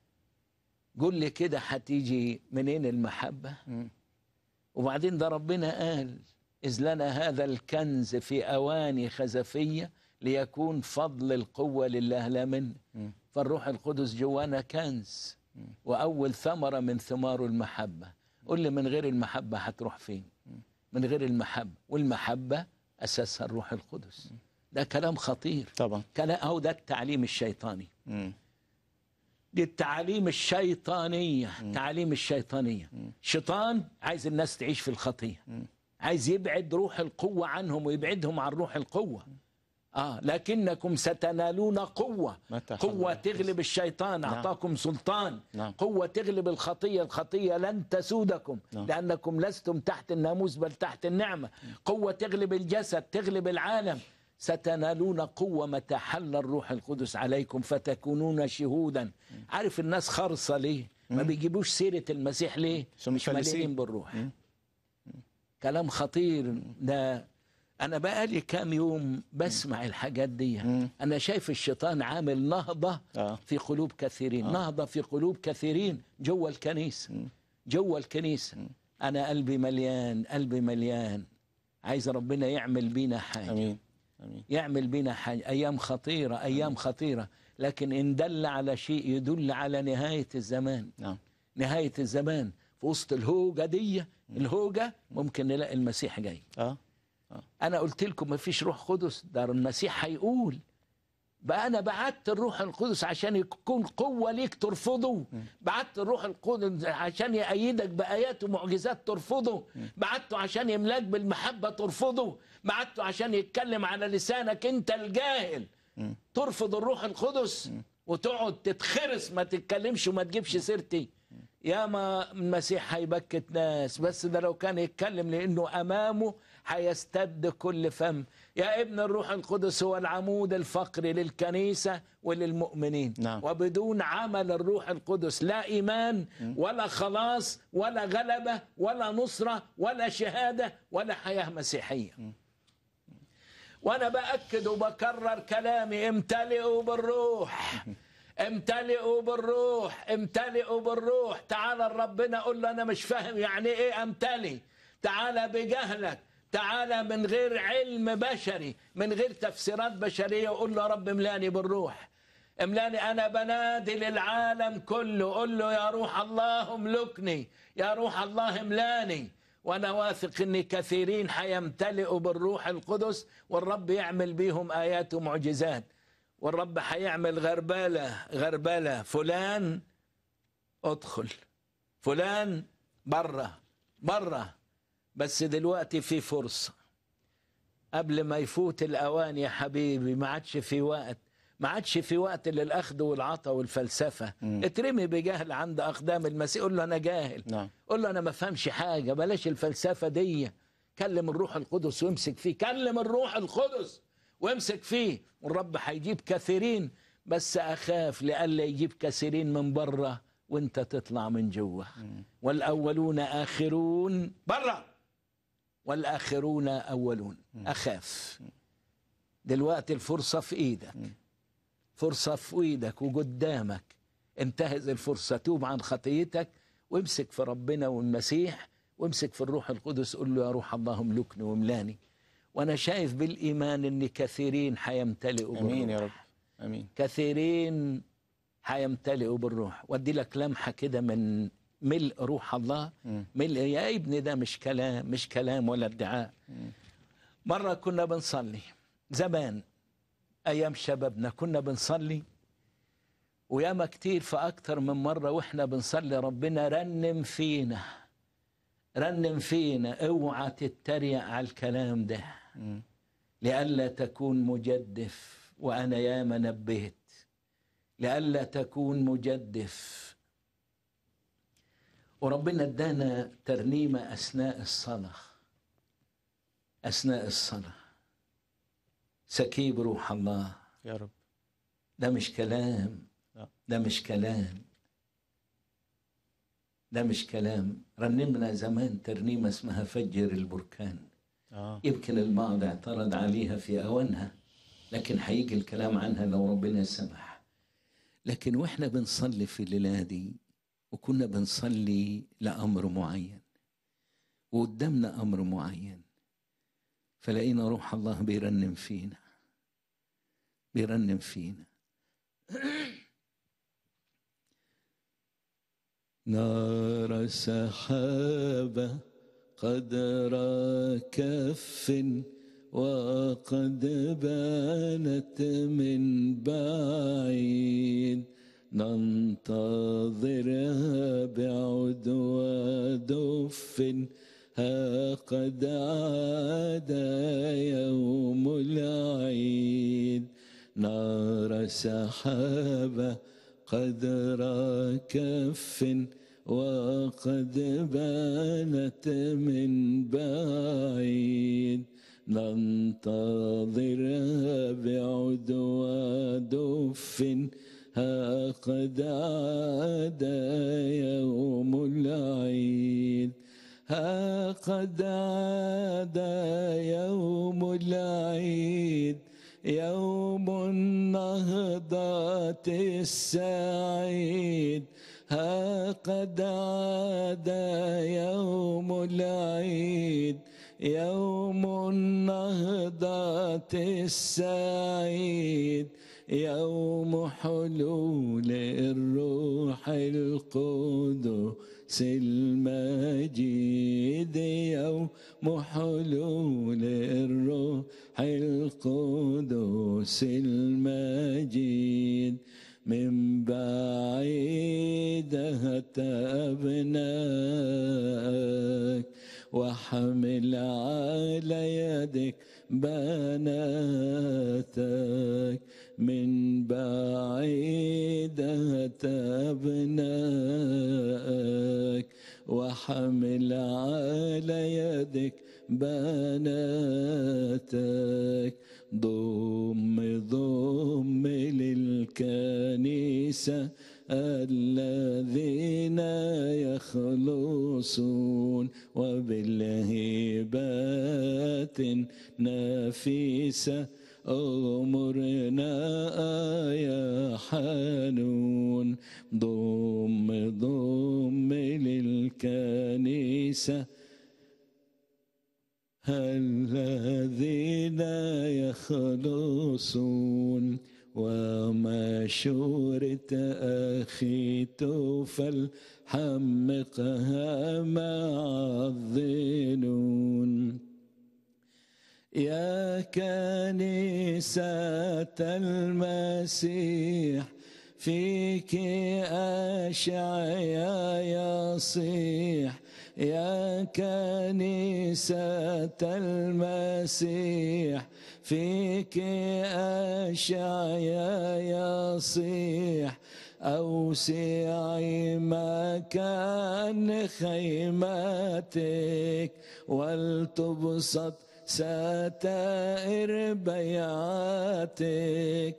قول لي كده هتيجي منين المحبة وبعدين ده ربنا قال إذ لنا هذا الكنز في أواني خزفية ليكون فضل القوة لله لا منه فالروح القدس جوانا كنز وأول ثمرة من ثماره المحبة قول لي من غير المحبة هتروح فين من غير المحبة والمحبة أساسها الروح القدس ده كلام خطير طبعا كلام أو ده التعليم الشيطاني مم. دي التعاليم الشيطانية تعاليم الشيطانية شيطان عايز الناس تعيش في الخطية عايز يبعد روح القوة عنهم ويبعدهم عن روح القوة آه لكنكم ستنالون قوة متى قوة حل تغلب الشيطان نعم. أعطاكم سلطان نعم. قوة تغلب الخطية الخطية لن تسودكم نعم. لأنكم لستم تحت الناموس بل تحت النعمة قوة تغلب الجسد تغلب العالم ستنالون قوة متى حل الروح القدس عليكم فتكونون شهودا عارف الناس خرصة ليه ما بيجيبوش سيرة المسيح ليه عشان مش مفلسين. مليانين بالروح كلام خطير ده انا بقالي كام يوم بسمع الحاجات دي انا شايف الشيطان عامل نهضه في قلوب كثيرين نهضه في قلوب كثيرين جوه الكنيسه جوه الكنيسه انا قلبي مليان قلبي مليان عايز ربنا يعمل بينا حاجه امين امين يعمل بينا حاجه ايام خطيره ايام خطيره لكن ان دل على شيء يدل على نهايه الزمان نعم نهايه الزمان في وسط الهوجه دي الهوجه ممكن نلاقي المسيح جاي اه انا قلت لكم مفيش روح قدس ده المسيح هيقول بقى انا بعت الروح القدس عشان يكون قوه ليك ترفضه بعت الروح القدس عشان يأيدك بايات ومعجزات ترفضه بعته عشان يملاك بالمحبه ترفضه بعته عشان يتكلم على لسانك انت الجاهل ترفض الروح القدس وتقعد تتخرس ما تتكلمش وما تجيبش سيرتي يا ما المسيح هيبكت ناس بس ده لو كان يتكلم لانه امامه هيستد كل فم يا ابن الروح القدس هو العمود الفقري للكنيسة وللمؤمنين نعم. وبدون عمل الروح القدس لا إيمان ولا خلاص ولا غلبة ولا نصرة ولا شهادة ولا حياة مسيحية وأنا بأكد وبكرر كلامي امتلئوا بالروح امتلئوا بالروح امتلئوا بالروح تعال ربنا قول له انا مش فاهم يعني ايه امتلي تعال بجهلك تعال من غير علم بشري من غير تفسيرات بشريه وقول له يا رب املاني بالروح املاني انا بنادي للعالم كله قول له يا روح الله املكني يا روح الله املاني وانا واثق ان كثيرين حيمتلئوا بالروح القدس والرب يعمل بيهم ايات ومعجزات والرب هيعمل غربله غربله فلان ادخل فلان بره بره بس دلوقتي في فرصه قبل ما يفوت الاوان يا حبيبي ما عادش في وقت ما عادش في وقت للاخذ والعطاء والفلسفه اترمي بجهل عند اقدام المسيح قول له انا جاهل نعم قول له انا ما فهمش حاجه بلاش الفلسفه دي كلم الروح القدس وامسك فيه كلم الروح القدس وامسك فيه والرب هيجيب كثيرين بس اخاف لئلا يجيب كثيرين من بره وانت تطلع من جوه والاولون اخرون بره والاخرون اولون اخاف دلوقتي الفرصه في ايدك فرصه في ايدك وقدامك انتهز الفرصه توب عن خطيتك وامسك في ربنا والمسيح وامسك في الروح القدس قول له يا روح الله املكني واملاني وانا شايف بالايمان ان كثيرين حيمتلئوا امين يا رب بالروح. امين كثيرين حيمتلئوا بالروح وادي لك لمحه كده من ملء روح الله ملء يا ابني ده مش كلام مش كلام ولا ادعاء مره كنا بنصلي زمان ايام شبابنا كنا بنصلي وياما كتير في أكتر من مرة وإحنا بنصلي ربنا رنم فينا رنم فينا اوعى تتريق على الكلام ده لئلا تكون مجدف وأنا ياما نبهت لئلا تكون مجدف وربنا ادانا ترنيمة أثناء الصلاة أثناء الصلاة سكيب روح الله يا رب ده مش كلام لا. ده مش كلام ده مش كلام رنمنا زمان ترنيمة اسمها فجر البركان آه. يمكن البعض اعترض عليها في أوانها لكن هيجي الكلام عنها لو ربنا سمح لكن واحنا بنصلي في الليلة دي وكنا بنصلي لأمر معين وقدامنا أمر معين فلقينا روح الله بيرنم فينا بيرنم فينا نار سحابة قدر كف وقد بانت من بعيد ننتظرها بعد ودف ها قد عاد يوم العيد نار سحابة قدر كف وقد بانت من بعيد ننتظرها بعد ودف ها قد عاد يوم العيد ها قد عاد يوم العيد يوم النهضة السعيد ها قد عاد يوم العيد يوم النهضة السعيد يوم حلول الروح القدس المجيد يوم حلول الروح القدس المجيد من بعيد أبناك وحمل على يدك بناتك من بعيد أبناك وحمل على يدك بناتك ضم ضم للكنيسة الذين يخلصون وبالهبات نفيسة أمرنا يا حنون ضم ضم للكنيسة الذين يخلصون ومشورة أخي توفل حمقها مع الظنون يا كنيسة المسيح فيك أشعيا يصيح يا كنيسة المسيح فيك أشعيا يصيح أوسعي مكان خيمتك ولتبسط ستائر بيعاتك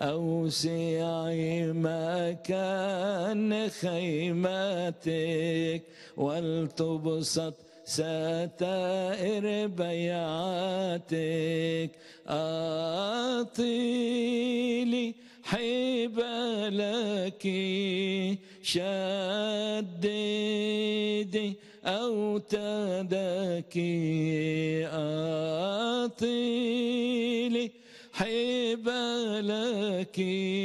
أوسعي مكان خيمتك ولتبسط ستائر بيعاتك أعطيلي حبالك شددي أوتادك أعطيلي حبالك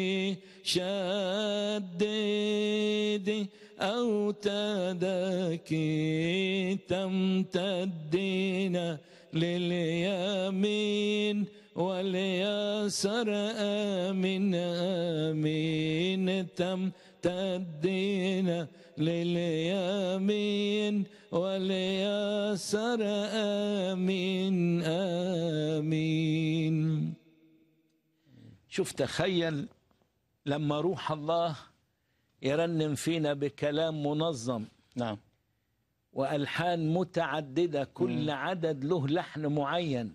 شددي أوتادك تمتدين لليمين واليسار آمين آمين تم تدينا لليمين واليسار آمين آمين شوف تخيل لما روح الله يرنم فينا بكلام منظم نعم والحان متعدده كل عدد له لحن معين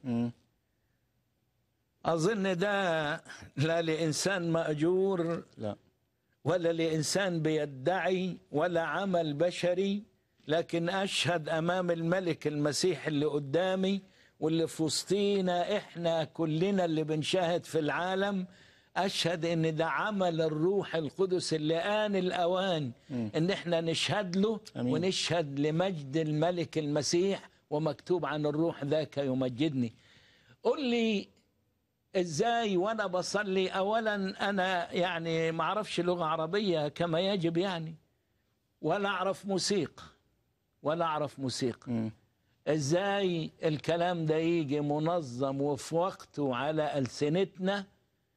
اظن ده لا لانسان ماجور لا ولا لانسان بيدعي ولا عمل بشري لكن اشهد امام الملك المسيح اللي قدامي واللي في وسطينا احنا كلنا اللي بنشاهد في العالم اشهد ان ده عمل الروح القدس اللي آن الاوان ان احنا نشهد له أمين. ونشهد لمجد الملك المسيح ومكتوب عن الروح ذاك يمجدني قل لي ازاي وانا بصلي اولا انا يعني ما اعرفش لغه عربيه كما يجب يعني ولا اعرف موسيقى ولا اعرف موسيقى ازاي الكلام ده يجي منظم وفي وقته على السنتنا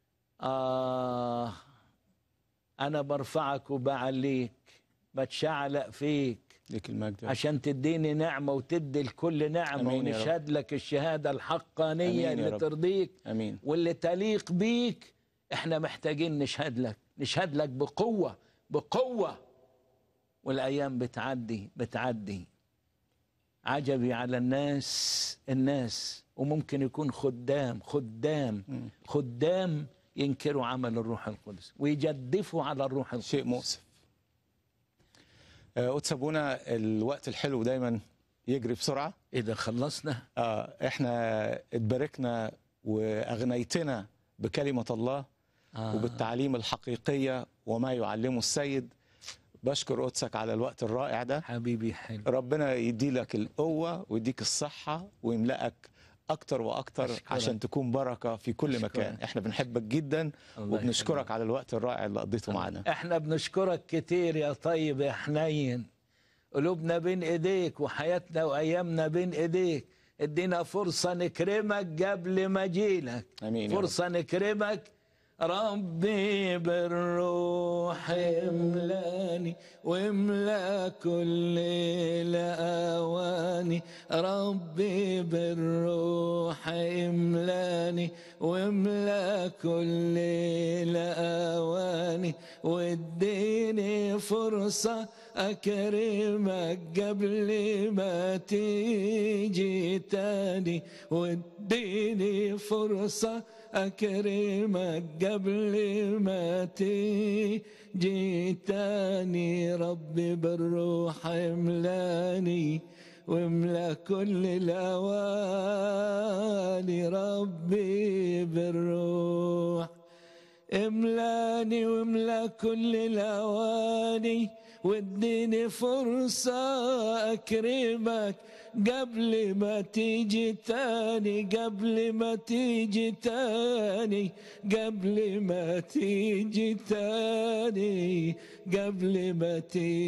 آه أنا برفعك وبعليك بتشعلق فيك ليك المجد عشان تديني نعمة وتدي الكل نعمة أمين يا رب. ونشهد لك الشهادة الحقانية أمين يا اللي رب. ترضيك امين واللي تليق بيك احنا محتاجين نشهد لك نشهد لك بقوة بقوة والأيام بتعدي بتعدي عجبي على الناس الناس وممكن يكون خدام خدام خدام ينكروا عمل الروح القدس ويجدفوا على الروح القدس شيء مؤسف آه، قدس ابونا الوقت الحلو دايما يجري بسرعه اذا خلصنا اه احنا اتباركنا واغنيتنا بكلمه الله آه. وبالتعليم الحقيقيه وما يعلمه السيد بشكر قدسك على الوقت الرائع ده حبيبي حلو ربنا يدي لك القوه ويديك الصحه ويملأك اكتر واكتر أشكرك. عشان تكون بركه في كل أشكرك. مكان احنا بنحبك جدا الله وبنشكرك على الوقت الرائع اللي قضيته معانا احنا بنشكرك كتير يا طيب يا حنين قلوبنا بين ايديك وحياتنا وايامنا بين ايديك ادينا فرصة نكرمك قبل ما اجيلك امين يا رب. فرصة نكرمك ربي بالروح املاني واملا كل الاواني ربي بالروح املاني واملا كل الاواني واديني فرصه اكرمك قبل ما تيجي تاني واديني فرصه اكرمك قبل ما تيجي تاني ربي بالروح املاني واملا كل الاواني ربي بالروح املاني واملا كل الاواني واديني فرصة اكرمك قبل ما تيجي تاني قبل ما تيجي تاني قبل ما تيجي تاني قبل ما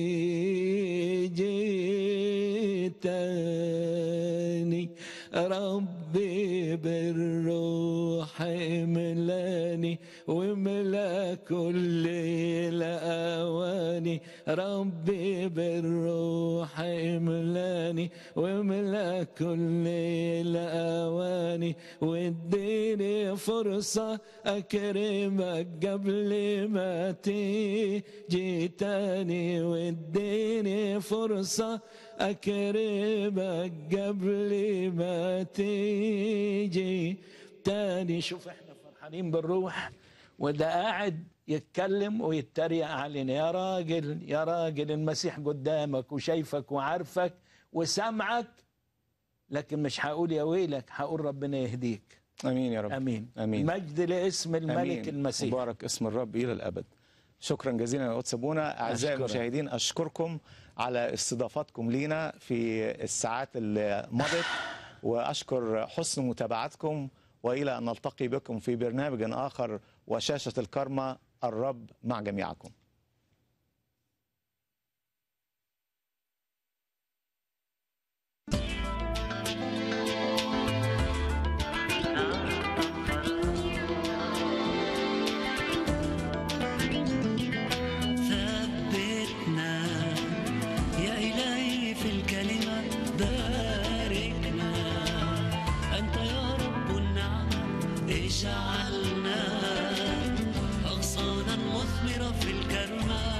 تيجي تاني ربي بالروح املاني واملا كل الاواني ربي بالروح املاني واملا كل الاواني واديني فرصه اكرمك قبل ما تيجي تاني واديني فرصه اكرمك قبل ما تيجي تاني شوف احنا فرحانين بالروح وده قاعد يتكلم ويتريق علينا يا راجل يا راجل المسيح قدامك وشايفك وعارفك وسامعك لكن مش هقول يا ويلك هقول ربنا يهديك امين يا رب امين امين مجد لاسم الملك أمين. المسيح مبارك اسم الرب الى الابد شكرا جزيلا يا قدس ابونا اعزائي أشكرك. المشاهدين اشكركم على استضافتكم لينا في الساعات اللي مضت واشكر حسن متابعتكم والى ان نلتقي بكم في برنامج اخر وشاشه الكرمه الرب مع جميعكم كرمة